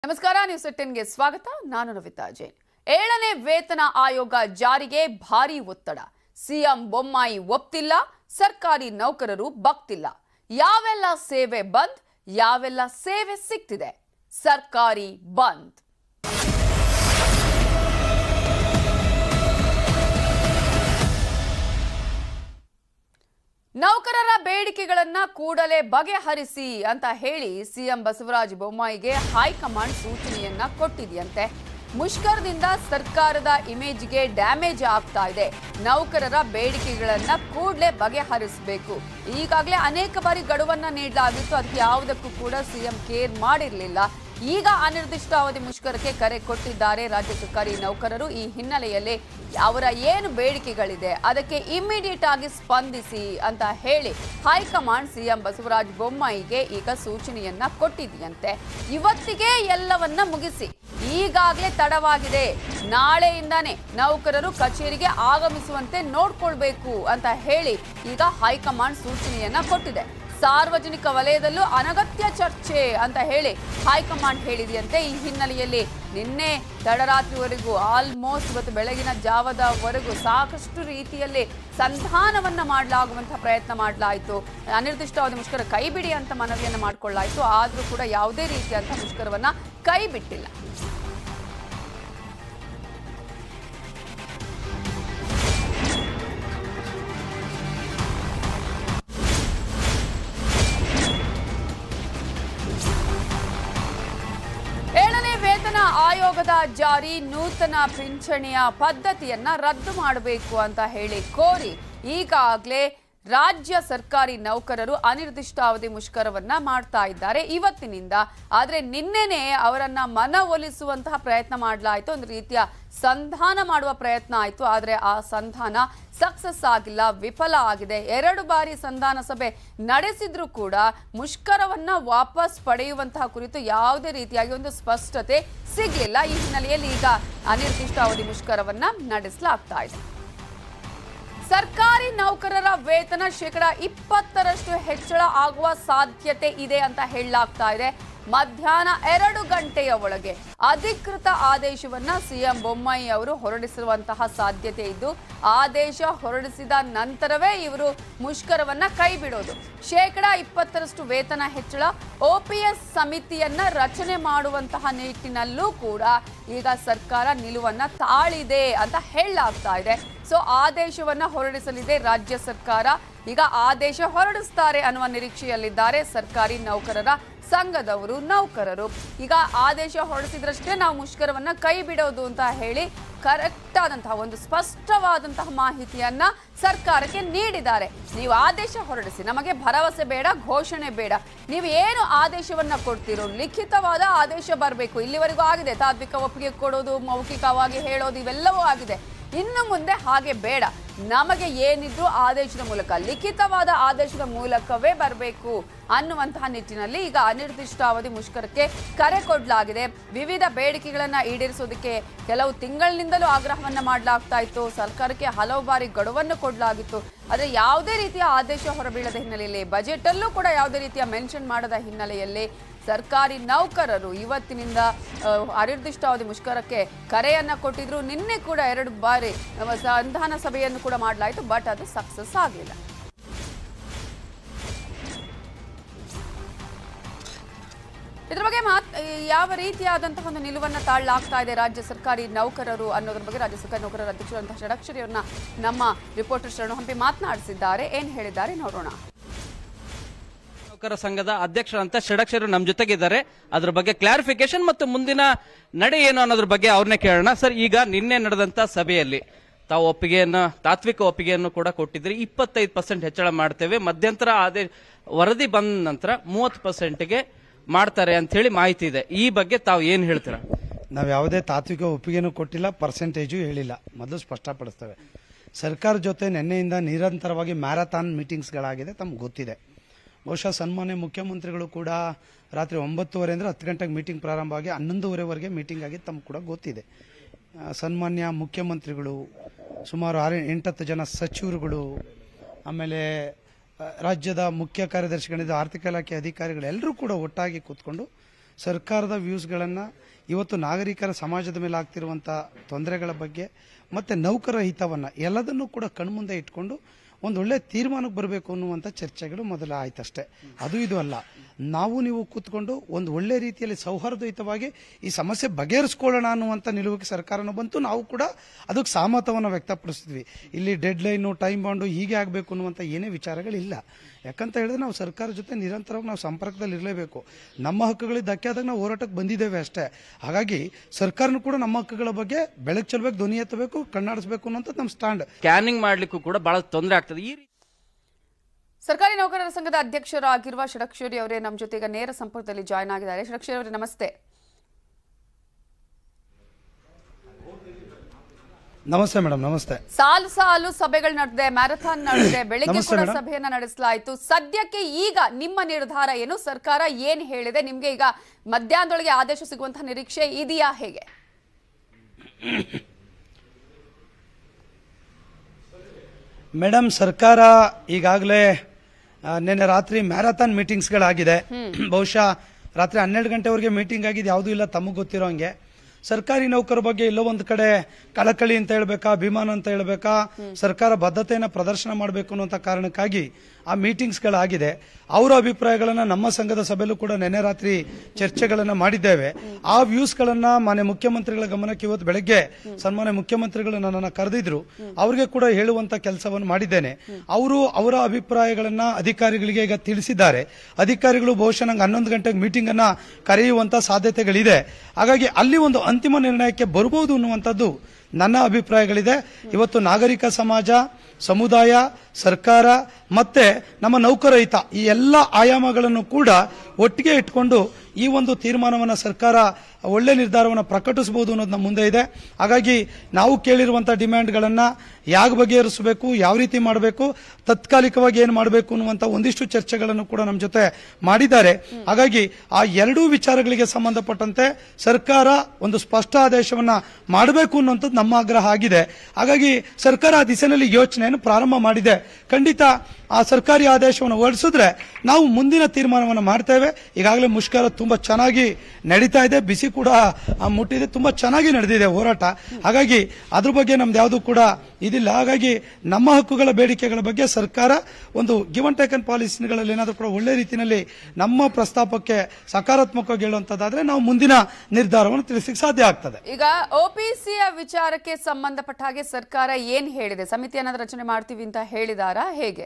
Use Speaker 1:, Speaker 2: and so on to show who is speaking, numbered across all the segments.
Speaker 1: ನಮಸ್ಕಾರ ನ್ಯೂಸ್ ಟೆನ್ಗೆ ಸ್ವಾಗತ ನಾನು ನವಿತಾ ಜೈನ್ ಏಳನೇ ವೇತನ ಆಯೋಗ ಜಾರಿಗೆ ಭಾರಿ ಒತ್ತಡ ಸಿಎಂ ಬೊಮ್ಮಾಯಿ ಒಪ್ತಿಲ್ಲ ಸರ್ಕಾರಿ ನೌಕರರು ಬಗ್ತಿಲ್ಲ ಯಾವೆಲ್ಲ ಸೇವೆ ಬಂದ್ ಯಾವೆಲ್ಲ ಸೇವೆ ಸಿಗ್ತಿದೆ ಸರ್ಕಾರಿ ಬಂದ್ ನೌಕರರ ಬೇಡಿಕೆಗಳನ್ನ ಕೂಡಲೇ ಬಗೆಹರಿಸಿ ಅಂತ ಹೇಳಿ ಸಿಎಂ ಬಸವರಾಜ ಬೊಮ್ಮಾಯಿಗೆ ಹೈಕಮಾಂಡ್ ಸೂಚನೆಯನ್ನ ಕೊಟ್ಟಿದೆಯಂತೆ ಮುಷ್ಕರದಿಂದ ಸರ್ಕಾರದ ಇಮೇಜ್ಗೆ ಡ್ಯಾಮೇಜ್ ಆಗ್ತಾ ಇದೆ ನೌಕರರ ಬೇಡಿಕೆಗಳನ್ನ ಕೂಡಲೇ ಬಗೆಹರಿಸಬೇಕು ಈಗಾಗಲೇ ಅನೇಕ ಬಾರಿ ಗಡುವನ್ನ ನೀಡಲಾಗಿತ್ತು ಅದಕ್ಕೆ ಯಾವುದಕ್ಕೂ ಕೂಡ ಸಿಎಂ ಕೇರ್ ಮಾಡಿರಲಿಲ್ಲ ಈಗ ಅನಿರ್ದಿಷ್ಟಾವಧಿ ಮುಷ್ಕರಕ್ಕೆ ಕರೆ ಕೊಟ್ಟಿದ್ದಾರೆ ರಾಜ್ಯ ಸರ್ಕಾರಿ ನೌಕರರು ಈ ಹಿನ್ನೆಲೆಯಲ್ಲಿ ಅವರ ಏನು ಬೇಡಿಕೆಗಳಿದೆ ಅದಕ್ಕೆ ಇಮಿಡಿಯೇಟ್ ಆಗಿ ಸ್ಪಂದಿಸಿ ಅಂತ ಹೇಳಿ ಹೈಕಮಾಂಡ್ ಸಿಎಂ ಬಸವರಾಜ ಬೊಮ್ಮಾಯಿಗೆ ಈಗ ಸೂಚನೆಯನ್ನ ಕೊಟ್ಟಿದೆಯಂತೆ ಇವತ್ತಿಗೆ ಎಲ್ಲವನ್ನ ಮುಗಿಸಿ ಈಗಾಗಲೇ ತಡವಾಗಿದೆ ನಾಳೆಯಿಂದಾನೇ ನೌಕರರು ಕಚೇರಿಗೆ ಆಗಮಿಸುವಂತೆ ನೋಡ್ಕೊಳ್ಬೇಕು ಅಂತ ಹೇಳಿ ಈಗ ಹೈಕಮಾಂಡ್ ಸೂಚನೆಯನ್ನ ಕೊಟ್ಟಿದೆ ಸಾರ್ವಜನಿಕ ವಲಯದಲ್ಲೂ ಅನಗತ್ಯ ಚರ್ಚೆ ಅಂತ ಹೇಳಿ ಹೈಕಮಾಂಡ್ ಹೇಳಿದೆಯಂತೆ ಈ ಹಿನ್ನೆಲೆಯಲ್ಲಿ ನಿನ್ನೆ ತಡರಾತ್ರಿವರೆಗೂ ಆಲ್ಮೋಸ್ಟ್ ಇವತ್ತು ಬೆಳಗಿನ ಜಾವದವರೆಗೂ ಸಾಕಷ್ಟು ರೀತಿಯಲ್ಲಿ ಸಂಧಾನವನ್ನ ಮಾಡಲಾಗುವಂತಹ ಪ್ರಯತ್ನ ಮಾಡಲಾಯಿತು ಅನಿರ್ದಿಷ್ಟವಾದ ಮುಷ್ಕರ ಕೈ ಬಿಡಿ ಅಂತ ಮನವಿಯನ್ನು ಮಾಡಿಕೊಳ್ಳಾಯಿತು ಆದರೂ ಕೂಡ ಯಾವುದೇ ರೀತಿಯಂತಹ ಮುಷ್ಕರವನ್ನ ಕೈ ಬಿಟ್ಟಿಲ್ಲ ಏಳನೇ ವೇತನ ಆಯೋಗದ ಜಾರಿ ನೂತನ ಪಿಂಚಣಿಯ ಪದ್ಧತಿಯನ್ನ ರದ್ದು ಮಾಡಬೇಕು ಅಂತ ಹೇಳಿ ಕೋರಿ ಈಗಾಗಲೇ ರಾಜ್ಯ ಸರ್ಕಾರಿ ನೌಕರರು ಅನಿರ್ದಿಷ್ಟಾವಧಿ ಮುಷ್ಕರವನ್ನ ಮಾಡ್ತಾ ಇದ್ದಾರೆ ಇವತ್ತಿನಿಂದ ಆದ್ರೆ ನಿನ್ನೆನೆ ಅವರನ್ನ ಮನವೊಲಿಸುವಂತಹ ಪ್ರಯತ್ನ ಮಾಡಲಾಯಿತು ಒಂದು ರೀತಿಯ ಸಂಧಾನ ಮಾಡುವ ಪ್ರಯತ್ನ ಆಯಿತು ಆದರೆ ಆ ಸಂಧಾನ ಸಕ್ಸಸ್ ಆಗಿಲ್ಲ ವಿಫಲ ಆಗಿದೆ ಎರಡು ಬಾರಿ ಸಂಧಾನ ಸಭೆ ನಡೆಸಿದ್ರೂ ಕೂಡ ಮುಷ್ಕರವನ್ನ ವಾಪಸ್ ಪಡೆಯುವಂತಹ ಕುರಿತು ಯಾವುದೇ ರೀತಿಯಾಗಿ ಒಂದು ಸ್ಪಷ್ಟತೆ ಸಿಗಲಿಲ್ಲ ಈ ಹಿನ್ನೆಲೆಯಲ್ಲಿ ಈಗ ಅನಿರ್ದಿಷ್ಟಾವಧಿ ಮುಷ್ಕರವನ್ನ ನಡೆಸಲಾಗ್ತಾ ಇದೆ ಸರ್ಕಾರಿ ನೌಕರರ ವೇತನ ಶೇಕಡ ಇಪ್ಪತ್ತರಷ್ಟು ಹೆಚ್ಚಳ ಆಗುವ ಸಾಧ್ಯತೆ ಇದೆ ಅಂತ ಹೇಳಲಾಗ್ತಾ ಇದೆ ಮಧ್ಯಾಹ್ನ ಎರಡು ಗಂಟೆಯ ಒಳಗೆ ಅಧಿಕೃತ ಆದೇಶವನ್ನ ಸಿಎಂ ಬೊಮ್ಮಾಯಿ ಅವರು ಹೊರಡಿಸಿರುವಂತಹ ಸಾಧ್ಯತೆ ಇದ್ದು ಆದೇಶ ಹೊರಡಿಸಿದ ನಂತರವೇ ಇವರು ಮುಷ್ಕರವನ್ನ ಕೈ ಬಿಡೋದು ಶೇಕಡ ಇಪ್ಪತ್ತರಷ್ಟು ವೇತನ ಹೆಚ್ಚಳ ಒಪಿಎಸ್ ಸಮಿತಿಯನ್ನ ರಚನೆ ಮಾಡುವಂತಹ ನಿಟ್ಟಿನಲ್ಲೂ ಕೂಡ ಈಗ ಸರ್ಕಾರ ನಿಲುವನ್ನ ತಾಳಿದೆ ಅಂತ ಹೇಳಲಾಗ್ತಾ ಇದೆ ಸೊ ಆದೇಶವನ್ನ ಹೊರಡಿಸಲಿದೆ ರಾಜ್ಯ ಸರ್ಕಾರ ಈಗ ಆದೇಶ ಹೊರಡಿಸ್ತಾರೆ ಅನ್ನುವ ನಿರೀಕ್ಷೆಯಲ್ಲಿದ್ದಾರೆ ಸರ್ಕಾರಿ ನೌಕರರ ಸಂಘದವರು ನೌಕರರು ಈಗ ಆದೇಶ ಹೊರಡಿಸಿದ್ರಷ್ಟೇ ನಾವು ಮುಷ್ಕರವನ್ನ ಕೈ ಬಿಡೋದು ಅಂತ ಹೇಳಿ ಕರೆಕ್ಟ್ ಆದಂತಹ ಒಂದು ಸ್ಪಷ್ಟವಾದಂತಹ ಮಾಹಿತಿಯನ್ನ ಸರ್ಕಾರಕ್ಕೆ ನೀಡಿದ್ದಾರೆ ನೀವು ಆದೇಶ ಹೊರಡಿಸಿ ನಮಗೆ ಭರವಸೆ ಬೇಡ ಘೋಷಣೆ ಬೇಡ ನೀವು ಏನು ಆದೇಶವನ್ನ ಕೊಡ್ತೀರೋ ಲಿಖಿತವಾದ ಆದೇಶ ಬರಬೇಕು ಇಲ್ಲಿವರೆಗೂ ಆಗಿದೆ ತಾತ್ವಿಕ ಒಪ್ಪಿಗೆ ಕೊಡೋದು ಮೌಖಿಕವಾಗಿ ಹೇಳೋದು ಇವೆಲ್ಲವೂ ಆಗಿದೆ ಇನ್ನು ಮುಂದೆ ಹಾಗೆ ಬೇಡ ನಮಗೆ ಏನಿದ್ರು ಆದೇಶದ ಮೂಲಕ ಲಿಖಿತವಾದ ಆದೇಶದ ಮೂಲಕವೇ ಬರಬೇಕು ಅನ್ನುವಂತಹ ನಿಟ್ಟಿನಲ್ಲಿ ಈಗ ಅನಿರ್ದಿಷ್ಟಾವಧಿ ಮುಷ್ಕರಕ್ಕೆ ಕರೆ ಕೊಡಲಾಗಿದೆ ವಿವಿಧ ಬೇಡಿಕೆಗಳನ್ನ ಈಡೇರಿಸೋದಕ್ಕೆ ಕೆಲವು ತಿಂಗಳಿನಿಂದಲೂ ಆಗ್ರಹವನ್ನ ಮಾಡಲಾಗ್ತಾ ಇತ್ತು ಸರ್ಕಾರಕ್ಕೆ ಹಲವು ಬಾರಿ ಗಡುವನ್ನು ಕೊಡಲಾಗಿತ್ತು ಆದರೆ ಯಾವುದೇ ರೀತಿಯ ಆದೇಶ ಹೊರಬೀಳದ ಹಿನ್ನೆಲೆಯಲ್ಲಿ ಬಜೆಟ್ ಅಲ್ಲೂ ಕೂಡ ಯಾವುದೇ ರೀತಿಯ ಮೆನ್ಷನ್ ಮಾಡದ ಹಿನ್ನೆಲೆಯಲ್ಲಿ ಸರ್ಕಾರಿ ನೌಕರರು ಇವತ್ತಿನಿಂದ ಆ, ಅನಿರ್ದಿಷ್ಟಾವಧಿ ಮುಷ್ಕರಕ್ಕೆ ಕರೆಯನ್ನ ಕೊಟ್ಟಿದ್ರು ನಿನ್ನೆ ಕೂಡ ಎರಡು ಬಾರಿ ಆ, ಸಂಧಾನ ಸಭೆಯನ್ನು ಕೂಡ ಮಾಡಲಾಯಿತು ಬಟ್ ಅದು ಸಕ್ಸಸ್ ಆಗಲಿಲ್ಲ ಇದ್ರ ಬಗ್ಗೆ ಮಾತ್ ಯಾವ ರೀತಿಯಾದಂತಹ ಒಂದು ನಿಲುವನ್ನ ತಾಳಲಾಗ್ತಾ ಇದೆ ರಾಜ್ಯ ಸರ್ಕಾರಿ ನೌಕರರು ಅನ್ನೋದ್ರ ಬಗ್ಗೆ ರಾಜ್ಯ ಸರ್ಕಾರಿ ನೌಕರರ ಅಧ್ಯಕ್ಷರಂತಹ ಷಡಕ್ಷರಿಯವ್ರನ್ನ ನಮ್ಮ ರಿಪೋರ್ಟರ್ ಶರಣು ಹಂಪಿ ಮಾತನಾಡಿಸಿದ್ದಾರೆ ಏನ್ ಹೇಳಿದ್ದಾರೆ ನೋಡೋಣ
Speaker 2: ನೌಕರ ಸಂಘದ ಅಧ್ಯಕ್ಷರಂತ ಷಡಕ್ಷರು ನಮ್ಮ ಜೊತೆಗಿದ್ದಾರೆ ಅದ್ರ ಬಗ್ಗೆ ಕ್ಲಾರಿಫಿಕೇಶನ್ ಮತ್ತು ಮುಂದಿನ ನಡೆ ಏನು ಅನ್ನೋದ್ರ ಬಗ್ಗೆ ಅವ್ರನ್ನೇ ಕೇಳೋಣ ಸರ್ ಈಗ ನಿನ್ನೆ ನಡೆದಂತ ಸಭೆಯಲ್ಲಿ ತಾವು ಒಪ್ಪಿಗೆಯನ್ನು ತಾತ್ವಿಕ ಒಪ್ಪಿಗೆಯನ್ನು ಕೂಡ ಕೊಟ್ಟಿದ್ರಿ ಇಪ್ಪತ್ತೈದು ಪರ್ಸೆಂಟ್ ಹೆಚ್ಚಳ ಮಾಡ್ತೇವೆ ಮಧ್ಯಂತರ ಆದೇ ವರದಿ ಬಂದ ನಂತರ ಮೂವತ್ತು ಪರ್ಸೆಂಟ್ಗೆ ಮಾಡ್ತಾರೆ ಅಂತ ಹೇಳಿ ಮಾಹಿತಿ ಇದೆ ಈ ಬಗ್ಗೆ ತಾವು ಏನ್ ಹೇಳ್ತೀರಾ
Speaker 3: ನಾವು ಯಾವುದೇ ತಾತ್ವಿಕ ಒಪ್ಪಿಗೆನೂ ಕೊಟ್ಟಿಲ್ಲ ಪರ್ಸೆಂಟೇಜು ಹೇಳಿಲ್ಲ ಮೊದಲು ಸ್ಪಷ್ಟಪಡಿಸ್ತೇವೆ ಸರ್ಕಾರ ಜೊತೆ ನಿನ್ನೆಯಿಂದ ನಿರಂತರವಾಗಿ ಮ್ಯಾರಥಾನ್ ಮೀಟಿಂಗ್ಸ್ಗಳಾಗಿದೆ ತಮ್ಗೆ ಗೊತ್ತಿದೆ ಬಹುಶಃ ಸನ್ಮಾನ್ಯ ಮುಖ್ಯಮಂತ್ರಿಗಳು ಕೂಡ ರಾತ್ರಿ ಒಂಬತ್ತುವರೆಯಿಂದ ಹತ್ತು ಗಂಟೆಗೆ ಮೀಟಿಂಗ್ ಪ್ರಾರಂಭ ಆಗಿ ಹನ್ನೊಂದುವರೆವರೆಗೆ ಮೀಟಿಂಗ್ ಆಗಿ ತಮ್ಗೆ ಕೂಡ ಗೊತ್ತಿದೆ ಆ, ಸನ್ಮಾನ್ಯ ಮುಖ್ಯಮಂತ್ರಿಗಳು ಸುಮಾರು ಆರು ಎಂಟತ್ತು ಜನ ಸಚಿವರುಗಳು ಆಮೇಲೆ ಆ, ರಾಜ್ಯದ ಮುಖ್ಯ ಕಾರ್ಯದರ್ಶಿಗಳಿದ್ದ ಆರ್ಥಿಕ ಇಲಾಖೆ ಅಧಿಕಾರಿಗಳು ಎಲ್ಲರೂ ಕೂಡ ಒಟ್ಟಾಗಿ ಕೂತ್ಕೊಂಡು ಸರ್ಕಾರದ ವ್ಯೂಸ್ಗಳನ್ನು ಇವತ್ತು ನಾಗರಿಕರ ಸಮಾಜದ ಮೇಲೆ ಆಗ್ತಿರುವಂಥ ತೊಂದರೆಗಳ ಬಗ್ಗೆ ಮತ್ತು ನೌಕರ ಹಿತವನ್ನು ಎಲ್ಲದನ್ನೂ ಕೂಡ ಕಣ್ಮುಂದೆ ಇಟ್ಕೊಂಡು ಒಂದು ಒಳ್ಳೆ ತೀರ್ಮಾನಕ್ಕೆ ಬರಬೇಕು ಅನ್ನುವಂಥ ಚರ್ಚೆಗಳು ಮೊದಲ ಆಯ್ತಷ್ಟೇ ಅದು ಇದು ಅಲ್ಲ ನಾವು ನೀವು ಕೂತ್ಕೊಂಡು ಒಂದು ಒಳ್ಳೆ ರೀತಿಯಲ್ಲಿ ಸೌಹಾರ್ದಯುತವಾಗಿ ಈ ಸಮಸ್ಯೆ ಬಗೆಹರಿಸ್ಕೊಳ್ಳೋಣ ಅನ್ನುವಂಥ ನಿಲುವಿಗೆ ಸರ್ಕಾರನೂ ಬಂತು ನಾವು ಕೂಡ ಅದಕ್ಕೆ ಸಹಮತವನ್ನು ವ್ಯಕ್ತಪಡಿಸಿದ್ವಿ ಇಲ್ಲಿ ಡೆಡ್ ಲೈನು ಟೈಮ್ ಬಾಂಡು ಹೀಗೆ ಆಗಬೇಕು ಅನ್ನುವಂಥ ಏನೇ ವಿಚಾರಗಳಿಲ್ಲ ಯಾಕಂತ ಹೇಳಿದ್ರೆ ನಾವು ಸರ್ಕಾರ ಜೊತೆ ನಿರಂತರವಾಗಿ ನಾವು ಸಂಪರ್ಕದಲ್ಲಿ ಇರಲೇಬೇಕು ನಮ್ಮ ಹಕ್ಕುಗಳಿಗೆ ಧಕ್ಕೆ ಆದಾಗ ನಾವು ಹೋರಾಟಕ್ಕೆ ಬಂದಿದ್ದೇವೆ ಅಷ್ಟೇ ಹಾಗಾಗಿ ಸರ್ಕಾರನೂ ಕೂಡ ನಮ್ಮ ಹಕ್ಕುಗಳ ಬಗ್ಗೆ ಬೆಳಕು ಚೆಲ್ಲಬೇಕು ಧ್ವನಿ ಎತ್ತಬೇಕು ಕಣ್ಣಾಡಿಸ್ಬೇಕು ಅನ್ನೋಂಥದ್ದು ನಮ್ಮ ಸ್ಟ್ಯಾಂಡ್
Speaker 2: ಸ್ಕ್ಯಾನಿಂಗ್ ಮಾಡ್ಲಿಕ್ಕೂ ಕೂಡ ಬಹಳ ತೊಂದರೆ ಆಗ್ತದೆ ಈ ರೀತಿ
Speaker 1: ಸರ್ಕಾರಿ ನೌಕರರ ಸಂಘದ ಅಧ್ಯಕ್ಷರಾಗಿರುವ ಷಡಕ್ಷರಿ ಅವರೇ ನಮ್ಮ ಜೊತೆ ಈಗ ನೇರ ಸಂಪರ್ಕದಲ್ಲಿ ಜಾಯ್ನ್ ಆಗಿದ್ದಾರೆ ಷಡಕ್ಷರಿ ಅವರೇ ನಮಸ್ತೆ
Speaker 3: ನಮಸ್ತೆ ಮೇಡಮ್ ನಮಸ್ತೆ
Speaker 1: ಸಾಲು ಸಾಲು ಸಭೆಗಳು ನಡೆದಿದೆ ಮ್ಯಾರಥಾನ್ ನಡೆದಿದೆ ಬೆಳಿಗ್ಗೆ
Speaker 3: ನಮಸ್ತೆ
Speaker 1: ಕೂಡ
Speaker 3: ಮೇಡಮ್.
Speaker 1: ಸಭೆಯನ್ನ ನಡೆಸಲಾಯಿತು ಸದ್ಯಕ್ಕೆ ಈಗ ನಿಮ್ಮ ನಿರ್ಧಾರ ಏನು ಸರ್ಕಾರ ಏನ್ ಹೇಳಿದೆ ನಿಮ್ಗೆ ಈಗ ಮಧ್ಯಾಹ್ನದೊಳಗೆ ಆದೇಶ ಸಿಗುವಂತಹ ನಿರೀಕ್ಷೆ ಇದೆಯಾ ಹೇಗೆ
Speaker 3: ಮೇಡಮ್ ಸರ್ಕಾರ ಈಗಾಗಲೇ ನಿನ್ನೆ ರಾತ್ರಿ ಮ್ಯಾರಥಾನ್ ಮೀಟಿಂಗ್ಸ್ಗಳಾಗಿದೆ ಬಹುಶಃ ರಾತ್ರಿ ಹನ್ನೆರಡು ಗಂಟೆವರೆಗೆ ಮೀಟಿಂಗ್ ಆಗಿದೆ ಯಾವುದೂ ಇಲ್ಲ ತಮಗೆ ಗೊತ್ತಿರೋ ಹಂಗೆ ಸರ್ಕಾರಿ ನೌಕರ ಬಗ್ಗೆ ಎಲ್ಲೋ ಒಂದು ಕಡೆ ಕಳಕಳಿ ಅಂತ ಹೇಳ್ಬೇಕಾ ಅಭಿಮಾನ ಅಂತ ಹೇಳ್ಬೇಕಾ ಸರ್ಕಾರ ಬದ್ಧತೆಯನ್ನು ಪ್ರದರ್ಶನ ಮಾಡಬೇಕು ಅನ್ನುವಂಥ ಕಾರಣಕ್ಕಾಗಿ ಆ ಮೀಟಿಂಗ್ಸ್ಗಳಾಗಿದೆ ಅವರ ಅಭಿಪ್ರಾಯಗಳನ್ನು ನಮ್ಮ ಸಂಘದ ಸಭೆಯಲ್ಲೂ ಕೂಡ ನಿನ್ನೆ ರಾತ್ರಿ ಚರ್ಚೆಗಳನ್ನು ಮಾಡಿದ್ದೇವೆ ಆ ವ್ಯೂಸ್ಗಳನ್ನ ಮಾನ್ಯ ಮುಖ್ಯಮಂತ್ರಿಗಳ ಗಮನಕ್ಕೆ ಇವತ್ತು ಬೆಳಗ್ಗೆ ಸನ್ಮಾನ್ಯ ಮುಖ್ಯಮಂತ್ರಿಗಳು ನನ್ನನ್ನು ಕರೆದಿದ್ರು ಅವ್ರಿಗೆ ಕೂಡ ಹೇಳುವಂತ ಕೆಲಸವನ್ನು ಮಾಡಿದ್ದೇನೆ ಅವರು ಅವರ ಅಭಿಪ್ರಾಯಗಳನ್ನ ಅಧಿಕಾರಿಗಳಿಗೆ ಈಗ ತಿಳಿಸಿದ್ದಾರೆ ಅಧಿಕಾರಿಗಳು ಬಹುಶಃ ನಂಗೆ ಹನ್ನೊಂದು ಗಂಟೆಗೆ ಮೀಟಿಂಗ್ ಅನ್ನ ಕರೆಯುವಂತ ಸಾಧ್ಯತೆಗಳಿದೆ ಹಾಗಾಗಿ ಅಲ್ಲಿ ಒಂದು ಅಂತಿಮ ನಿರ್ಣಯಕ್ಕೆ ಬರಬಹುದು ಅನ್ನುವಂಥದ್ದು ನನ್ನ ಅಭಿಪ್ರಾಯಗಳಿದೆ ಇವತ್ತು ನಾಗರಿಕ ಸಮಾಜ ಸಮುದಾಯ ಸರ್ಕಾರ ಮತ್ತೆ ನಮ್ಮ ನೌಕರ ಹಿತ ಈ ಎಲ್ಲ ಆಯಾಮಗಳನ್ನು ಕೂಡ ಒಟ್ಟಿಗೆ ಇಟ್ಕೊಂಡು ಈ ಒಂದು ತೀರ್ಮಾನವನ್ನು ಸರ್ಕಾರ ಒಳ್ಳೆ ನಿರ್ಧಾರವನ್ನು ಪ್ರಕಟಿಸಬಹುದು ಅನ್ನೋದು ನಮ್ಮ ಮುಂದೆ ಇದೆ ಹಾಗಾಗಿ ನಾವು ಕೇಳಿರುವಂಥ ಡಿಮ್ಯಾಂಡ್ಗಳನ್ನು ಯಾಕೆ ಬಗೆಹರಿಸಬೇಕು ಯಾವ ರೀತಿ ಮಾಡಬೇಕು ತಾತ್ಕಾಲಿಕವಾಗಿ ಏನು ಮಾಡಬೇಕು ಅನ್ನುವಂಥ ಒಂದಿಷ್ಟು ಚರ್ಚೆಗಳನ್ನು ಕೂಡ ನಮ್ಮ ಜೊತೆ ಮಾಡಿದ್ದಾರೆ ಹಾಗಾಗಿ ಆ ಎರಡೂ ವಿಚಾರಗಳಿಗೆ ಸಂಬಂಧಪಟ್ಟಂತೆ ಸರ್ಕಾರ ಒಂದು ಸ್ಪಷ್ಟ ಆದೇಶವನ್ನ ಮಾಡಬೇಕು ಅನ್ನುವಂಥದ್ದು ನಮ್ಮ ಆಗ್ರಹ ಆಗಿದೆ ಹಾಗಾಗಿ ಸರ್ಕಾರ ಆ ದಿಸೆಯಲ್ಲಿ ಯೋಚನೆಯನ್ನು ಪ್ರಾರಂಭ ಮಾಡಿದೆ ಖಂಡಿತ ಆ ಸರ್ಕಾರಿ ಆದೇಶವನ್ನು ಹೊರಡಿಸಿದ್ರೆ ನಾವು ಮುಂದಿನ ತೀರ್ಮಾನವನ್ನು ಮಾಡ್ತೇವೆ ಈಗಾಗಲೇ ಮುಷ್ಕರ ತುಂಬಾ ಚೆನ್ನಾಗಿ ನಡೀತಾ ಇದೆ ಬಿಸಿ ಕೂಡ ಆ, ಮುಟ್ಟಿದೆ ತುಂಬಾ ಚೆನ್ನಾಗಿ ನಡೆದಿದೆ ಹೋರಾಟ ಹಾಗಾಗಿ ಅದ್ರ ಬಗ್ಗೆ ನಮ್ದು ಯಾವುದು ಕೂಡ ಇದಿಲ್ಲ ಹಾಗಾಗಿ ನಮ್ಮ ಹಕ್ಕುಗಳ ಬೇಡಿಕೆಗಳ ಬಗ್ಗೆ ಸರ್ಕಾರ ಒಂದು ಗಿವ್ ಅಂಡ್ ಟೇಕನ್ ಪಾಲಿಸಿಗಳಲ್ಲಿ ಏನಾದರೂ ಕೂಡ ಒಳ್ಳೆ ರೀತಿಯಲ್ಲಿ ನಮ್ಮ ಪ್ರಸ್ತಾಪಕ್ಕೆ ಸಕಾರಾತ್ಮಕವಾಗಿ ಹೇಳುವಂತದ್ದಾದ್ರೆ ನಾವು ಮುಂದಿನ ನಿರ್ಧಾರವನ್ನು ತಿಳಿಸಲಿಕ್ಕೆ ಸಾಧ್ಯ ಆಗ್ತದೆ
Speaker 1: ಈಗ ಒಪಿಸಿಯ ವಿಚಾರಕ್ಕೆ ಸಂಬಂಧಪಟ್ಟ ಹಾಗೆ ಸರ್ಕಾರ ಏನ್ ಹೇಳಿದೆ ಸಮಿತಿಯನ್ನ ರಚನೆ ಮಾಡ್ತೀವಿ ಅಂತ ಹೇಳಿದಾರಾ ಹೇಗೆ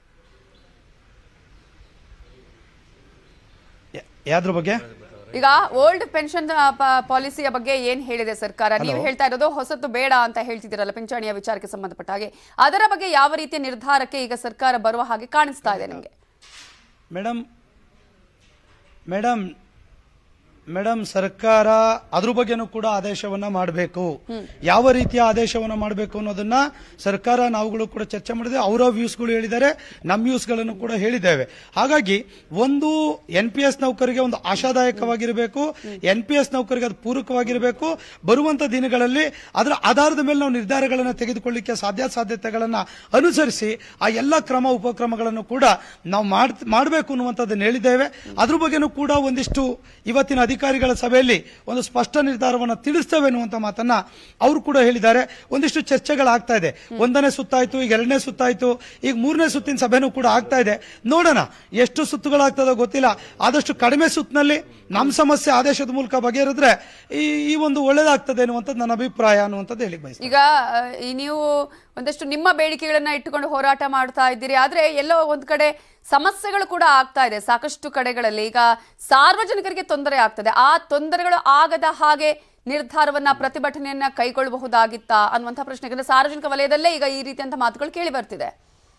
Speaker 3: ಯ- ಯಾವ್ದ್ರ ಬಗ್ಗೆ
Speaker 1: ಈಗ ಓಲ್ಡ್ ಪೆನ್ಷನ್ ಪಾಲಿಸಿಯ ಬಗ್ಗೆ ಏನ್ ಹೇಳಿದೆ ಸರ್ಕಾರ ನೀವು ಹೇಳ್ತಾ ಇರೋದು ಹೊಸತು ಬೇಡ ಅಂತ ಹೇಳ್ತಿದ್ದೀರಲ್ಲ ಪಿಂಚಣಿಯ ವಿಚಾರಕ್ಕೆ ಸಂಬಂಧಪಟ್ಟ ಹಾಗೆ ಅದರ ಬಗ್ಗೆ ಯಾವ ರೀತಿಯ ನಿರ್ಧಾರಕ್ಕೆ ಈಗ ಸರ್ಕಾರ ಬರುವ ಹಾಗೆ ಕಾಣಿಸ್ತಾ ಇದೆ ನಿಮಗೆ
Speaker 3: ಮೇಡಮ್ ಮೇಡಮ್ ಮೇಡಮ್ ಸರ್ಕಾರ ಅದ್ರ ಬಗ್ಗೆನೂ ಕೂಡ ಆದೇಶವನ್ನ ಮಾಡಬೇಕು ಯಾವ ರೀತಿಯ ಆದೇಶವನ್ನ ಮಾಡಬೇಕು ಅನ್ನೋದನ್ನ ಸರ್ಕಾರ ನಾವುಗಳು ಕೂಡ ಚರ್ಚೆ ಮಾಡಿದೆ ಅವರ ವ್ಯೂಸ್ಗಳು ಹೇಳಿದ್ದಾರೆ ನಮ್ಮ ವ್ಯೂಸ್ಗಳನ್ನು ಕೂಡ ಹೇಳಿದ್ದೇವೆ ಹಾಗಾಗಿ ಒಂದು ಎನ್ ಪಿ ಎಸ್ ನೌಕರಿಗೆ ಒಂದು ಆಶಾದಾಯಕವಾಗಿರಬೇಕು ಎನ್ ಪಿ ಎಸ್ ನೌಕರಿಗೆ ಅದು ಪೂರಕವಾಗಿರಬೇಕು ಬರುವಂತ ದಿನಗಳಲ್ಲಿ ಅದರ ಆಧಾರದ ಮೇಲೆ ನಾವು ನಿರ್ಧಾರಗಳನ್ನು ತೆಗೆದುಕೊಳ್ಳಿಕ್ಕೆ ಸಾಧ್ಯ ಸಾಧ್ಯತೆಗಳನ್ನ ಅನುಸರಿಸಿ ಆ ಎಲ್ಲ ಕ್ರಮ ಉಪಕ್ರಮಗಳನ್ನು ಕೂಡ ನಾವು ಮಾಡ್- ಮಾಡಬೇಕು ಅನ್ನುವಂಥದ್ದನ್ನು ಹೇಳಿದ್ದೇವೆ ಅದ್ರ ಬಗ್ಗೆನೂ ಕೂಡ ಒಂದಿಷ್ಟು ಇವತ್ತಿನ ಅಧಿಕಾರಿಗಳ ಸಭೆಯಲ್ಲಿ ಒಂದು ಸ್ಪಷ್ಟ ನಿರ್ಧಾರವನ್ನು ತಿಳಿಸ್ತೇವೆ ಅನ್ನುವಂಥ ಮಾತನ್ನ ಅವರು ಕೂಡ ಹೇಳಿದ್ದಾರೆ ಒಂದಿಷ್ಟು ಚರ್ಚೆಗಳಾಗ್ತಾ ಇದೆ ಒಂದನೇ ಸುತ್ತಾಯ್ತು ಈಗ ಎರಡನೇ ಸುತ್ತಾಯ್ತು ಈಗ ಮೂರನೇ ಸುತ್ತಿನ ಸಭೆನೂ ಕೂಡ ಆಗ್ತಾ ಇದೆ ನೋಡೋಣ ಎಷ್ಟು ಸುತ್ತುಗಳಾಗ್ತದೋ ಗೊತ್ತಿಲ್ಲ ಆದಷ್ಟು ಕಡಿಮೆ ಸುತ್ತಿನಲ್ಲಿ ನಮ್ಮ ಸಮಸ್ಯೆ ಆದೇಶದ ಮೂಲಕ ಬಗೆಹರಿದ್ರೆ ಈ ಈ ಒಂದು ಒಳ್ಳೇದಾಗ್ತದೆ ಅನ್ನುವಂಥದ್ದು ನನ್ನ ಅಭಿಪ್ರಾಯ ಅನ್ನುವಂಥದ್ದು ಹೇಳಿ ಬಯಸ್ತೇನೆ
Speaker 1: ಈಗ ಆ, ಈ ನೀವು ಒಂದಷ್ಟು ನಿಮ್ಮ ಬೇಡಿಕೆಗಳನ್ನ ಇಟ್ಟುಕೊಂಡು ಹೋರಾಟ ಮಾಡ್ತಾ ಇದ್ದೀರಿ ಆದ್ರೆ ಎಲ್ಲೋ ಒಂದ್ ಕಡೆ ಸಮಸ್ಯೆಗಳು ಕೂಡ ಆಗ್ತಾ ಇದೆ ಸಾಕಷ್ಟು ಕಡೆಗಳಲ್ಲಿ ಈಗ ಸಾರ್ವಜನಿಕರಿಗೆ ತೊಂದರೆ ಆಗ್ತದೆ ಆ ತೊಂದರೆಗಳು ಆಗದ ಹಾಗೆ ನಿರ್ಧಾರವನ್ನ ಪ್ರತಿಭಟನೆಯನ್ನ ಕೈಗೊಳ್ಳಬಹುದಾಗಿತ್ತಾ ಅನ್ನುವಂಥ ಪ್ರಶ್ನೆ ಯಾಕಂದ್ರೆ ಸಾರ್ವಜನಿಕ ವಲಯದಲ್ಲೇ ಈಗ ಈ ರೀತಿಯಂತ ಮಾತುಗಳು ಕೇಳಿ ಬರ್ತಿದೆ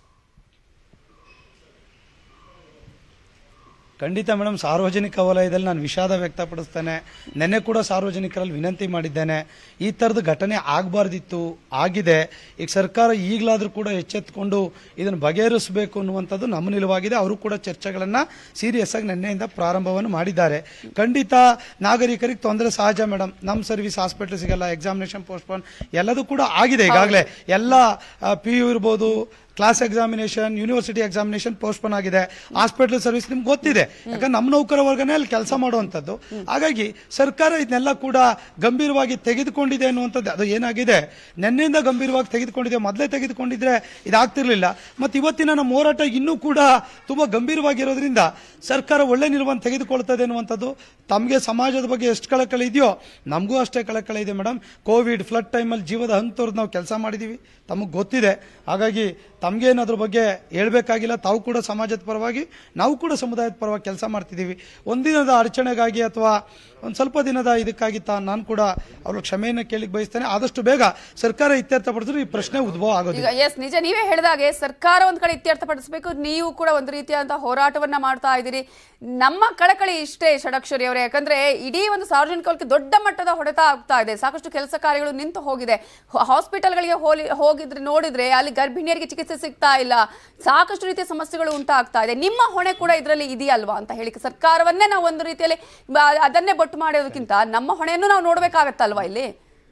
Speaker 3: ಖಂಡಿತ ಮೇಡಮ್ ಸಾರ್ವಜನಿಕ ವಲಯದಲ್ಲಿ ನಾನು ವಿಷಾದ ವ್ಯಕ್ತಪಡಿಸ್ತೇನೆ ನಿನ್ನೆ ಕೂಡ ಸಾರ್ವಜನಿಕರಲ್ಲಿ ವಿನಂತಿ ಮಾಡಿದ್ದೇನೆ ಈ ಥರದ ಘಟನೆ ಆಗಬಾರ್ದಿತ್ತು ಆಗಿದೆ ಈಗ ಸರ್ಕಾರ ಈಗಲಾದರೂ ಕೂಡ ಎಚ್ಚೆತ್ತುಕೊಂಡು ಇದನ್ನು ಬಗೆಹರಿಸಬೇಕು ಅನ್ನುವಂಥದ್ದು ನಮ್ಮ ನಿಲುವಾಗಿದೆ ಅವರು ಕೂಡ ಚರ್ಚೆಗಳನ್ನು ಸೀರಿಯಸ್ ಆಗಿ ನಿನ್ನೆಯಿಂದ ಪ್ರಾರಂಭವನ್ನು ಮಾಡಿದ್ದಾರೆ ಖಂಡಿತ ನಾಗರಿಕರಿಗೆ ತೊಂದರೆ ಸಹಜ ಮೇಡಮ್ ನಮ್ಮ ಸರ್ವಿಸ್ ಹಾಸ್ಪಿಟಲ್ ಸಿಗಲ್ಲ ಎಕ್ಸಾಮಿನೇಷನ್ ಪೋಸ್ಟ್ಪೋನ್ ಎಲ್ಲದೂ ಕೂಡ ಆಗಿದೆ ಈಗಾಗಲೇ ಎಲ್ಲ ಪಿ ಯು ಇರ್ಬೋದು class examination university examination postpone ಆಗಿದೆ ಹಾಸ್ಪಿಟಲ್ ಸರ್ವಿಸ್ ನಿಮ್ಗೆ ಗೊತ್ತಿದೆ ಯಾಕಂದ್ರೆ ನಮ್ಮ ನೌಕರ ವರ್ಗನೇ ಅಲ್ಲಿ ಕೆಲಸ ಮಾಡುವಂಥದ್ದು ಹಾಗಾಗಿ ಸರ್ಕಾರ ಇದನ್ನೆಲ್ಲ ಕೂಡ ಗಂಭೀರವಾಗಿ ತೆಗೆದುಕೊಂಡಿದೆ ಅನ್ನುವಂಥದ್ದು ಅದು ಏನಾಗಿದೆ ನಿನ್ನೆಯಿಂದ ಗಂಭೀರವಾಗಿ ತೆಗೆದುಕೊಂಡಿದೆ ಮೊದಲೇ ತೆಗೆದುಕೊಂಡಿದ್ರೆ ಇದಾಗ್ತಿರ್ಲಿಲ್ಲ ಮತ್ತು ಇವತ್ತಿನ ನಮ್ಮ ಹೋರಾಟ ಇನ್ನೂ ಕೂಡ ತುಂಬ ಗಂಭೀರವಾಗಿರೋದ್ರಿಂದ ಸರ್ಕಾರ ಒಳ್ಳೆ ನಿಲುವನ್ನು ತೆಗೆದುಕೊಳ್ತದೆ ಅನ್ನುವಂಥದ್ದು ತಮಗೆ ಸಮಾಜದ ಬಗ್ಗೆ ಎಷ್ಟು ಕಳಕಳಿ ಇದೆಯೋ ನಮಗೂ ಅಷ್ಟೇ ಕಳಕಳಿ ಇದೆ ಮೇಡಮ್ ಕೋವಿಡ್ ಫ್ಲಡ್ ಟೈಮಲ್ಲಿ ಜೀವದ ಹಂತವ್ರದ್ದು ನಾವು ಕೆಲಸ ಮಾಡಿದ್ದೀವಿ ತಮಗೆ ಗೊತ್ತಿದೆ ಹಾಗಾಗಿ ತಮಗೇನು ಅದ್ರ ಬಗ್ಗೆ ಹೇಳ್ಬೇಕಾಗಿಲ್ಲ ತಾವು ಕೂಡ ಸಮಾಜದ ಪರವಾಗಿ ನಾವು ಕೂಡ ಸಮುದಾಯದ ಪರವಾಗಿ ಕೆಲಸ ಮಾಡ್ತಿದ್ದೀವಿ ಒಂದಿನದ ಅಡಚಣೆಗಾಗಿ ಅಥವಾ ಒಂದು ಸ್ವಲ್ಪ ದಿನದ ಇದಕ್ಕಾಗಿ ತಾ ನಾನು ಕೂಡ ಅವ್ರ ಕ್ಷಮೆಯನ್ನು ಕೇಳಿಕ್ ಬಯಸ್ತೇನೆ ಆದಷ್ಟು ಬೇಗ ಸರ್ಕಾರ ಇತ್ಯರ್ಥಪಡಿಸಿದ್ರೆ ಈ ಪ್ರಶ್ನೆ ಉದ್ಭವ ಆಗೋದಿಲ್ಲ
Speaker 1: ಈಗ ಎಸ್ ನಿಜ ನೀವೇ ಹೇಳಿದಾಗೆ ಸರ್ಕಾರ ಒಂದ್ ಕಡೆ ಇತ್ಯರ್ಥಪಡಿಸಬೇಕು ನೀವು ಕೂಡ ಒಂದು ರೀತಿಯಾದಂತಹ ಹೋರಾಟವನ್ನ ಮಾಡ್ತಾ ಇದ್ದೀರಿ ನಮ್ಮ ಕಳಕಳಿ ಇಷ್ಟೇ ಷಡಕ್ಷರಿ ಅವರೇ ಯಾಕಂದ್ರೆ ಇಡೀ ಒಂದು ಸಾರ್ವಜನಿಕ ವಲಯಕ್ಕೆ ದೊಡ್ಡ ಮಟ್ಟದ ಹೊಡೆತ ಆಗ್ತಾ ಇದೆ ಸಾಕಷ್ಟು ಕೆಲಸ ಕಾರ್ಯಗಳು ನಿಂತು ಹೋಗಿದೆ ಹಾ- ಹಾಸ್ಪಿಟಲ್ಗಳಿಗೆ ಹೋಲಿ ಹೋಗಿದ್ರೆ ನೋಡಿದ್ರೆ ಅಲ್ಲಿ ಗರ್ಭಿಣಿಯರಿಗೆ ಚಿಕಿತ್ಸೆ ಸಿಗ್ತಾ ಇಲ್ಲ ಸಾಕಷ್ಟು ರೀತಿಯ ಸಮಸ್ಯೆಗಳು ಉಂಟಾಗ್ತಾ ಇದೆ ನಿಮ್ಮ ಹೊಣೆ ಕೂಡ ಇದರಲ್ಲಿ ಇದೆಯಲ್ವಾ ಅಂತ ಹೇಳಿ ಸರ್ಕಾರವನ್ನೇ ನಾವು ಒಂದು ರೀತಿಯಲ್ಲಿ ಬ- ಅದನ್ನೇ ಬೊಟ್ಟು ಮಾಡೋದಕ್ಕಿಂತ ನಮ್ಮ ಹೊಣೆಯನ್ನು ನಾವು ನೋಡ್ಬೇಕಾಗತ್ತಲ್ವಾ ಇಲ್ಲಿ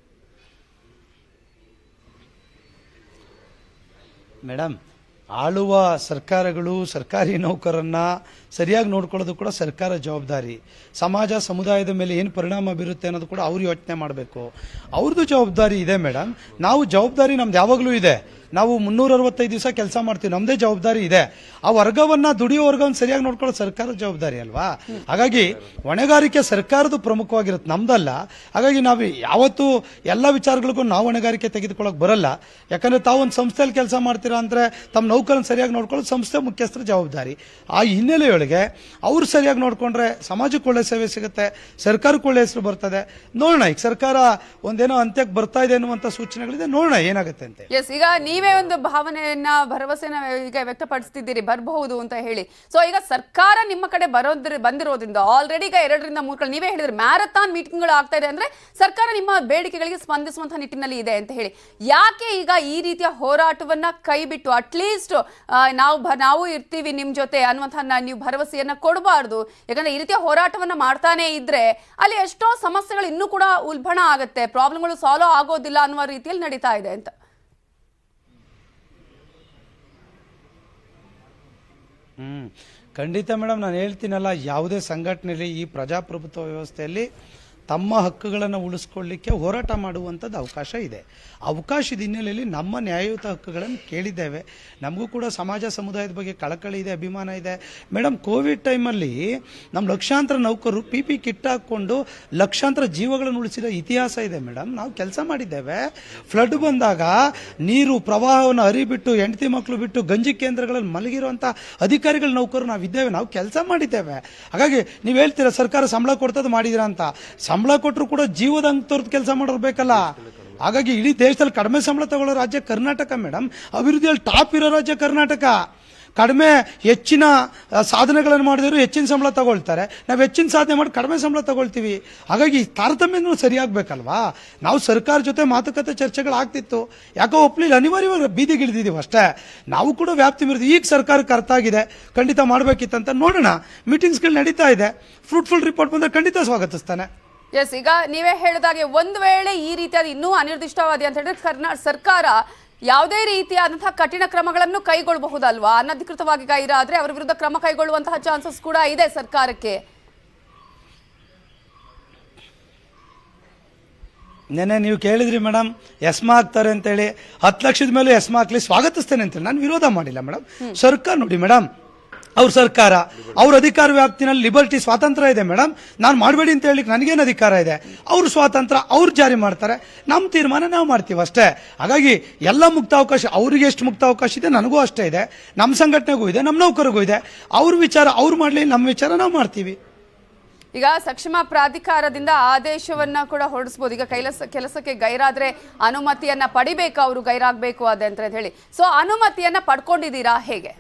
Speaker 3: ಮೇಡಮ್ ಆಳುವ ಸರ್ಕಾರಗಳು ಸರ್ಕಾರಿ ನೌಕರನ್ನ ಸರಿಯಾಗಿ ನೋಡ್ಕೊಳ್ಳೋದು ಕೂಡ ಸರ್ಕಾರ ಜವಾಬ್ದಾರಿ ಸಮಾಜ ಸಮುದಾಯದ ಮೇಲೆ ಏನು ಪರಿಣಾಮ ಬೀರುತ್ತೆ ಅನ್ನೋದು ಕೂಡ ಅವ್ರು ಯೋಚನೆ ಮಾಡಬೇಕು ಅವ್ರದ್ದು ಜವಾಬ್ದಾರಿ ಇದೆ ಮೇಡಮ್ ನಾವು ಜವಾಬ್ದಾರಿ ನಮ್ದು ಯಾವಾಗಲೂ ಇದೆ ನಾವು ಮುನ್ನೂರ ಅರವತ್ತೈದು ದಿವಸ ಕೆಲಸ ಮಾಡ್ತೀವಿ ನಮ್ಮದೇ ಜವಾಬ್ದಾರಿ ಇದೆ ಆ ವರ್ಗವನ್ನ ದುಡಿಯೋ ವರ್ಗವನ್ನು ಸರಿಯಾಗಿ ನೋಡ್ಕೊಳ್ಳೋದು ಸರ್ಕಾರದ ಜವಾಬ್ದಾರಿ ಅಲ್ವಾ ಹಾಗಾಗಿ ಹೊಣೆಗಾರಿಕೆ ಸರ್ಕಾರದ ಪ್ರಮುಖವಾಗಿರುತ್ತೆ ನಮ್ದಲ್ಲ ಹಾಗಾಗಿ ನಾವು ಯಾವತ್ತೂ ಎಲ್ಲ ವಿಚಾರಗಳಿಗೂ ನಾವು ಹೊಣೆಗಾರಿಕೆ ತೆಗೆದುಕೊಳ್ಳೋಕೆ ಬರಲ್ಲ ಯಾಕಂದ್ರೆ ತಾವು ಒಂದು ಸಂಸ್ಥೆಯಲ್ಲಿ ಕೆಲಸ ಮಾಡ್ತೀರಾ ಅಂದ್ರೆ ತಮ್ಮ ನೌಕರನ್ನ ಸರಿಯಾಗಿ ನೋಡ್ಕೊಳ್ಳೋದು ಸಂಸ್ಥೆ ಮುಖ್ಯಸ್ಥರ ಜವಾಬ್ದಾರಿ ಆ ಹಿನ್ನೆಲೆಯೊಳಗೆ ಅವ್ರು ಸರಿಯಾಗಿ ನೋಡ್ಕೊಂಡ್ರೆ ಸಮಾಜಕ್ಕೆ ಒಳ್ಳೆ ಸೇವೆ ಸಿಗುತ್ತೆ ಸರ್ಕಾರಕ್ಕೆ ಒಳ್ಳೆ ಹೆಸರು ಬರ್ತದೆ ನೋಡೋಣ ಈಗ ಸರ್ಕಾರ ಒಂದೇನೋ ಅಂತ್ಯಕ್ಕೆ ಬರ್ತಾ ಇದೆ ಅನ್ನುವಂಥ ಸೂಚನೆಗಳಿದೆ ನೋಡೋಣ ಏನಾಗುತ್ತೆ ಅಂತ
Speaker 1: ಎಸ್ ಈಗ ನೀವೇ ಒಂದು ಭಾವನೆಯನ್ನ ಭರವಸೆನ ಈಗ ವ್ಯಕ್ತಪಡಿಸ್ತಿದ್ದೀರಿ ಬರಬಹುದು ಅಂತ ಹೇಳಿ ಸೊ ಈಗ ಸರ್ಕಾರ ನಿಮ್ಮ ಕಡೆ ಬರೋದ್ರ ಬಂದಿರೋದ್ರಿಂದ ಆಲ್ರೆಡಿ ಈಗ ಎರಡರಿಂದ ಮೂರು ಕಡೆ ನೀವೇ ಹೇಳಿದ್ರೆ ಮ್ಯಾರಥಾನ್ ಮೀಟಿಂಗ್ಗಳು ಆಗ್ತಾ ಇದೆ ಅಂದ್ರೆ ಸರ್ಕಾರ ನಿಮ್ಮ ಬೇಡಿಕೆಗಳಿಗೆ ಸ್ಪಂದಿಸುವಂತಹ ನಿಟ್ಟಿನಲ್ಲಿ ಇದೆ ಅಂತ ಹೇಳಿ ಯಾಕೆ ಈಗ ಈ ರೀತಿಯ ಹೋರಾಟವನ್ನ ಕೈ ಬಿಟ್ಟು ಅಟ್ಲೀಸ್ಟ್ ನಾವು ಭ- ನಾವು ಇರ್ತೀವಿ ನಿಮ್ ಜೊತೆ ಅನ್ನುವಂತಹ ನ- ನೀವು ಭರವಸೆಯನ್ನ ಕೊಡಬಾರ್ದು ಯಾಕಂದ್ರೆ ಈ ರೀತಿಯ ಹೋರಾಟವನ್ನ ಮಾಡ್ತಾನೆ ಇದ್ರೆ ಅಲ್ಲಿ ಎಷ್ಟೋ ಸಮಸ್ಯೆಗಳು ಇನ್ನೂ ಕೂಡ ಉಲ್ಬಣ ಆಗುತ್ತೆ ಪ್ರಾಬ್ಲಮ್ಗಳು ಸಾಲ್ವ್ ಆಗೋದಿಲ್ಲ ಅನ್ನುವ ರೀತಿಯಲ್ಲಿ ನಡೀತಾ ಇದೆ ಅಂತ
Speaker 3: ಹ್ಮ್ ಖಂಡಿತ ಮೇಡಮ್ ನಾನು ಹೇಳ್ತೀನಲ್ಲ ಯಾವುದೇ ಸಂಘಟನೆಯಲ್ಲಿ ಈ ಪ್ರಜಾಪ್ರಭುತ್ವ ವ್ಯವಸ್ಥೆಯಲ್ಲಿ ತಮ್ಮ ಹಕ್ಕುಗಳನ್ನು ಉಳಿಸ್ಕೊಳ್ಳಿಕ್ಕೆ ಹೋರಾಟ ಮಾಡುವಂಥದ್ದು ಅವಕಾಶ ಇದೆ ಅವಕಾಶದ ಹಿನ್ನೆಲೆಯಲ್ಲಿ ನಮ್ಮ ನ್ಯಾಯಯುತ ಹಕ್ಕುಗಳನ್ನು ಕೇಳಿದ್ದೇವೆ ನಮಗೂ ಕೂಡ ಸಮಾಜ ಸಮುದಾಯದ ಬಗ್ಗೆ ಕಳಕಳಿ ಇದೆ ಅಭಿಮಾನ ಇದೆ ಮೇಡಮ್ ಕೋವಿಡ್ ಟೈಮಲ್ಲಿ ನಮ್ಮ ಲಕ್ಷಾಂತರ ನೌಕರರು ಪಿ ಪಿ ಕಿಟ್ ಹಾಕ್ಕೊಂಡು ಲಕ್ಷಾಂತರ ಜೀವಗಳನ್ನು ಉಳಿಸಿದ ಇತಿಹಾಸ ಇದೆ ಮೇಡಮ್ ನಾವು ಕೆಲಸ ಮಾಡಿದ್ದೇವೆ ಫ್ಲಡ್ ಬಂದಾಗ ನೀರು ಪ್ರವಾಹವನ್ನು ಹರಿಬಿಟ್ಟು ಹೆಂಡತಿ ಮಕ್ಕಳು ಬಿಟ್ಟು ಗಂಜಿ ಕೇಂದ್ರಗಳಲ್ಲಿ ಮಲಗಿರುವಂಥ ಅಧಿಕಾರಿಗಳ ನೌಕರು ನಾವಿದ್ದೇವೆ ನಾವು ಕೆಲಸ ಮಾಡಿದ್ದೇವೆ ಹಾಗಾಗಿ ನೀವು ಹೇಳ್ತೀರಾ ಸರ್ಕಾರ ಸಂಬಳ ಕೊಡ್ತದ್ದು ಮಾಡಿದಿರ ಅಂತ ಸಂಬಳ ಕೊಟ್ಟರು ಕೂಡ ಜೀವದ ಅಂತವ್ರದ್ದು ಕೆಲಸ ಮಾಡೋರು ಬೇಕಲ್ಲ ಹಾಗಾಗಿ ಇಡೀ ದೇಶದಲ್ಲಿ ಕಡಿಮೆ ಸಂಬಳ ತಗೊಳ್ಳೋ ರಾಜ್ಯ ಕರ್ನಾಟಕ ಮೇಡಮ್ ಅಭಿವೃದ್ಧಿಯಲ್ಲಿ ಟಾಪ್ ಇರೋ ರಾಜ್ಯ ಕರ್ನಾಟಕ ಕಡಿಮೆ ಹೆಚ್ಚಿನ ಆ, ಸಾಧನೆಗಳನ್ನು ಮಾಡಿದವರು ಹೆಚ್ಚಿನ ಸಂಬಳ ತಗೊಳ್ತಾರೆ ನಾವು ಹೆಚ್ಚಿನ ಸಾಧನೆ ಮಾಡಿ ಕಡಿಮೆ ಸಂಬಳ ತಗೊಳ್ತೀವಿ ಹಾಗಾಗಿ ತಾರತಮ್ಯನೂ ಸರಿಯಾಗಬೇಕಲ್ವಾ ನಾವು ಸರ್ಕಾರ ಜೊತೆ ಮಾತುಕತೆ ಚರ್ಚೆಗಳಾಗ್ತಿತ್ತು ಯಾಕೋ ಒಪ್ಲಿಲ್ಲ ಅನಿವಾರ್ಯವಾಗಿ ಬೀದಿಗಿಳಿದಿದ್ದೀವಿ ಅಷ್ಟೇ ನಾವು ಕೂಡ ವ್ಯಾಪ್ತಿ ಮೀರಿದ್ವಿ ಈಗ ಸರ್ಕಾರಕ್ಕೆ ಅರ್ಥ ಆಗಿದೆ ಖಂಡಿತ ಮಾಡಬೇಕಿತ್ತಂತ ನೋಡೋಣ ಮೀಟಿಂಗ್ಸ್ಗಳು ನಡೀತಾ ಇದೆ ಫ್ರೂಟ್ಫುಲ್ ರಿಪೋರ್ಟ್ ಬಂದರೆ ಖಂಡಿತ ಸ್ವಾಗತಿಸ್ತಾನೆ
Speaker 1: ಎಸ್ ಈಗ ನೀವೇ ಹೇಳಿದಾಗೆ ಒಂದು ವೇಳೆ ಈ ರೀತಿಯಾದ ಇನ್ನೂ ಅನಿರ್ದಿಷ್ಟವಾದಿ ಅಂತ ಹೇಳಿದ್ರೆ ಕರ್ನಾ ಸರ್ಕಾರ ಯಾವುದೇ ರೀತಿಯಾದಂತಹ ಕಠಿಣ ಕ್ರಮಗಳನ್ನು ಕೈಗೊಳ್ಳಬಹುದಲ್ವಾ ಅನಧಿಕೃತವಾಗಿ ಗೈರಾದ್ರೆ ಅವರ ವಿರುದ್ಧ ಕ್ರಮ ಕೈಗೊಳ್ಳುವಂತಹ ಚಾನ್ಸಸ್ ಕೂಡ ಇದೆ ಸರ್ಕಾರಕ್ಕೆ
Speaker 3: ನೆನೆ ನೀವು ಕೇಳಿದ್ರಿ ಮೇಡಮ್ ಎಸ್ಮಾ ಹಾಕ್ತಾರೆ ಅಂತೇಳಿ ಹತ್ತು ಲಕ್ಷದ ಮೇಲೆ ಎಸ್ಮಾ ಹಾಕ್ಲಿ ಸ್ವಾಗತಿಸ್ತೇನೆ ಅಂತೇಳಿ ನಾನು ವಿರೋಧ ಮಾಡಿಲ್ಲ ಮೇಡಮ್ ಸರ್ಕಾರ ನೋಡಿ ಮೇಡಮ್ ಅವ್ರ ಸರ್ಕಾರ ಅವ್ರ ಅಧಿಕಾರ ವ್ಯಾಪ್ತಿನಲ್ಲಿ ಲಿಬರ್ಟಿ ಸ್ವಾತಂತ್ರ್ಯ ಇದೆ ಮೇಡಮ್ ನಾನು ಮಾಡಬೇಡಿ ಅಂತ ಹೇಳಿಕ್ ನನಗೇನು ಅಧಿಕಾರ ಇದೆ ಅವ್ರ ಸ್ವಾತಂತ್ರ್ಯ ಅವ್ರು ಜಾರಿ ಮಾಡ್ತಾರೆ ನಮ್ಮ ತೀರ್ಮಾನ ನಾವು ಮಾಡ್ತೀವಿ ಅಷ್ಟೇ ಹಾಗಾಗಿ ಎಲ್ಲ ಮುಕ್ತ ಅವಕಾಶ ಅವ್ರಿಗೆ ಎಷ್ಟು ಮುಕ್ತ ಅವಕಾಶ ಇದೆ ನನಗೂ ಅಷ್ಟೇ ಇದೆ ನಮ್ಮ ಸಂಘಟನೆಗೂ ಇದೆ ನಮ್ಮ ನೌಕರಿಗೂ ಇದೆ ಅವ್ರ ವಿಚಾರ ಅವ್ರು ಮಾಡಲಿ ನಮ್ಮ ವಿಚಾರ ನಾವು ಮಾಡ್ತೀವಿ
Speaker 1: ಈಗ ಸಕ್ಷಮ ಪ್ರಾಧಿಕಾರದಿಂದ ಆದೇಶವನ್ನ ಕೂಡ ಹೊರಡಿಸಬಹುದು ಈಗ ಕೈಲಸ ಕೆಲಸಕ್ಕೆ ಗೈರಾದ್ರೆ ಅನುಮತಿಯನ್ನ ಪಡಿಬೇಕು ಅವರು ಗೈರಾಗಬೇಕು ಅದೇ ಅಂತ ಹೇಳಿ ಸೊ ಅನುಮತಿಯನ್ನ ಪಡ್ಕೊಂಡಿದ್ದೀರಾ ಹೇಗೆ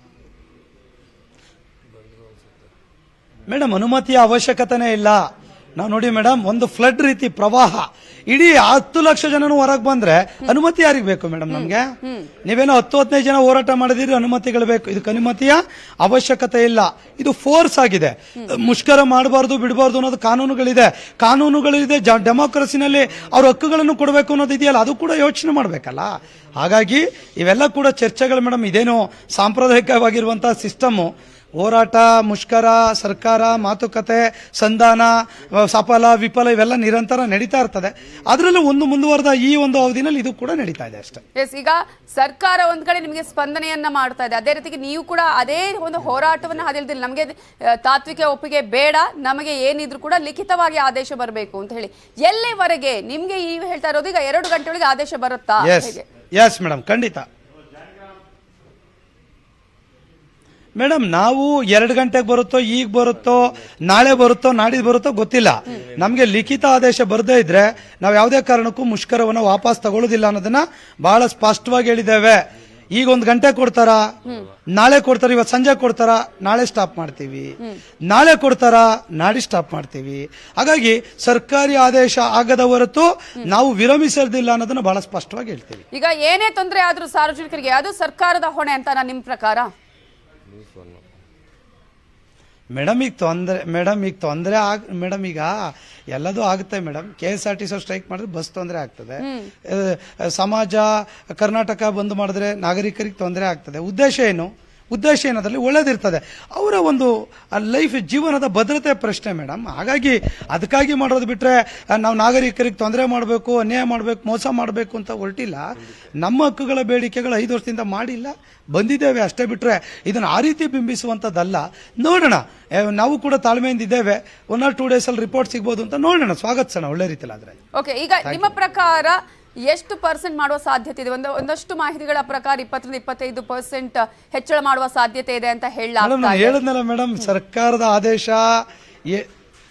Speaker 3: ಮೇಡಮ್ ಅನುಮತಿಯ ಅವಶ್ಯಕತೆನೇ ಇಲ್ಲ ನಾವು ನೋಡಿ ಮೇಡಮ್ ಒಂದು ಫ್ಲಡ್ ರೀತಿ ಪ್ರವಾಹ ಇಡೀ ಹತ್ತು ಲಕ್ಷ ಜನನು ಹೊರಗೆ ಬಂದ್ರೆ ಅನುಮತಿ ಯಾರಿಗೆ ಬೇಕು ಮೇಡಮ್ ನಮ್ಗೆ ನೀವೇನೋ ಹತ್ತು ಹದಿನೈದು ಜನ ಹೋರಾಟ ಮಾಡಿದಿರಿ ಅನುಮತಿಗಳು ಬೇಕು ಇದಕ್ಕೆ ಅನುಮತಿಯ ಅವಶ್ಯಕತೆ ಇಲ್ಲ ಇದು ಫೋರ್ಸ್ ಆಗಿದೆ ಮುಷ್ಕರ ಮಾಡಬಾರ್ದು ಬಿಡಬಾರ್ದು ಅನ್ನೋದು ಕಾನೂನುಗಳಿದೆ ಕಾನೂನುಗಳಿದೆ ಡೆಮೋಕ್ರಸಿನಲ್ಲಿ ಅವ್ರ ಹಕ್ಕುಗಳನ್ನು ಕೊಡಬೇಕು ಅನ್ನೋದು ಇದೆಯಲ್ಲ ಅದು ಕೂಡ ಯೋಚನೆ ಮಾಡಬೇಕಲ್ಲ ಹಾಗಾಗಿ ಇವೆಲ್ಲ ಕೂಡ ಚರ್ಚೆಗಳು ಮೇಡಮ್ ಇದೇನು ಸಾಂಪ್ರದಾಯಿಕವಾಗಿರುವಂತಹ ಸಿಸ್ಟಮು ಹೋರಾಟ ಮುಷ್ಕರ ಸರ್ಕಾರ ಮಾತುಕತೆ ಸಂಧಾನ ಅಹ್, ಸಫಲ ವಿಫಲ ಇವೆಲ್ಲ ನಿರಂತರ ನಡೀತಾ ಇರ್ತದೆ ಅದರಲ್ಲೂ ಒಂದು ಮುಂದುವರೆದ ಈ ಒಂದು ಅವಧಿನಲ್ಲಿ ಇದು ಕೂಡ ನಡೀತಾ ಇದೆ ಅಷ್ಟೇ
Speaker 1: ಎಸ್ ಈಗ ಸರ್ಕಾರ ಒಂದ್ ಕಡೆ ನಿಮಗೆ ಸ್ಪಂದನೆಯನ್ನ ಮಾಡ್ತಾ ಇದೆ ಅದೇ ರೀತಿಗೆ ನೀವು ಕೂಡ ಅದೇ ಒಂದು ಹೋರಾಟವನ್ನ ಹಾದಿಲ್ದಿಲ್ಲ ನಮಗೆ ಆ, ತಾತ್ವಿಕ ಒಪ್ಪಿಗೆ ಬೇಡ ನಮಗೆ ಏನಿದ್ರು ಕೂಡ ಲಿಖಿತವಾಗಿ ಆದೇಶ ಬರಬೇಕು ಅಂತ ಹೇಳಿ ಎಲ್ಲಿವರೆಗೆ ನಿಮ್ಗೆ ಈ ಹೇಳ್ತಾ ಇರೋದು ಈಗ ಎರಡು ಗಂಟೆ ಒಳಗೆ ಆದೇಶ ಬರುತ್ತಾ
Speaker 3: ಎಸ್
Speaker 1: ಹೇಗೆ
Speaker 3: ಎಸ್ ಮೇಡಮ್ ಖಂಡಿತ ಮೇಡಮ್ ನಾವು ಎರಡು ಗಂಟೆಗೆ ಬರುತ್ತೋ ಈಗ ಬರುತ್ತೋ ನಾಳೆ ಬರುತ್ತೋ ನಾಡಿದ್ದು ಬರುತ್ತೋ ಗೊತ್ತಿಲ್ಲ ನಮಗೆ ಲಿಖಿತ ಆದೇಶ ಬರದೇ ಇದ್ರೆ ನಾವು ಯಾವುದೇ ಕಾರಣಕ್ಕೂ ಮುಷ್ಕರವನ್ನು ವಾಪಸ್ ತಗೊಳ್ಳೋದಿಲ್ಲ ಅನ್ನೋದನ್ನ ಬಹಳ ಸ್ಪಷ್ಟವಾಗಿ ಹೇಳಿದ್ದೇವೆ ಈಗ ಒಂದು ಗಂಟೆ ಕೊಡ್ತಾರಾ ನಾಳೆ ಕೊಡ್ತಾರ ಇವತ್ತು ಸಂಜೆ ಕೊಡ್ತಾರ ನಾಳೆ ಸ್ಟಾಪ್ ಮಾಡ್ತೀವಿ ನಾಳೆ ಕೊಡ್ತಾರ ನಾಡಿ ಸ್ಟಾಪ್ ಮಾಡ್ತೀವಿ ಹಾಗಾಗಿ ಸರ್ಕಾರಿ ಆದೇಶ ಆಗದ ಹೊರತು ನಾವು ವಿರಮಿಸೋದಿಲ್ಲ ಅನ್ನೋದನ್ನ ಬಹಳ ಸ್ಪಷ್ಟವಾಗಿ ಹೇಳ್ತೀವಿ
Speaker 1: ಈಗ ಏನೇ ತೊಂದರೆ ಆದ್ರೂ ಸಾರ್ವಜನಿಕರಿಗೆ ಅದು ಸರ್ಕಾರದ ಹೊಣೆ ಅಂತ ನಿಮ್ ಪ್ರಕಾರ
Speaker 3: ಮೇಡಮ್ ಈಗ ತೊಂದರೆ ಮೇಡಮ್ ಈಗ ತೊಂದರೆ ಆಗ್ ಮೇಡಮ್ ಈಗ ಎಲ್ಲದೂ ಆಗುತ್ತೆ madam K S R T C strike ಮಾಡಿದ್ರೆ ಬಸ್ ತೊಂದರೆ ಆಗ್ತದೆ ಅಹ್, ಸಮಾಜ ಕರ್ನಾಟಕ ಬಂದ್ ಮಾಡಿದ್ರೆ ನಾಗರಿಕರಿಗೆ ತೊಂದರೆ ಆಗ್ತದೆ ಉದ್ದೇಶ ಏನು ಉದ್ದೇಶ ಏನದ್ರಲ್ಲಿ ಒಳ್ಳೇದಿರ್ತದೆ ಅವರ ಒಂದು ಲೈಫ್ ಜೀವನದ ಭದ್ರತೆ ಪ್ರಶ್ನೆ ಮೇಡಮ್ ಹಾಗಾಗಿ ಅದಕ್ಕಾಗಿ ಮಾಡೋದು ಬಿಟ್ರೆ ಅಹ್, ನಾವು ನಾಗರಿಕರಿಗೆ ತೊಂದರೆ ಮಾಡಬೇಕು ಅನ್ಯಾಯ ಮಾಡಬೇಕು ಮೋಸ ಮಾಡಬೇಕು ಅಂತ ಹೊರಟಿಲ್ಲ ನಮ್ಮ ಹಕ್ಕುಗಳ ಬೇಡಿಕೆಗಳು ಐದು ವರ್ಷದಿಂದ ಮಾಡಿಲ್ಲ ಬಂದಿದ್ದೇವೆ ಅಷ್ಟೇ ಬಿಟ್ರೆ ಇದನ್ನ ಆ ರೀತಿ ಬಿಂಬಿಸುವಂತದ್ದಲ್ಲ ನೋಡೋಣ ಏ, ನಾವು ಕೂಡ ತಾಳ್ಮೆಯಿಂದ ಇದ್ದೇವೆ ಒನ್ ಆರ್ ಟೂ ಡೇಸ್ ಅಲ್ಲಿ ರಿಪೋರ್ಟ್ ಸಿಗ್ಬೋದು ಅಂತ ನೋಡೋಣ ಸ್ವಾಗತಿಸೋಣ ಒಳ್ಳೆ ರೀತಿಯಲ್ಲಿ ಆದ್ರೆ
Speaker 1: ಓಕೆ ಈಗ ನಿಮ್ಮ ಪ್ರಕಾರ ಎಷ್ಟು ಪರ್ಸೆಂಟ್ ಮಾಡುವ ಸಾಧ್ಯತೆ ಇದೆ ಒಂದು ಒಂದಷ್ಟು ಮಾಹಿತಿಗಳ ಪ್ರಕಾರ ಇಪ್ಪತ್ತರಿಂದ ಇಪ್ಪತ್ತೈದು ಪರ್ಸೆಂಟ್ ಹೆಚ್ಚಳ ಮಾಡುವ ಸಾಧ್ಯತೆ ಇದೆ ಅಂತ
Speaker 3: ಮೇಡಮ್
Speaker 1: ಹೇಳಲಾಗ್ತಾ
Speaker 3: ನಾನು
Speaker 1: ಇದೆ
Speaker 3: ಹೇಳಿದ್ನಲ್ಲ ಮೇಡಮ್ ಸರ್ಕಾರದ ಆದೇಶ ಏ-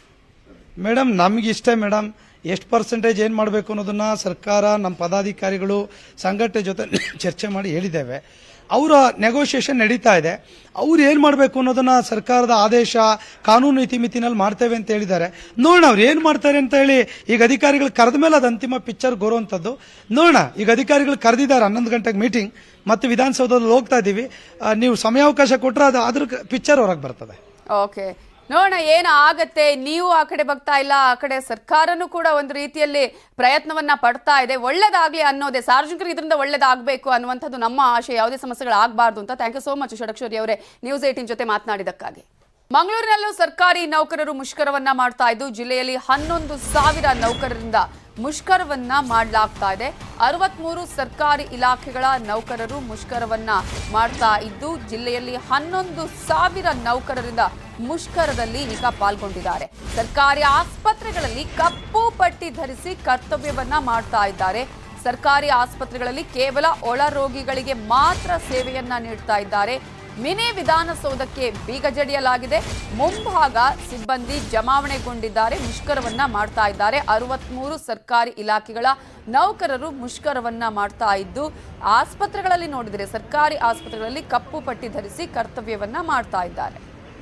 Speaker 3: ಮೇಡಮ್ ನಮಗಿಷ್ಟೇ ಮೇಡಮ್ ಎಷ್ಟು ಪರ್ಸೆಂಟೇಜ್ ಏನು ಮಾಡಬೇಕು ಅನ್ನೋದನ್ನ ಸರ್ಕಾರ ನಮ್ಮ ಪದಾಧಿಕಾರಿಗಳು ಸಂಘಟನೆ ಜೊತೆ ಚರ್ಚೆ ಮಾಡಿ ಹೇಳಿದ್ದೇವೆ ಅವರ ನೆಗೋಷಿಯೇಷನ್ ನಡೀತಾ ಇದೆ ಅವ್ರು ಏನು ಮಾಡಬೇಕು ಅನ್ನೋದನ್ನ ಸರ್ಕಾರದ ಆದೇಶ ಕಾನೂನು ಇತಿಮಿತಿನಲ್ಲಿ ಮಾಡ್ತೇವೆ ಅಂತ ಹೇಳಿದ್ದಾರೆ ನೋಡೋಣ ಅವ್ರು ಏನು ಮಾಡ್ತಾರೆ ಅಂತ ಹೇಳಿ ಈಗ ಅಧಿಕಾರಿಗಳು ಕರೆದ ಮೇಲೆ ಅದು ಅಂತಿಮ ಪಿಕ್ಚರ್ ಬರುವಂಥದ್ದು ನೋಡೋಣ ಈಗ ಅಧಿಕಾರಿಗಳು ಕರೆದಿದ್ದಾರೆ ಹನ್ನೊಂದು ಗಂಟೆಗೆ ಮೀಟಿಂಗ್ ಮತ್ತು ವಿಧಾನಸೌಧದಲ್ಲಿ ಹೋಗ್ತಾ ಇದ್ದೀವಿ ಆ, ನೀವು ಸಮಯಾವಕಾಶ ಕೊಟ್ಟರೆ ಅದು ಅದ್ರ ಪಿಕ್ಚರ್ ಹೊರಗೆ ಬರ್ತದೆ
Speaker 1: ಓಕೆ ನೋಡೋಣ ಏನು ಆಗತ್ತೆ ನೀವು ಆ ಕಡೆ ಬರ್ತಾ ಇಲ್ಲ ಆ ಕಡೆ ಸರ್ಕಾರನೂ ಕೂಡ ಒಂದು ರೀತಿಯಲ್ಲಿ ಪ್ರಯತ್ನವನ್ನ ಪಡ್ತಾ ಇದೆ ಒಳ್ಳೇದಾಗ್ಲಿ ಅನ್ನೋದೇ ಸಾರ್ವಜನಿಕರಿಗೆ ಇದರಿಂದ ಒಳ್ಳೇದಾಗಬೇಕು ಅನ್ನುವಂಥದ್ದು ನಮ್ಮ ಆಶಯ ಯಾವುದೇ ಸಮಸ್ಯೆಗಳಾಗಬಾರ್ದು ಅಂತ thank you so much Shadakshari ಅವರೇ ನ್ಯೂಸ್ ಏಟಿನ್ ಜೊತೆ ಮಾತನಾಡಿದಕ್ಕಾಗಿ ಮಂಗಳೂರಿನಲ್ಲೂ ಸರ್ಕಾರಿ ನೌಕರರು ಮುಷ್ಕರವನ್ನ ಮಾಡ್ತಾ ಇದ್ದು ಜಿಲ್ಲೆಯಲ್ಲಿ ಹನ್ನೊಂದು ಸಾವಿರ ನೌಕರರಿಂದ ಮುಷ್ಕರವನ್ನ ಮಾಡಲಾಗ್ತಾ ಇದೆ ಅರವತ್ಮೂರು ಸರ್ಕಾರಿ ಇಲಾಖೆಗಳ ನೌಕರರು ಮುಷ್ಕರವನ್ನ ಮಾಡ್ತಾ ಇದ್ದು ಜಿಲ್ಲೆಯಲ್ಲಿ ಹನ್ನೊಂದು ಸಾವಿರ ನೌಕರರಿಂದ ಮುಷ್ಕರದಲ್ಲಿ ಈಗ ಪಾಲ್ಗೊಂಡಿದ್ದಾರೆ ಸರ್ಕಾರಿ ಆಸ್ಪತ್ರೆಗಳಲ್ಲಿ ಕಪ್ಪು ಪಟ್ಟಿ ಧರಿಸಿ ಕರ್ತವ್ಯವನ್ನ ಮಾಡ್ತಾ ಇದ್ದಾರೆ ಸರ್ಕಾರಿ ಆಸ್ಪತ್ರೆಗಳಲ್ಲಿ ಕೇವಲ ಒಳ ರೋಗಿಗಳಿಗೆ ಮಾತ್ರ ಸೇವೆಯನ್ನ ನೀಡ್ತಾ ಇದ್ದಾರೆ ಮಿನಿ ವಿಧಾನಸೌಧಕ್ಕೆ ಬೀಗ ಜಡಿಯಲಾಗಿದೆ ಮುಂಭಾಗ ಸಿಬ್ಬಂದಿ ಜಮಾವಣೆಗೊಂಡಿದ್ದಾರೆ ಮುಷ್ಕರವನ್ನ ಮಾಡ್ತಾ ಇದ್ದಾರೆ ಅರವತ್ಮೂರು ಸರ್ಕಾರಿ ಇಲಾಖೆಗಳ ನೌಕರರು ಮುಷ್ಕರವನ್ನ ಮಾಡ್ತಾ ಇದ್ದು ಆಸ್ಪತ್ರೆಗಳಲ್ಲಿ ನೋಡಿದರೆ ಸರ್ಕಾರಿ ಆಸ್ಪತ್ರೆಗಳಲ್ಲಿ ಕಪ್ಪು ಪಟ್ಟಿ ಧರಿಸಿ ಕರ್ತವ್ಯವನ್ನ ಮಾಡ್ತಾ ಇದ್ದಾರೆ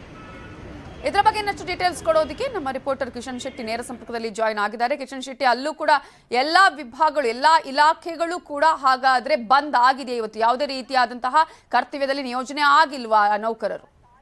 Speaker 1: ಇದರ ಬಗ್ಗೆ ಇನ್ನಷ್ಟು ಡೀಟೇಲ್ಸ್ ಕೊಡೋದಕ್ಕೆ ನಮ್ಮ ರಿಪೋರ್ಟರ್ ಕಿಶನ್ ಶೆಟ್ಟಿ ನೇರ ಸಂಪರ್ಕದಲ್ಲಿ ಜಾಯ್ನ್ ಆಗಿದ್ದಾರೆ ಕಿಶನ್ ಶೆಟ್ಟಿ ಅಲ್ಲೂ ಕೂಡ ಎಲ್ಲಾ ವಿಭಾಗಗಳು ಎಲ್ಲಾ ಇಲಾಖೆಗಳು ಕೂಡ ಹಾಗಾದ್ರೆ ಬಂದ್ ಆಗಿದೆ ಇವತ್ತು ಯಾವುದೇ ರೀತಿಯಾದಂತಹ ಕರ್ತವ್ಯದಲ್ಲಿ ನಿಯೋಜನೆ ಆಗಿಲ್ವಾ ಆ ನೌಕರರು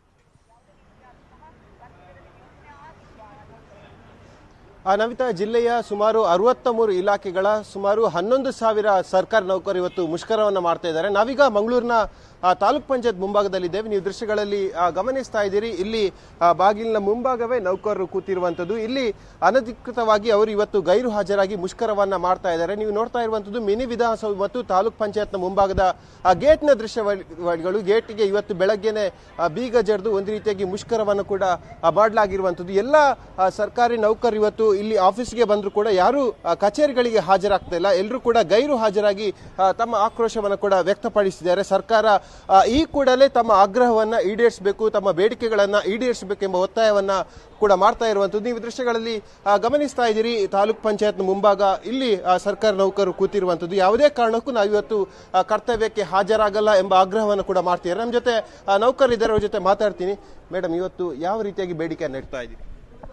Speaker 4: ಆ ನವಿತಾ ಜಿಲ್ಲೆಯ ಸುಮಾರು ಅರವತ್ತ ಮೂರು ಇಲಾಖೆಗಳ ಸುಮಾರು ಹನ್ನೊಂದು ಸಾವಿರ ಸರ್ಕಾರಿ ನೌಕರರು ಇವತ್ತು ಮುಷ್ಕರವನ್ನು ಮಾಡ್ತಾ ಇದ್ದಾರೆ ನಾವೀಗ ಮಂಗಳೂರಿನ ಆ, ತಾಲೂಕ್ ಪಂಚಾಯತ್ ಮುಂಭಾಗದಲ್ಲಿದ್ದೇವೆ ನೀವು ದೃಶ್ಯಗಳಲ್ಲಿ ಆ, ಗಮನಿಸ್ತಾ ಇದ್ದೀರಿ ಇಲ್ಲಿ ಆ, ಬಾಗಿಲಿನ ಮುಂಭಾಗವೇ ನೌಕರರು ಕೂತಿರುವಂಥದ್ದು ಇಲ್ಲಿ ಅನಧಿಕೃತವಾಗಿ ಅವರು ಇವತ್ತು ಗೈರು ಹಾಜರಾಗಿ ಮುಷ್ಕರವನ್ನ ಮಾಡ್ತಾ ಇದ್ದಾರೆ ನೀವು ನೋಡ್ತಾ ಇರುವಂಥದ್ದು ಮಿನಿ ವಿಧಾನಸೌಧ ಮತ್ತು ತಾಲೂಕ್ ಪಂಚಾಯತ್ನ ಮುಂಭಾಗದ ಆ, ಗೇಟ್ನ ದೃಶ್ಯಗಳು ಗೇಟ್ಗೆ ಇವತ್ತು ಬೆಳಗ್ಗೆನೆ ಆ, ಬೀಗ ಜಡಿದು ಒಂದು ರೀತಿಯಾಗಿ ಮುಷ್ಕರವನ್ನು ಕೂಡ ಆ, ಮಾಡಲಾಗಿರುವಂಥದ್ದು ಎಲ್ಲ ಆ, ಸರ್ಕಾರಿ ನೌಕರರು ಇವತ್ತು ಇಲ್ಲಿ ಆಫೀಸ್ಗೆ ಬಂದರೂ ಕೂಡ ಯಾರು ಆ, ಕಚೇರಿಗಳಿಗೆ ಹಾಜರಾಗ್ತಾ ಇಲ್ಲ ಎಲ್ಲರೂ ಕೂಡ ಗೈರು ಹಾಜರಾಗಿ ಆ, ತಮ್ಮ ಆಕ್ರೋಶವನ್ನು ಕೂಡ ವ್ಯಕ್ತಪಡಿಸಿದ್ದಾರೆ ಸರ್ಕಾರ ಆ, ಈ ಕೂಡಲೇ ತಮ್ಮ ಆಗ್ರಹವನ್ನ ಈಡೇರಿಸಬೇಕು ತಮ್ಮ ಬೇಡಿಕೆಗಳನ್ನ ಈಡೇರಿಸಬೇಕೆಂಬ ಒತ್ತಾಯವನ್ನ ಕೂಡ ಮಾಡ್ತಾ ಇರುವಂಥದ್ದು ನೀವು ದೃಶ್ಯಗಳಲ್ಲಿ ಆ, ಗಮನಿಸ್ತಾ ಇದ್ದೀರಿ ತಾಲೂಕ್ ಪಂಚಾಯತ್ ಮುಂಭಾಗ ಇಲ್ಲಿ ಆ, ಸರ್ಕಾರಿ ನೌಕರರು ಕೂತಿರುವಂಥದ್ದು ಯಾವುದೇ ಕಾರಣಕ್ಕೂ ನಾವು ಇವತ್ತು ಆ, ಕರ್ತವ್ಯಕ್ಕೆ ಹಾಜರಾಗಲ್ಲ ಎಂಬ ಆಗ್ರಹವನ್ನು ಕೂಡ ಮಾಡ್ತಿದ್ದಾರೆ ನಮ್ಮ ಜೊತೆ ಆ, ನೌಕರರಿದ್ದಾರೆ ಅವ್ರ ಜೊತೆ ಮಾತಾಡ್ತೀನಿ ಮೇಡಮ್ ಇವತ್ತು ಯಾವ ರೀತಿಯಾಗಿ ಬೇಡಿಕೆಯನ್ನು ಇಡ್ತಾ ಇದ್ದೀರಿ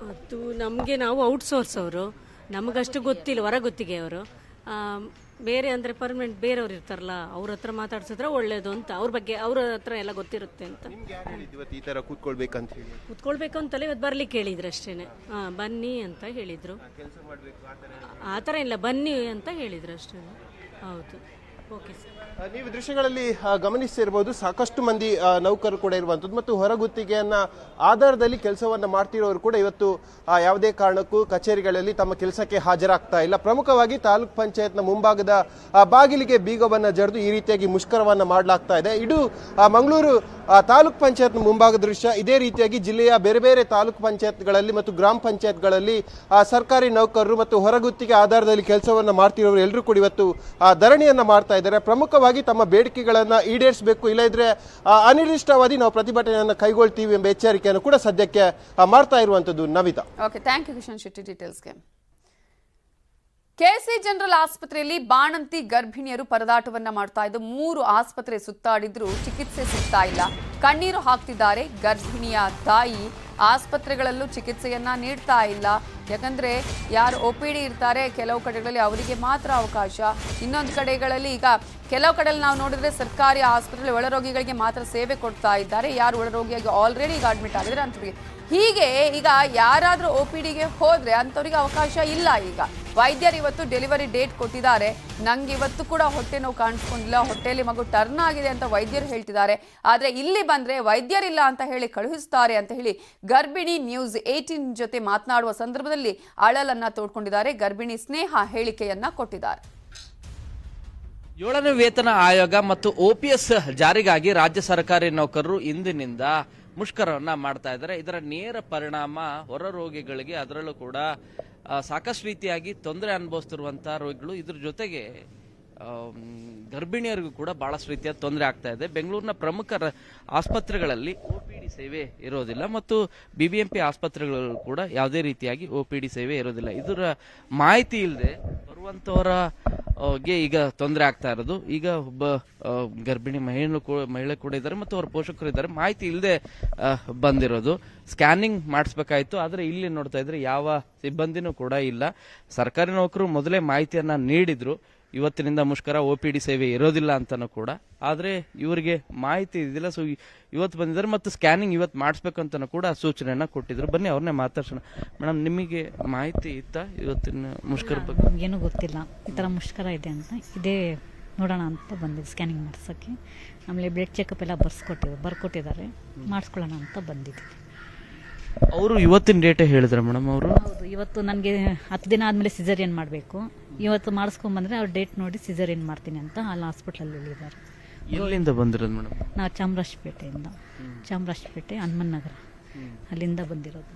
Speaker 5: ಅದು ನಮಗೆ ನಾವು ಔಟ್ಸೋರ್ಸ್ ಅವರು ನಮಗಷ್ಟು ಗೊತ್ತಿಲ್ಲ ಹೊರ ಗೊತ್ತಿಗೆ ಅವರು ಬೇರೆ ಅಂದರೆ ಪರ್ಮನೆಂಟ್ ಬೇರೆಯವ್ರು ಇರ್ತಾರಲ್ಲ ಅವ್ರ ಹತ್ರ ಮಾತಾಡ್ಸಿದ್ರೆ ಒಳ್ಳೇದು ಅಂತ ಅವ್ರ ಬಗ್ಗೆ ಅವ್ರ ಹತ್ರ ಎಲ್ಲ ಗೊತ್ತಿರುತ್ತೆ ಅಂತ
Speaker 4: ನಿಮ್ಗೆ ಯಾರು ಹೇಳಿದ್ದು ಇವತ್ತು ಈ ತರ ಕೂತ್ಕೊಳ್ಬೇಕಂತ ಹೇಳಿ
Speaker 5: ಕುತ್ಕೊಳ್ಬೇಕು ಅಂತಲೇ ಇವತ್ತು ಬರ್ಲಿಕ್ಕೆ ಹೇಳಿದ್ರು ಅಷ್ಟೇನೆ ಹಾಂ ಬನ್ನಿ ಅಂತ ಹೇಳಿದರು ಆ ಥರ ಇಲ್ಲ ಬನ್ನಿ ಅಂತ ಹೇಳಿದ್ರು ಅಷ್ಟೇ ಹೌದು ಓಕೆ ಸರ್
Speaker 4: ಆ, ನೀವು ದೃಶ್ಯಗಳಲ್ಲಿ ಆ, ಗಮನಿಸ್ತಿರ್ಬೋದು ಸಾಕಷ್ಟು ಮಂದಿ ಆ, ನೌಕರರು ಕೂಡ ಇರುವಂಥದ್ದು ಮತ್ತು ಹೊರಗುತ್ತಿಗೆಯನ್ನ ಆಧಾರದಲ್ಲಿ ಕೆಲಸವನ್ನ ಮಾಡ್ತಿರೋರು ಕೂಡ ಇವತ್ತು ಆ, ಯಾವುದೇ ಕಾರಣಕ್ಕೂ ಕಚೇರಿಗಳಲ್ಲಿ ತಮ್ಮ ಕೆಲಸಕ್ಕೆ ಹಾಜರಾಗ್ತಾ ಇಲ್ಲ ಪ್ರಮುಖವಾಗಿ ತಾಲೂಕ್ ಪಂಚಾಯತ್ನ ಮುಂಭಾಗದ ಆ, ಬಾಗಿಲಿಗೆ ಬೀಗವನ್ನ ಜಡಿದು ಈ ರೀತಿಯಾಗಿ ಮುಷ್ಕರವನ್ನ ಮಾಡಲಾಗ್ತಾ ಇದೆ ಇದು ಆ, ಮಂಗಳೂರು ಆ, ತಾಲೂಕ್ ಪಂಚಾಯತ್ನ ಮುಂಭಾಗದ ದೃಶ್ಯ ಇದೇ ರೀತಿಯಾಗಿ ಜಿಲ್ಲೆಯ ಬೇರೆ ಬೇರೆ ತಾಲೂಕ್ ಪಂಚಾಯತ್ಗಳಲ್ಲಿ ಮತ್ತು ಗ್ರಾಮ ಪಂಚಾಯತ್ಗಳಲ್ಲಿ ಆ, ಸರ್ಕಾರಿ ನೌಕರರು ಮತ್ತು ಹೊರಗುತ್ತಿಗೆ ಆಧಾರದಲ್ಲಿ ಕೆಲಸವನ್ನ ಮಾಡ್ತಿರೋರು ಎಲ್ಲರೂ ಕೂಡ ಇವತ್ತು ಆ, ಧರಣಿಯನ್ನ ಮಾಡ್ತಾ ಇದ್ದಾರೆ ಪ್ರಮುಖವಾಗಿ ತಮ್ಮ ಬೇಡಿಕೆಗಳನ್ನ ಈಡೇರಿಸಬೇಕು ಇಲ್ಲದಿದ್ರೆ ಆ, ಅನಿರ್ದಿಷ್ಟಾವಧಿ ನಾವು ಪ್ರತಿಭಟನೆಯನ್ನು ಕೈಗೊಳ್ತೀವಿ ಎಂಬ ಎಚ್ಚರಿಕೆಯನ್ನು ಕೂಡ ಸದ್ಯಕ್ಕೆ ಆ, ಮಾಡ್ತಾ ಇರುವಂತದ್ದು Navitha
Speaker 1: okay thank you Kishan Shetty ಡೀಟೇಲ್ಸ್ಗೆ ಕೆಸಿ ಜನರಲ್ ಆಸ್ಪತ್ರೆಯಲ್ಲಿ ಬಾಣಂತಿ ಗರ್ಭಿಣಿಯರು ಪರದಾಟವನ್ನ ಮಾಡ್ತಾ ಇದ್ದು ಮೂರು ಆಸ್ಪತ್ರೆ ಸುತ್ತಾಡಿದ್ರು ಚಿಕಿತ್ಸೆ ಸಿಗ್ತಾ ಇಲ್ಲ ಕಣ್ಣೀರು ಹಾಕ್ತಿದ್ದಾರೆ ಗರ್ಭಿಣಿಯ ತಾಯಿ ಆಸ್ಪತ್ರೆಗಳಲ್ಲೂ ಚಿಕಿತ್ಸೆಯನ್ನ ನೀಡ್ತಾ ಇಲ್ಲ ಯಾಕಂದ್ರೆ ಯಾರು ಒ ಪಿ ಡಿ ಇರ್ತಾರೆ ಕೆಲವು ಕಡೆಗಳಲ್ಲಿ ಅವರಿಗೆ ಮಾತ್ರ ಅವಕಾಶ ಇನ್ನೊಂದು ಕಡೆಗಳಲ್ಲಿ ಈಗ ಕೆಲವು ಕಡೆಯಲ್ಲಿ ನಾವು ನೋಡಿದ್ರೆ ಸರ್ಕಾರಿ ಆಸ್ಪತ್ರೆಯಲ್ಲಿ ಒಳರೋಗಿಗಳಿಗೆ ಮಾತ್ರ ಸೇವೆ ಕೊಡ್ತಾ ಇದ್ದಾರೆ ಯಾರು ಒಳರೋಗಿಯಾಗಿ ಆಲ್ರೆಡಿ ಈಗ ಅಡ್ಮಿಟ್ ಆಗಿದ್ರೆ ಅಂಥವ್ರಿಗೆ ಹೀಗೆ ಈಗ ಯಾರಾದ್ರೂ ಒ ಪಿ ಡಿಗೆ ಹೋದ್ರೆ ಅಂಥವ್ರಿಗೆ ಅವಕಾಶ ಇಲ್ಲ ಈಗ ವೈದ್ಯರು ಇವತ್ತು ಡೆಲಿವರಿ ಡೇಟ್ ಕೊಟ್ಟಿದ್ದಾರೆ ನಂಗೆ ಇವತ್ತು ಕೂಡ ಹೊಟ್ಟೆ ನೋವು ಕಾಣಿಸ್ಕೊಂಡಿಲ್ಲ ಹೊಟ್ಟೆಯಲ್ಲಿ ಮಗು ಟರ್ನ್ ಆಗಿದೆ ಅಂತ ವೈದ್ಯರು ಹೇಳ್ತಿದ್ದಾರೆ ಆದ್ರೆ ಇಲ್ಲಿ ಬಂದ್ರೆ ವೈದ್ಯರಿಲ್ಲ ಅಂತ ಹೇಳಿ ಕಳುಹಿಸ್ತಾರೆ ಅಂತ ಹೇಳಿ ಗರ್ಭಿಣಿ ನ್ಯೂಸ್ ಏಟೀನ್ ಜೊತೆ ಮಾತನಾಡುವ ಸಂದರ್ಭದಲ್ಲಿ ಅಳಲನ್ನ ತೋಡ್ಕೊಂಡಿದ್ದಾರೆ ಗರ್ಭಿಣಿ ಸ್ನೇಹ ಹೇಳಿಕೆಯನ್ನ ಕೊಟ್ಟಿದ್ದಾರೆ
Speaker 2: ಏಳನೇ ವೇತನ ಆಯೋಗ ಮತ್ತು ಓಪಿಎಸ್ ಜಾರಿಗಾಗಿ ರಾಜ್ಯ ಸರ್ಕಾರಿ ನೌಕರರು ಇಂದಿನಿಂದ ಮುಷ್ಕರವನ್ನ ಮಾಡ್ತಾ ಇದ್ದಾರೆ ಇದರ ನೇರ ಪರಿಣಾಮ ಹೊರ ರೋಗಿಗಳಿಗೆ ಅದರಲ್ಲೂ ಕೂಡ ಆ, ಸಾಕಷ್ಟು ರೀತಿಯಾಗಿ ತೊಂದರೆ ಅನುಭವಿಸ್ತಿರುವಂತಹ ರೋಗಿಗಳು ಇದ್ರ ಜೊತೆಗೆ ಆಮ್, ಗರ್ಭಿಣಿಯರಿಗೂ ಕೂಡ ಬಹಳಷ್ಟು ರೀತಿಯ ತೊಂದರೆ ಆಗ್ತಾ ಇದೆ ಬೆಂಗಳೂರಿನ ಪ್ರಮುಖ ರ- ಆಸ್ಪತ್ರೆಗಳಲ್ಲಿ ಒಪಿಡಿ ಸೇವೆ ಇರೋದಿಲ್ಲ ಮತ್ತು ಬಿಬಿಎಂಪಿ ಆಸ್ಪತ್ರೆಗಳಲ್ಲೂ ಕೂಡ ಯಾವುದೇ ರೀತಿಯಾಗಿ ಒಪಿಡಿ ಸೇವೆ ಇರೋದಿಲ್ಲ ಇದರ ಮಾಹಿತಿ ಇಲ್ಲದೆ ಬರುವಂತವರ ಆ, ಗೆ ಈಗ ತೊಂದರೆ ಆಗ್ತಾ ಇರೋದು ಈಗ ಒಬ್ಬ ಆ, ಗರ್ಭಿಣಿ ಮಹಿಳೆ ಕೂ- ಮಹಿಳೆ ಕೂಡ ಇದ್ದಾರೆ ಮತ್ತು ಅವರ ಪೋಷಕರು ಇದ್ದಾರೆ ಮಾಹಿತಿ ಇಲ್ಲದೆ ಬಂದಿರೋದು ಸ್ಕ್ಯಾನಿಂಗ್ ಮಾಡಿಸ್ಬೇಕಾಯ್ತು ಆದ್ರೆ ಇಲ್ಲಿ ನೋಡ್ತಾ ಇದ್ರೆ ಯಾವ ಸಿಬ್ಬಂದಿನೂ ಕೂಡ ಇಲ್ಲ ಸರ್ಕಾರಿ ನೌಕರು ಮೊದಲೇ ಮಾಹಿತಿಯನ್ನ ನೀಡಿದ್ರು ಇವತ್ತಿನಿಂದ ಮುಷ್ಕರ ಒ ಪಿ ಡಿ ಸೇವೆ ಇರೋದಿಲ್ಲ ಅಂತನೂ ಕೂಡ ಆದ್ರೆ ಇವರಿಗೆ ಮಾಹಿತಿ ಇದಿಲ್ಲ ಸೊ ಇವತ್ತು ಬಂದಿದ್ದಾರೆ ಮತ್ತು ಸ್ಕ್ಯಾನಿಂಗ್ ಇವತ್ತು ಮಾಡಿಸ್ಬೇಕು ಅಂತನೂ ಕೂಡ ಸೂಚನೆಯನ್ನ ಕೊಟ್ಟಿದ್ರು ಬನ್ನಿ ಅವ್ರನ್ನೇ ಮಾತಾಡ್ಸೋಣ ಮೇಡಮ್ ನಿಮಗೆ ಮಾಹಿತಿ ಇತ್ತಾ ಇವತ್ತಿನ ಮುಷ್ಕರ ಬಗ್ಗೆ
Speaker 6: ನಮಗೇನು ಗೊತ್ತಿಲ್ಲ ಈ ಥರ ಮುಷ್ಕರ ಇದೆ ಅಂತ ಇದೇ ನೋಡೋಣ ಅಂತ ಬಂದಿದ್ದು ಸ್ಕ್ಯಾನಿಂಗ್ ಮಾಡ್ಸೋಕ್ಕೆ ಆಮೇಲೆ ಬ್ಲಡ್ ಚೆಕಪ್ ಎಲ್ಲ ಬರ್ಸ್ಕೊಟ್ಟಿದ್ರು ಬರ್ಕೊಟ್ಟಿದ್ದಾರೆ ಮಾಡಿಸ್ಕೊಳ್ಳೋಣ ಅಂತ ಬಂದಿದ್ದೀವಿ
Speaker 2: ಅವರು ಇವತ್ತಿನ ಡೇಟೇ ಹೇಳಿದ್ರ ಮೇಡಮ್ ಅವರು
Speaker 6: ಹೌದು ಇವತ್ತು ನನಗೆ ಹತ್ತು ದಿನ ಆದಮೇಲೆ ಸಿಸರಿಯನ್ ಮಾಡಬೇಕು ಇವತ್ತು ಮಾಡಿಸ್ಕೊಂಬಂದ್ರೆ ಅವ್ರು ಡೇಟ್ ನೋಡಿ ಸಿಸರಿಯನ್ ಮಾಡ್ತೀನಿ ಅಂತ ಅಲ್ಲಿ ಹಾಸ್ಪಿಟ್ಲಲ್ಲಿ ಹೇಳಿದ್ದಾರೆ
Speaker 2: ಎಲ್ಲಿಂದ ಬಂದಿರೋದು ಮೇಡಮ್
Speaker 6: ನಾವು ಚಾಮರಾಜಪೇಟೆಯಿಂದ ಚಾಮರಾಜಪೇಟೆ ಹನುಮನ್ ನಗರ ಅಲ್ಲಿಂದ ಬಂದಿರೋದು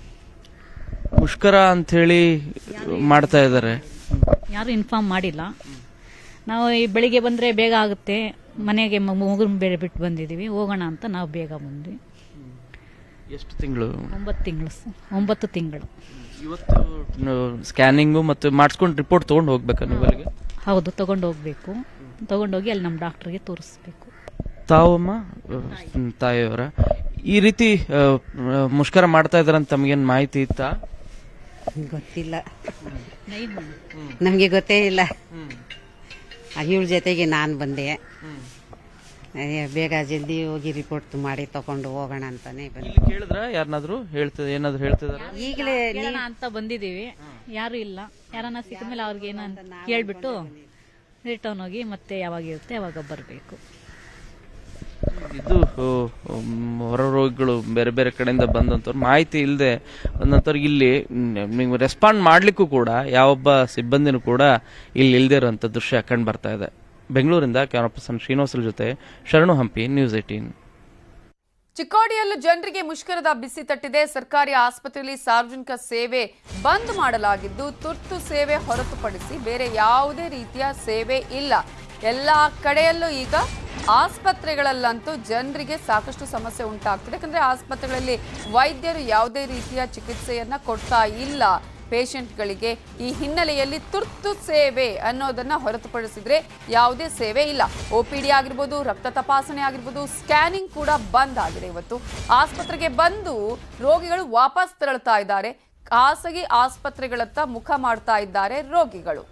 Speaker 2: ಮುಷ್ಕರ ಅಂತ ಹೇಳಿ ಮಾಡ್ತಾ ಇದ್ದಾರೆ
Speaker 6: ಯಾರು ಇನ್ಫಾರ್ಮ್ ಮಾಡಿಲ್ಲ ನಾವು ಈ ಬೆಳಿಗ್ಗೆ ಬಂದರೆ ಬೇಗ ಆಗುತ್ತೆ ಮನೆಗೆ ಮಗುನ ಬೇರೆ ಬಿಟ್ಟು ಬಂದಿದ್ದೀವಿ ಹೋಗೋಣ ಅಂತ ನಾವು ಬೇಗ ಬಂದ್ವಿ
Speaker 2: ಎಷ್ಟು ತಿಂಗಳು
Speaker 6: ಒಂಬತ್ತು ತಿಂಗಳು ಒಂಬತ್ತು ತಿಂಗಳು
Speaker 2: ಇವತ್ತು ಸ್ಕ್ಯಾನಿಂಗು ಮತ್ತು ಮಾಡಿಸ್ಕೊಂಡು ರಿಪೋರ್ಟ್ ತಗೊಂಡು ಹೋಗ್ಬೇಕಾ ನೀವು ಅಲ್ಲಿಗೆ
Speaker 6: ಹೌದು ತಗೊಂಡು ಹೋಗ್ಬೇಕು ತಗೊಂಡೋಗಿ ಅಲ್ಲಿ ನಮ್ಮ ಡಾಕ್ಟ್ರಿಗೆ ತೋರಿಸ್ಬೇಕು
Speaker 2: ತಾವಮ್ಮ ಅಹ್, ತಾಯಿಯವರ ಈ ರೀತಿ ಅಹ್, ಅಹ್, ಮುಷ್ಕರ ಮಾಡ್ತಾ ಇದಾರಂತ ತಮಗೇನು ಮಾಹಿತಿ ಇತ್ತಾ
Speaker 7: ಗೊತ್ತಿಲ್ಲ ನಮಗೆ ಗೊತ್ತೇ ಇಲ್ಲ ಇವಳ ಜೊತೆಗೆ ನಾನು ಬಂದೆ ಅಯ್ಯ, ಬೇಗ ಜಲ್ದಿ ಹೋಗಿ ರಿಪೋರ್ಟ್ ಮಾಡಿ ತಕೊಂಡು ಹೋಗೋಣ ಅಂತಾನೆ ಬಂದೆ
Speaker 2: ಇಲ್ಲಿ ಕೇಳಿದ್ರ ಯಾರನ್ನಾದ್ರು ಹೇಳ್ತದ ಏನಾದ್ರು ಹೇಳ್ತಿದಾರ
Speaker 7: ಈಗಲೇ
Speaker 6: ಕೇಳೋಣ ಅಂತ ಬಂದಿದ್ದೀವಿ ಯಾರು ಇಲ್ಲ ಯಾರನ್ನ ಸಿಕ್ಕ ಮೇಲೆ ಅವ್ರಿಗೆ ಏನಂತ ಕೇಳ್ಬಿಟ್ಟು ರಿಟರ್ನ್ ಹೋಗಿ ಮತ್ತೆ ಯಾವಾಗ ಇರುತ್ತೆ ಯಾವಾಗ ಬರಬೇಕು
Speaker 2: ಇದು ಹ್ಮ್, ಹೊರ ರೋಗಿಗಳು ಬೇರೆ ಬೇರೆ ಕಡೆಯಿಂದ ಬಂದಂತವ್ರು ಮಾಹಿತಿ ಇಲ್ಲದೆ ಬಂದಂತವ್ರಿಗೆ ಇಲ್ಲಿ ನೀವು ರೆಸ್ಪಾಂಡ್ ಮಾಡ್ಲಿಕ್ಕೂ ಕೂಡ ಯಾವೊಬ್ಬ ಸಿಬ್ಬಂದಿನೂ ಕೂಡ ಇಲ್ಲಿ ಇಲ್ದೇ ಇರುವಂತ ದೃಶ್ಯ ಕಂಡು ಬರ್ತಾ ಇದೆ ಬೆಂಗಳೂರಿಂದ ಕ್ಯಾಮರಾ ಪರ್ಸನ್ ಶ್ರೀನಿವಾಸರ ಜೊತೆ ಶರಣು ಹಂಪಿ ನ್ಯೂಸ್ ಏಟೀನ್
Speaker 1: ಚಿಕ್ಕೋಡಿಯಲ್ಲೂ ಜನರಿಗೆ ಮುಷ್ಕರದ ಬಿಸಿ ತಟ್ಟಿದೆ ಸರ್ಕಾರಿ ಆಸ್ಪತ್ರೆಯಲ್ಲಿ ಸಾರ್ವಜನಿಕ ಸೇವೆ ಬಂದ್ ಮಾಡಲಾಗಿದ್ದು ತುರ್ತು ಸೇವೆ ಹೊರತುಪಡಿಸಿ ಬೇರೆ ಯಾವುದೇ ರೀತಿಯ ಸೇವೆ ಇಲ್ಲ ಎಲ್ಲ ಕಡೆಯಲ್ಲೂ ಈಗ ಆಸ್ಪತ್ರೆಗಳಲ್ಲಂತೂ ಜನರಿಗೆ ಸಾಕಷ್ಟು ಸಮಸ್ಯೆ ಉಂಟಾಗ್ತಿದೆ ಯಾಕಂದ್ರೆ ಆಸ್ಪತ್ರೆಗಳಲ್ಲಿ ವೈದ್ಯರು ಯಾವುದೇ ರೀತಿಯ ಚಿಕಿತ್ಸೆಯನ್ನ ಕೊಡ್ತಾ ಇಲ್ಲ ಪೇಷಂಟ್ಗಳಿಗೆ ಈ ಹಿನ್ನೆಲೆಯಲ್ಲಿ ತುರ್ತು ಸೇವೆ ಅನ್ನೋದನ್ನ ಹೊರತುಪಡಿಸಿದ್ರೆ ಯಾವುದೇ ಸೇವೆ ಇಲ್ಲ ಒ ಪಿ ಡಿ ಆಗಿರ್ಬೋದು ರಕ್ತ ತಪಾಸಣೆ ಆಗಿರ್ಬೋದು ಸ್ಕ್ಯಾನಿಂಗ್ ಕೂಡ ಬಂದ್ ಆಗಿದೆ ಇವತ್ತು ಆಸ್ಪತ್ರೆಗೆ ಬಂದು ರೋಗಿಗಳು ವಾಪಸ್ ತೆರಳುತ್ತಾ ಇದ್ದಾರೆ ಖಾಸಗಿ ಆಸ್ಪತ್ರೆಗಳತ್ತ ಮುಖ ಮಾಡ್ತಾ ಇದ್ದಾರೆ ರೋಗಿಗಳು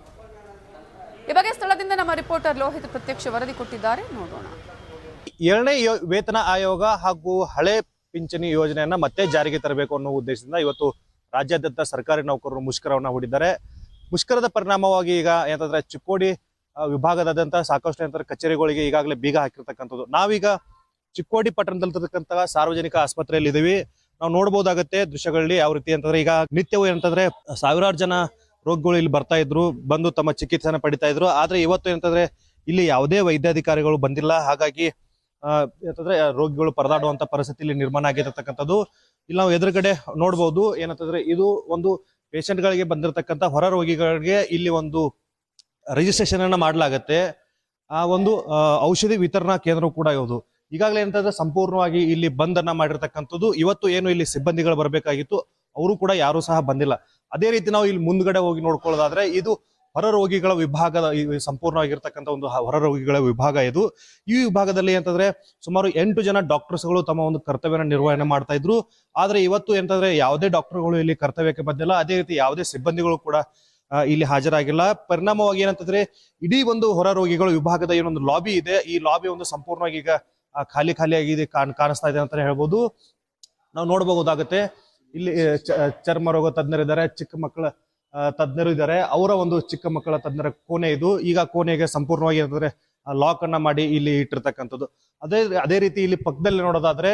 Speaker 1: ಈ ಬಗ್ಗೆ ಸ್ಥಳದಿಂದ ನಮ್ಮ ರಿಪೋರ್ಟರ್ ಲೋಹಿತ್ ಪ್ರತ್ಯಕ್ಷ ವರದಿ ಕೊಟ್ಟಿದ್ದಾರೆ ನೋಡೋಣ
Speaker 8: ಏಳನೇ ಯೋ- ವೇತನ ಆಯೋಗ ಹಾಗೂ ಹಳೆ ಪಿಂಚಣಿ ಯೋಜನೆಯನ್ನ ಮತ್ತೆ ಜಾರಿಗೆ ತರಬೇಕು ಅನ್ನೋ ಉದ್ದೇಶದಿಂದ ಇವತ್ತು ರಾಜ್ಯಾದ್ಯಂತ ಸರ್ಕಾರಿ ನೌಕರರು ಮುಷ್ಕರವನ್ನ ಹೂಡಿದ್ದಾರೆ ಮುಷ್ಕರದ ಪರಿಣಾಮವಾಗಿ ಈಗ ಏನಂತಂದ್ರೆ ಚಿಕ್ಕೋಡಿ ಆ, ವಿಭಾಗದಾದ್ಯಂತ ಸಾಕಷ್ಟು ಏನಂತಾರೆ ಕಚೇರಿಗಳಿಗೆ ಈಗಾಗಲೇ ಬೀಗ ಹಾಕಿರ್ತಕ್ಕಂಥದ್ದು ನಾವೀಗ ಚಿಕ್ಕೋಡಿ ಪಟ್ಟಣದಲ್ಲಿರ್ತಕ್ಕಂಥ ಸಾರ್ವಜನಿಕ ಆಸ್ಪತ್ರೆಯಲ್ಲಿ ಇದೀವಿ ನಾವು ನೋಡ್ಬೋದಾಗತ್ತೆ ದೃಶ್ಯಗಳಲ್ಲಿ ಯಾವ ರೀತಿ ಅಂತಂದ್ರೆ ಈಗ ನಿತ್ಯವೂ ಏನಂತಂದ್ರೆ ಸಾವಿರಾರು ಜನ ರೋಗಿಗಳು ಇಲ್ಲಿ ಬರ್ತಾ ಇದ್ರು ಬಂದು ತಮ್ಮ ಚಿಕಿತ್ಸೆನ ಪಡಿತಾ ಇದ್ರು ಆದ್ರೆ ಇವತ್ತು ಏನಂತಂದ್ರೆ ಇಲ್ಲಿ ಯಾವುದೇ ವೈದ್ಯಾಧಿಕಾರಿಗಳು ಬಂದಿಲ್ಲ ಹಾಗಾಗಿ ಆ, ಏನಂತಂದ್ರೆ ರೋಗಿಗಳು ಪರದಾಡುವಂತ ಪರಿಸ್ಥಿತಿ ಇಲ್ಲಿ ನಿರ್ಮಾಣ ಆಗಿರತಕ್ಕಂಥದ್ದು ಇಲ್ಲಿ ನಾವು ಎದುರುಗಡೆ ನೋಡ್ಬೋದು ಏನಂತಂದ್ರೆ ಇದು ಒಂದು patient ಗಳಿಗೆ ಬಂದಿರತಕ್ಕಂಥ ಹೊರ ರೋಗಿಗಳಿಗೆ ಇಲ್ಲಿ ಒಂದು ರಿಜಿಸ್ಟ್ರೇಷನ್ ಅನ್ನ ಮಾಡಲಾಗತ್ತೆ ಆ ಒಂದು ಆ, ಔಷಧಿ ವಿತರಣಾ ಕೇಂದ್ರ ಕೂಡ ಇವುದು ಈಗಾಗಲೇ ಏನಂತಂದ್ರೆ ಸಂಪೂರ್ಣವಾಗಿ ಇಲ್ಲಿ ಬಂದ್ ಅನ್ನ ಮಾಡಿರ್ತಕ್ಕಂಥದ್ದು ಇವತ್ತು ಏನು ಇಲ್ಲಿ ಸಿಬ್ಬಂದಿಗಳು ಬರಬೇಕಾಗಿತ್ತು ಅವರು ಕೂಡ ಯಾರು ಸಹ ಬಂದಿಲ್ಲ ಅದೇ ರೀತಿ ನಾವು ಇಲ್ಲಿ ಮುಂದ್ಗಡೆ ಹೋಗಿ ನೋಡ್ಕೊಳ್ಳೋದಾದ್ರೆ ಇದು ಹೊರ ರೋಗಿಗಳ ವಿಭಾಗದ ಈ ಸಂಪೂರ್ಣವಾಗಿರ್ತಕ್ಕಂಥ ಒಂದು ಹ- ಹೊರ ರೋಗಿಗಳ ವಿಭಾಗ ಇದು ಈ ವಿಭಾಗದಲ್ಲಿ ಅಂತಂದ್ರೆ ಸುಮಾರು ಎಂಟು ಜನ ಡಾಕ್ಟರ್ಸ್ಗಳು ತಮ್ಮ ಒಂದು ಕರ್ತವ್ಯನ ನಿರ್ವಹಣೆ ಮಾಡ್ತಾ ಇದ್ರು ಆದ್ರೆ ಇವತ್ತು ಏನಂತಂದ್ರೆ ಯಾವುದೇ ಡಾಕ್ಟರ್ಗಳು ಇಲ್ಲಿ ಕರ್ತವ್ಯಕ್ಕೆ ಬಂದಿಲ್ಲ ಅದೇ ರೀತಿ ಯಾವುದೇ ಸಿಬ್ಬಂದಿಗಳು ಕೂಡ ಆ, ಇಲ್ಲಿ ಹಾಜರಾಗಿಲ್ಲ ಪರಿಣಾಮವಾಗಿ ಏನಂತಂದ್ರೆ ಇಡೀ ಒಂದು ಹೊರ ರೋಗಿಗಳ ವಿಭಾಗದ ಏನೊಂದು ಲಾಬಿ ಇದೆ ಈ ಲಾಬಿ ಒಂದು ಸಂಪೂರ್ಣವಾಗಿ ಈಗ ಆ, ಖಾಲಿ ಖಾಲಿಯಾಗಿದೆ ಕಾಣ್ ಕಾಣಿಸ್ತಾ ಇದೆ ಅಂತಾನೆ ಹೇಳ್ಬೋದು ನಾವು ನೋಡಬಹುದಾಗುತ್ತೆ ಇಲ್ಲಿ ಆ, ಚ- ಚರ್ಮ ರೋಗ ತಜ್ಞರಿದ್ದಾರೆ ಚಿಕ್ಕ ಮಕ್ಕಳ ಆ, ತಜ್ಞರು ಇದ್ದಾರೆ ಅವರ ಒಂದು ಚಿಕ್ಕ ಮಕ್ಕಳ ತಜ್ಞರ ಕೋಣೆ ಇದು ಈಗ ಕೋಣೆಗೆ ಸಂಪೂರ್ಣವಾಗಿ ಏನಂದ್ರೆ ಲಾಕ್ ಅನ್ನ ಮಾಡಿ ಇಲ್ಲಿ ಇಟ್ಟಿರ್ತಕ್ಕಂಥದ್ದು ಅದೇ ಅದೇ ರೀತಿ ಇಲ್ಲಿ ಪಕ್ಕದಲ್ಲಿ ನೋಡೋದಾದ್ರೆ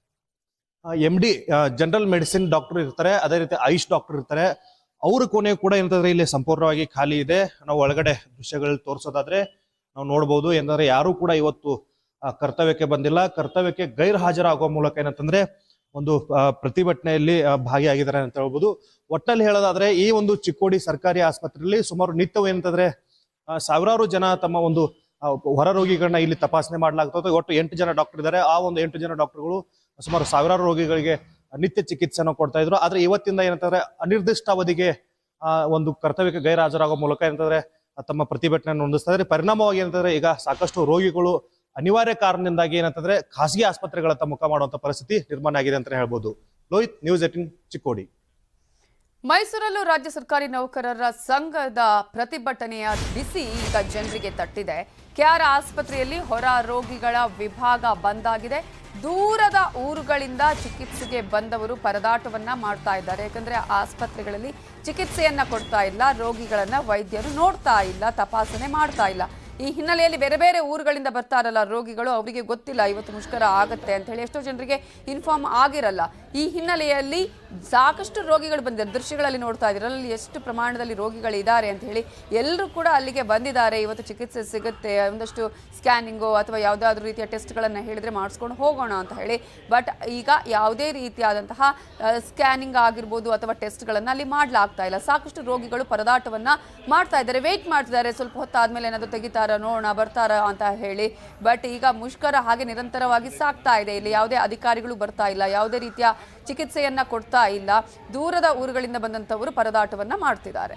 Speaker 8: M D general medicine doctor ಇರ್ತಾರೆ ಅದೇ ರೀತಿ ಆಯುಷ್ ಡಾಕ್ಟರ್ ಇರ್ತಾರೆ ಅವ್ರ ಕೋಣೆ ಕೂಡ ಏನಂತಂದ್ರೆ ಇಲ್ಲಿ ಸಂಪೂರ್ಣವಾಗಿ ಖಾಲಿ ಇದೆ ನಾವು ಒಳಗಡೆ ದೃಶ್ಯಗಳಲ್ಲಿ ತೋರಿಸೋದಾದ್ರೆ ನಾವು ನೋಡ್ಬೋದು ಏನಂದ್ರೆ ಯಾರು ಕೂಡ ಇವತ್ತು ಆ, ಕರ್ತವ್ಯಕ್ಕೆ ಬಂದಿಲ್ಲ ಕರ್ತವ್ಯಕ್ಕೆ ಗೈರ್ ಹಾಜರಾಗುವ ಮೂಲಕ ಏನಂತಂದ್ರೆ ಒಂದು ಆ, ಪ್ರತಿಭಟನೆಯಲ್ಲಿ ಆ, ಭಾಗಿಯಾಗಿದ್ದಾರೆ ಅಂತ ಹೇಳ್ಬೋದು ಒಟ್ಟಲ್ಲಿ ಹೇಳೋದಾದ್ರೆ ಈ ಒಂದು ಚಿಕ್ಕೋಡಿ ಸರ್ಕಾರಿ ಆಸ್ಪತ್ರೆಯಲ್ಲಿ ಸುಮಾರು ನಿತ್ಯವೂ ಏನಂತಂದ್ರೆ ಆ, ಸಾವಿರಾರು ಜನ ತಮ್ಮ ಒಂದು ಆ, ಹೊರ ರೋಗಿಗಳನ್ನ ಇಲ್ಲಿ ತಪಾಸಣೆ ಮಾಡಲಾಗ್ತದೆ ಒಟ್ಟು ಎಂಟು ಜನ ಡಾಕ್ಟರ್ ಇದ್ದಾರೆ ಆ ಒಂದು ಎಂಟು ಜನ ಡಾಕ್ಟರ್ಗಳು ಸುಮಾರು ಸಾವಿರಾರು ರೋಗಿಗಳಿಗೆ ನಿತ್ಯ ಚಿಕಿತ್ಸೆಯನ್ನು ಕೊಡ್ತಾ ಇದ್ರು ಆದ್ರೆ ಇವತ್ತಿಂದ ಏನಂತಂದ್ರೆ ಅನಿರ್ದಿಷ್ಟ ಅವಧಿಗೆ ಆ ಒಂದು ಕರ್ತವ್ಯಕ್ಕೆ ಗೈರ್ ಹಾಜರಾಗುವ ಮೂಲಕ ಏನಂತಂದ್ರೆ ತಮ್ಮ ಪ್ರತಿಭಟನೆಯನ್ನು ಹೊಂದಿಸ್ತಾ ಇದ್ದಾರೆ ಪರಿಣಾಮವಾಗಿ ಏನಂತಂದ್ರೆ ಈಗ ಸಾಕಷ್ಟು ರೋಗಿಗಳು ಅನಿವಾರ್ಯ ಕಾರಣದಿಂದಾಗಿ ಏನಂತಂದ್ರೆ ಖಾಸಗಿ ಆಸ್ಪತ್ರೆಗಳತ್ತ ಮುಖ ಮಾಡುವಂತ ಪರಿಸ್ಥಿತಿ ನಿರ್ಮಾಣ ಆಗಿದೆ ಅಂತ ಹೇಳ್ಬೋದು ಲೋಹಿತ್ ನ್ಯೂಸ್ ಏಟಿನ್ ಚಿಕ್ಕೋಡಿ
Speaker 1: ಮೈಸೂರಲ್ಲೂ ರಾಜ್ಯ ಸರ್ಕಾರಿ ನೌಕರರ ಸಂಘದ ಪ್ರತಿಭಟನೆಯ ಬಿಸಿ ಈಗ ಜನರಿಗೆ ತಟ್ಟಿದೆ ಕೆಆರ್ ಆಸ್ಪತ್ರೆಯಲ್ಲಿ ಹೊರ ರೋಗಿಗಳ ವಿಭಾಗ ಬಂದಾಗಿದೆ ದೂರದ ಊರುಗಳಿಂದ ಚಿಕಿತ್ಸೆಗೆ ಬಂದವರು ಪರದಾಟವನ್ನ ಮಾಡ್ತಾ ಇದ್ದಾರೆ ಯಾಕಂದ್ರೆ ಆಸ್ಪತ್ರೆಗಳಲ್ಲಿ ಚಿಕಿತ್ಸೆಯನ್ನ ಕೊಡ್ತಾ ಇಲ್ಲ ರೋಗಿಗಳನ್ನ ವೈದ್ಯರು ನೋಡ್ತಾ ಇಲ್ಲ ತಪಾಸಣೆ ಮಾಡ್ತಾ ಇಲ್ಲ ಈ ಹಿನ್ನೆಲೆಯಲ್ಲಿ ಬೇರೆ ಬೇರೆ ಊರುಗಳಿಂದ ಬರ್ತಾರಲ್ಲ ರೋಗಿಗಳು ಅವರಿಗೆ ಗೊತ್ತಿಲ್ಲ ಇವತ್ತು ಮುಷ್ಕರ ಆಗತ್ತೆ ಅಂತ ಹೇಳಿ ಎಷ್ಟೋ ಜನರಿಗೆ ಇನ್ಫಾರ್ಮ್ ಆಗಿರಲ್ಲ ಈ ಹಿನ್ನೆಲೆಯಲ್ಲಿ ಸಾಕಷ್ಟು ರೋಗಿಗಳು ಬಂದಿದ್ದಾರೆ ದೃಶ್ಯಗಳಲ್ಲಿ ನೋಡ್ತಾ ಇದ್ದೀರ ಅಲ್ಲಿ ಎಷ್ಟು ಪ್ರಮಾಣದಲ್ಲಿ ರೋಗಿಗಳಿದ್ದಾರೆ ಅಂತ ಹೇಳಿ ಎಲ್ಲರೂ ಕೂಡ ಅಲ್ಲಿಗೆ ಬಂದಿದ್ದಾರೆ ಇವತ್ತು ಚಿಕಿತ್ಸೆ ಸಿಗುತ್ತೆ ಒಂದಷ್ಟು ಸ್ಕ್ಯಾನಿಂಗು ಅಥವಾ ಯಾವುದಾದ್ರೂ ರೀತಿಯ ಟೆಸ್ಟ್ಗಳನ್ನು ಹೇಳಿದ್ರೆ ಮಾಡಿಸ್ಕೊಂಡು ಹೋಗೋಣ ಅಂತ ಹೇಳಿ ಬಟ್ ಈಗ ಯಾವುದೇ ರೀತಿಯಾದಂತಹ ಸ್ಕ್ಯಾನಿಂಗ್ ಆಗಿರ್ಬೋದು ಅಥವಾ ಟೆಸ್ಟ್ಗಳನ್ನು ಅಲ್ಲಿ ಮಾಡಲಾಗ್ತಾ ಇಲ್ಲ ಸಾಕಷ್ಟು ರೋಗಿಗಳು ಪರದಾಟವನ್ನ ಮಾಡ್ತಾ ಇದ್ದಾರೆ ವೇಟ್ ಮಾಡ್ತಿದ್ದಾರೆ ಸ್ವಲ್ಪ ಹೊತ್ತಾದ್ಮೇಲೆ ಏನಾದರೂ ತೆಗಿತಾರ ನೋಡೋಣ ಬರ್ತಾರ ಅಂತ ಹೇಳಿ ಬಟ್ ಈಗ ಮುಷ್ಕರ ಹಾಗೆ ನಿರಂತರವಾಗಿ ಸಾಕ್ತಾ ಇದೆ ಇಲ್ಲಿ ಯಾವುದೇ ಅಧಿಕಾರಿಗಳು ಬರ್ತಾ ಇಲ್ಲ ಯಾವುದೇ ರೀತಿಯ ಚಿಕಿತ್ಸೆಯನ್ನ ಕೊಡ್ತಾ ಇಲ್ಲ ದೂರದ ಊರುಗಳಿಂದ ಬಂದಂಥವರು ಪರದಾಟವನ್ನ ಮಾಡ್ತಿದ್ದಾರೆ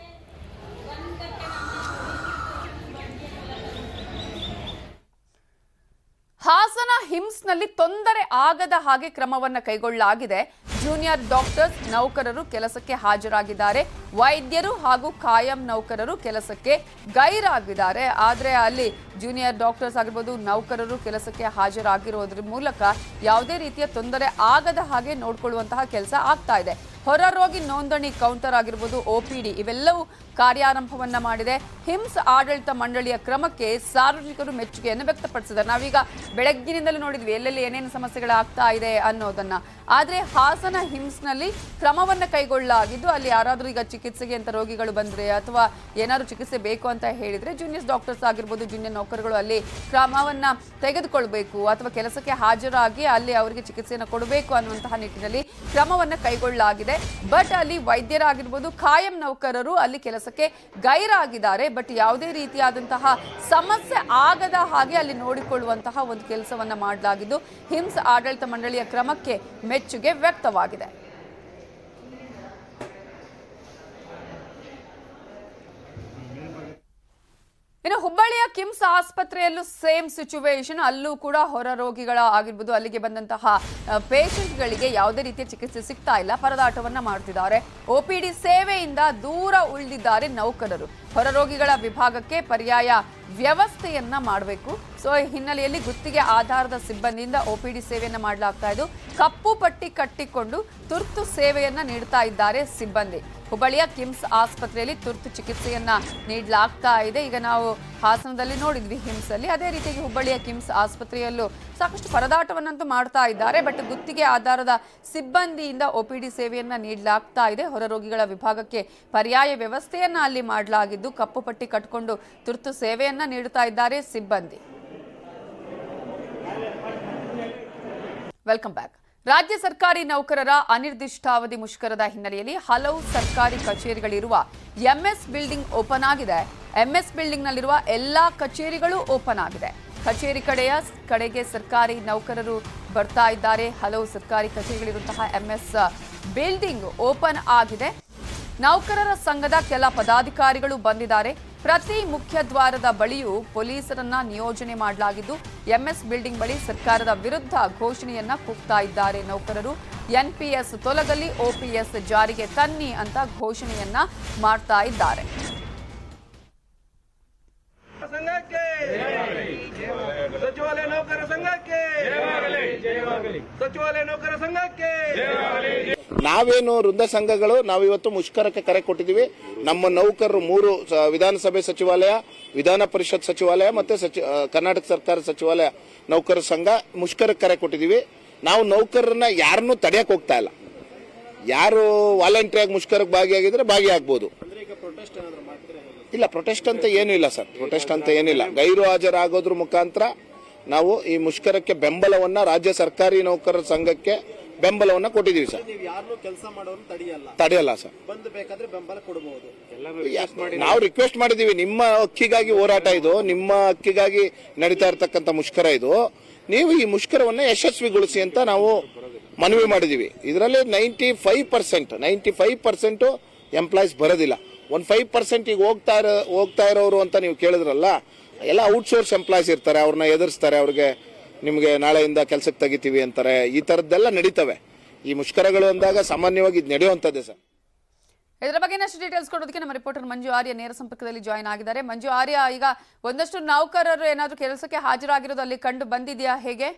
Speaker 1: ಹಾಸನ ಹಿಮ್ಸ್ನಲ್ಲಿ ತೊಂದರೆ ಆಗದ ಹಾಗೆ ಕ್ರಮವನ್ನ ಕೈಗೊಳ್ಳಲಾಗಿದೆ ಜೂನಿಯರ್ ಡಾಕ್ಟರ್ಸ್ ನೌಕರರು ಕೆಲಸಕ್ಕೆ ಹಾಜರಾಗಿದ್ದಾರೆ ವೈದ್ಯರು ಹಾಗೂ ಕಾಯಂ ನೌಕರರು ಕೆಲಸಕ್ಕೆ ಗೈರಾಗಿದ್ದಾರೆ ಆದರೆ ಅಲ್ಲಿ ಜೂನಿಯರ್ ಡಾಕ್ಟರ್ಸ್ ಆಗಿರ್ಬೋದು ನೌಕರರು ಕೆಲಸಕ್ಕೆ ಹಾಜರಾಗಿರೋದ್ರ ಮೂಲಕ ಯಾವುದೇ ರೀತಿಯ ತೊಂದರೆ ಆಗದ ಹಾಗೆ ನೋಡ್ಕೊಳ್ಳುವಂತಹ ಕೆಲಸ ಆಗ್ತಾ ಇದೆ ಹೊರ ರೋಗಿ ನೋಂದಣಿ ಕೌಂಟರ್ ಆಗಿರ್ಬೋದು ಒ ಪಿ ಡಿ ಇವೆಲ್ಲವೂ ಕಾರ್ಯಾರಂಭವನ್ನ ಮಾಡಿದೆ ಹಿಮ್ಸ್ ಆಡಳಿತ ಮಂಡಳಿಯ ಕ್ರಮಕ್ಕೆ ಸಾರ್ವಜನಿಕರು ಮೆಚ್ಚುಗೆಯನ್ನು ವ್ಯಕ್ತಪಡಿಸಿದ್ದಾರೆ ನಾವೀಗ ಬೆಳಗ್ಗಿನಿಂದಲೂ ನೋಡಿದ್ವಿ ಎಲ್ಲೆಲ್ಲಿ ಏನೇನು ಸಮಸ್ಯೆಗಳಾಗ್ತಾ ಇದೆ ಅನ್ನೋದನ್ನ ಆದ್ರೆ ಹಾಸನ ಹಿಮ್ಸ್ನಲ್ಲಿ ಕ್ರಮವನ್ನ ಕೈಗೊಳ್ಳಲಾಗಿದ್ದು ಅಲ್ಲಿ ಯಾರಾದರೂ ಈಗ ಚಿಕಿತ್ಸೆಗೆ ಅಂತ ರೋಗಿಗಳು ಬಂದ್ರೆ ಅಥವಾ ಏನಾದರೂ ಚಿಕಿತ್ಸೆ ಬೇಕು ಅಂತ ಹೇಳಿದ್ರೆ ಜೂನಿಯರ್ ಡಾಕ್ಟರ್ಸ್ ಆಗಿರ್ಬೋದು ಜೂನಿಯರ್ ನೌಕರಗಳು ಅಲ್ಲಿ ಕ್ರಮವನ್ನ ತೆಗೆದುಕೊಳ್ಬೇಕು ಅಥವಾ ಕೆಲಸಕ್ಕೆ ಹಾಜರಾಗಿ ಅಲ್ಲಿ ಅವರಿಗೆ ಚಿಕಿತ್ಸೆಯನ್ನು ಕೊಡಬೇಕು ಅನ್ನುವಂತಹ ನಿಟ್ಟಿನಲ್ಲಿ ಕ್ರಮವನ್ನ ಕೈಗೊಳ್ಳಲಾಗಿದೆ ಬಟ್ ಅಲ್ಲಿ ವೈದ್ಯರಾಗಿರ್ಬೋದು ಖಾಯಂ ನೌಕರರು ಅಲ್ಲಿ ಕೆಲಸಕ್ಕೆ ಗೈರಾಗಿದ್ದಾರೆ ಬಟ್ ಯಾವುದೇ ರೀತಿಯಾದಂತಹ ಸಮಸ್ಯೆ ಆಗದ ಹಾಗೆ ಅಲ್ಲಿ ನೋಡಿಕೊಳ್ಳುವಂತಹ ಒಂದು ಕೆಲಸವನ್ನ ಮಾಡಲಾಗಿದ್ದು ಹಿಮ್ಸ್ ಆಡಳಿತ ಮಂಡಳಿಯ ಕ್ರಮಕ್ಕೆ ಮೆಚ್ಚುಗೆ ವ್ಯಕ್ತವಾಗಿದೆ ಹುಬ್ಬಳ್ಳಿಯ ಕಿಮ್ಸ್ ಆಸ್ಪತ್ರೆಯಲ್ಲೂ ಸೇಮ್ ಸಿಚುವೇಶನ್ ಅಲ್ಲೂ ಕೂಡ ಹೊರ ರೋಗಿಗಳ ಆಗಿರ್ಬೋದು ಅಲ್ಲಿಗೆ ಬಂದಂತಹ ಪೇಷಂಟ್ಗಳಿಗೆ ಯಾವುದೇ ರೀತಿಯ ಚಿಕಿತ್ಸೆ ಸಿಗ್ತಾ ಇಲ್ಲ ಪರದಾಟವನ್ನ ಮಾಡ್ತಿದ್ದಾರೆ ಒಪಿಡಿ ಸೇವೆಯಿಂದ ದೂರ ಉಳಿದಿದ್ದಾರೆ ನೌಕರರು ಹೊರ ರೋಗಿಗಳ ವಿಭಾಗಕ್ಕೆ ಪರ್ಯಾಯ ವ್ಯವಸ್ಥೆಯನ್ನ ಮಾಡಬೇಕು ಸೊ ಈ ಹಿನ್ನೆಲೆಯಲ್ಲಿ ಗುತ್ತಿಗೆ ಆಧಾರದ ಸಿಬ್ಬಂದಿಯಿಂದ ಒಪಿಡಿ ಸೇವೆಯನ್ನ ಮಾಡಲಾಗ್ತಾ ಇದ್ದು ಕಪ್ಪು ಪಟ್ಟಿ ಕಟ್ಟಿಕೊಂಡು ತುರ್ತು ಸೇವೆಯನ್ನ ನೀಡ್ತಾ ಇದ್ದಾರೆ ಸಿಬ್ಬಂದಿ ಹುಬ್ಬಳ್ಳಿಯ ಕಿಮ್ಸ್ ಆಸ್ಪತ್ರೆಯಲ್ಲಿ ತುರ್ತು ಚಿಕಿತ್ಸೆಯನ್ನ ನೀಡಲಾಗ್ತಾ ಇದೆ ಈಗ ನಾವು ಹಾಸನದಲ್ಲಿ ನೋಡಿದ್ವಿ ಹಿಮ್ಸ್ ಅಲ್ಲಿ ಅದೇ ರೀತಿಯಾಗಿ ಹುಬ್ಬಳ್ಳಿಯ ಕಿಮ್ಸ್ ಆಸ್ಪತ್ರೆಯಲ್ಲೂ ಸಾಕಷ್ಟು ಪರದಾಟವನ್ನಂತೂ ಮಾಡ್ತಾ ಇದ್ದಾರೆ ಬಟ್ ಗುತ್ತಿಗೆ ಆಧಾರದ ಸಿಬ್ಬಂದಿಯಿಂದ ಒಪಿಡಿ ಸೇವೆಯನ್ನ ನೀಡಲಾಗ್ತಾ ಇದೆ ಹೊರ ರೋಗಿಗಳ ವಿಭಾಗಕ್ಕೆ ಪರ್ಯಾಯ ವ್ಯವಸ್ಥೆಯನ್ನ ಅಲ್ಲಿ ಮಾಡಲಾಗಿದ್ದು ಕಪ್ಪು ಪಟ್ಟಿ ಕಟ್ಟಿಕೊಂಡು ತುರ್ತು ಸೇವೆಯನ್ನ ನೀಡುತ್ತಾ ಇದ್ದಾರೆ ಸಿಬ್ಬಂದಿ ವೆಲ್ಕಮ್ ಬ್ಯಾಕ್ ರಾಜ್ಯ ಸರ್ಕಾರಿ ನೌಕರರ ಅನಿರ್ದಿಷ್ಟಾವಧಿ ಮುಷ್ಕರದ ಹಿನ್ನೆಲೆಯಲ್ಲಿ ಹಲವು ಸರ್ಕಾರಿ ಕಚೇರಿಗಳಿರುವ ಎಂಎಸ್ ಬಿಲ್ಡಿಂಗ್ ಓಪನ್ ಆಗಿದೆ ಎಂಎಸ್ ಬಿಲ್ಡಿಂಗ್ನಲ್ಲಿರುವ ಎಲ್ಲಾ ಕಚೇರಿಗಳು ಓಪನ್ ಆಗಿದೆ ಕಚೇರಿ ಕಡೆಯ ಕಡೆಗೆ ಸರ್ಕಾರಿ ನೌಕರರು ಬರ್ತಾ ಇದ್ದಾರೆ ಹಲವು ಸರ್ಕಾರಿ ಕಚೇರಿಗಳಿರುವಂತಹ ಎಂಎಸ್ ಬಿಲ್ಡಿಂಗ್ ಓಪನ್ ಆಗಿದೆ ನೌಕರರ ಸಂಘದ ಕೆಲ ಪದಾಧಿಕಾರಿಗಳು ಬಂದಿದ್ದಾರೆ ಪ್ರತಿ ಮುಖ್ಯ ದ್ವಾರದ ಬಳಿಯೂ ಪೊಲೀಸರನ್ನ ನಿಯೋಜನೆ ಮಾಡಲಾಗಿದ್ದು ಎಂಎಸ್ ಬಿಲ್ಡಿಂಗ್ ಬಳಿ ಸರ್ಕಾರದ ವಿರುದ್ಧ ಘೋಷಣೆಯನ್ನ ಕೂಗ್ತಾ ಇದ್ದಾರೆ ನೌಕರರು ಎನ್ಪಿಎಸ್ ತೊಲಗಲಿ ಓಪಿಎಸ್ ಜಾರಿಗೆ ತನ್ನಿ ಅಂತ ಘೋಷಣೆಯನ್ನ ಮಾಡ್ತಾ ಇದ್ದಾರೆ
Speaker 9: ಸಂಘಕ್ಕೆ ಸಚಿವಾಲಯ ನೌಕರ ಸಂಘಕ್ಕೆ ಸಚಿವಾಲಯ ನೌಕರ ಸಂಘಕ್ಕೆ
Speaker 10: ನಾವೇನು ವೃಂದ ಸಂಘಗಳು ನಾವಿವತ್ತು ಮುಷ್ಕರಕ್ಕೆ ಕರೆ ಕೊಟ್ಟಿದ್ದೀವಿ ನಮ್ಮ ನೌಕರರು ಮೂರು ಸ- ವಿಧಾನಸಭೆ ಸಚಿವಾಲಯ ವಿಧಾನ ಪರಿಷತ್ ಸಚಿವಾಲಯ ಮತ್ತೆ ಸಚಿ- ಆ, ಕರ್ನಾಟಕ ಸರ್ಕಾರ ಸಚಿವಾಲಯ ನೌಕರರ ಸಂಘ ಮುಷ್ಕರಕ್ಕೆ ಕರೆ ಕೊಟ್ಟಿದ್ದೀವಿ ನಾವು ನೌಕರರನ್ನ ಯಾರನ್ನೂ ತಡೆಯಕ್ ಹೋಗ್ತಾ ಇಲ್ಲ ಯಾರು ವಾಲಂಟ್ರಿಯಾಗಿ ಮುಷ್ಕರಕ್ಕೆ ಭಾಗಿಯಾಗಿದ್ರೆ ಭಾಗಿಯಾಗ್ಬೋದು ಇಲ್ಲ ಪ್ರೊಟೆಸ್ಟ್ ಅಂತ ಏನೂ ಇಲ್ಲ ಸರ್ ಪ್ರೊಟೆಸ್ಟ್ ಅಂತ ಏನಿಲ್ಲ ಗೈರು ಹಾಜರಾಗೋದ್ರ ಮುಖಾಂತರ ನಾವು ಈ ಮುಷ್ಕರಕ್ಕೆ ಬೆಂಬಲವನ್ನ ರಾಜ್ಯ ಸರ್ಕಾರಿ ನೌಕರರ ಸಂಘಕ್ಕೆ ಬೆಂಬಲವನ್ನ ಕೊಟ್ಟಿದ್ದೀವಿ ಸರ್
Speaker 4: ಯಾರನ್ನೂ ಕೆಲಸ ಮಾಡೋರು ತಡೆಯಲ್ಲ
Speaker 10: ತಡೆಯಲ್ಲ ಸರ್
Speaker 4: ಬಂದು ಬೇಕಾದ್ರೆ ಬೆಂಬಲ ಕೊಡಬಹುದು
Speaker 10: ನಾವು ರಿಕ್ವೆಸ್ಟ್ ಮಾಡಿದೀವಿ ನಿಮ್ಮ ಹಕ್ಕಿಗಾಗಿ ಹೋರಾಟ ಇದು ನಿಮ್ಮ ಹಕ್ಕಿಗಾಗಿ ನಡೀತಾ ಇರತಕ್ಕಂತ ಮುಷ್ಕರ ಇದು ನೀವು ಈ ಮುಷ್ಕರವನ್ನ ಯಶಸ್ವಿಗೊಳಿಸಿ ಅಂತ ನಾವು ಮನವಿ ಮಾಡಿದೀವಿ ಇದರಲ್ಲಿ ninety five percent ninety five percent employees ಬರೋದಿಲ್ಲ ಒಂದ್ ಫೈವ್ ಪರ್ಸೆಂಟ್ ಈಗ ಹೋಗ್ತಾ ಇರೋ ಹೋಗ್ತಾ ಇರೋರು ಅಂತ ನೀವು ಕೇಳಿದ್ರಲ್ಲ ಎಲ್ಲ ಔಟ್ಸೋರ್ಸ್ ಎಂಪ್ಲಾಯ್ಸ್ ಇರ್ತಾರೆ ಅವ್ರನ್ನ ಎದುರಿಸ್ತಾರೆ ಅವ್ರಿಗೆ ನಿಮಗೆ ನಾಳೆಯಿಂದ ಕೆಲಸಕ್ಕೆ ತೆಗಿತೀವಿ ಅಂತಾರೆ ಈ ತರದ್ದೆಲ್ಲ ನಡೀತವೆ ಈ ಮುಷ್ಕರಗಳು ಅಂದಾಗ ಸಾಮಾನ್ಯವಾಗಿ ಇದು ನಡೆಯುವಂಥದ್ದೇ ಸರ್
Speaker 1: ಇದರ ಬಗ್ಗೆ ಇನ್ನಷ್ಟು ಡೀಟೇಲ್ಸ್ ಕೊಡೋದಕ್ಕೆ ನಮ್ಮ ರಿಪೋರ್ಟರ್ ಮಂಜು ಆರ್ಯ ನೇರ ಸಂಪರ್ಕದಲ್ಲಿ ಜಾಯಿನ್ ಆಗಿದ್ದಾರೆ ಮಂಜು ಆರ್ಯ ಈಗ ಒಂದಷ್ಟು ನೌಕರರು ಏನಾದರೂ ಕೆಲಸಕ್ಕೆ ಹಾಜರಾಗಿರೋದು ಅಲ್ಲಿ ಕಂಡು ಬಂದಿದೆಯಾ ಹೇಗೆ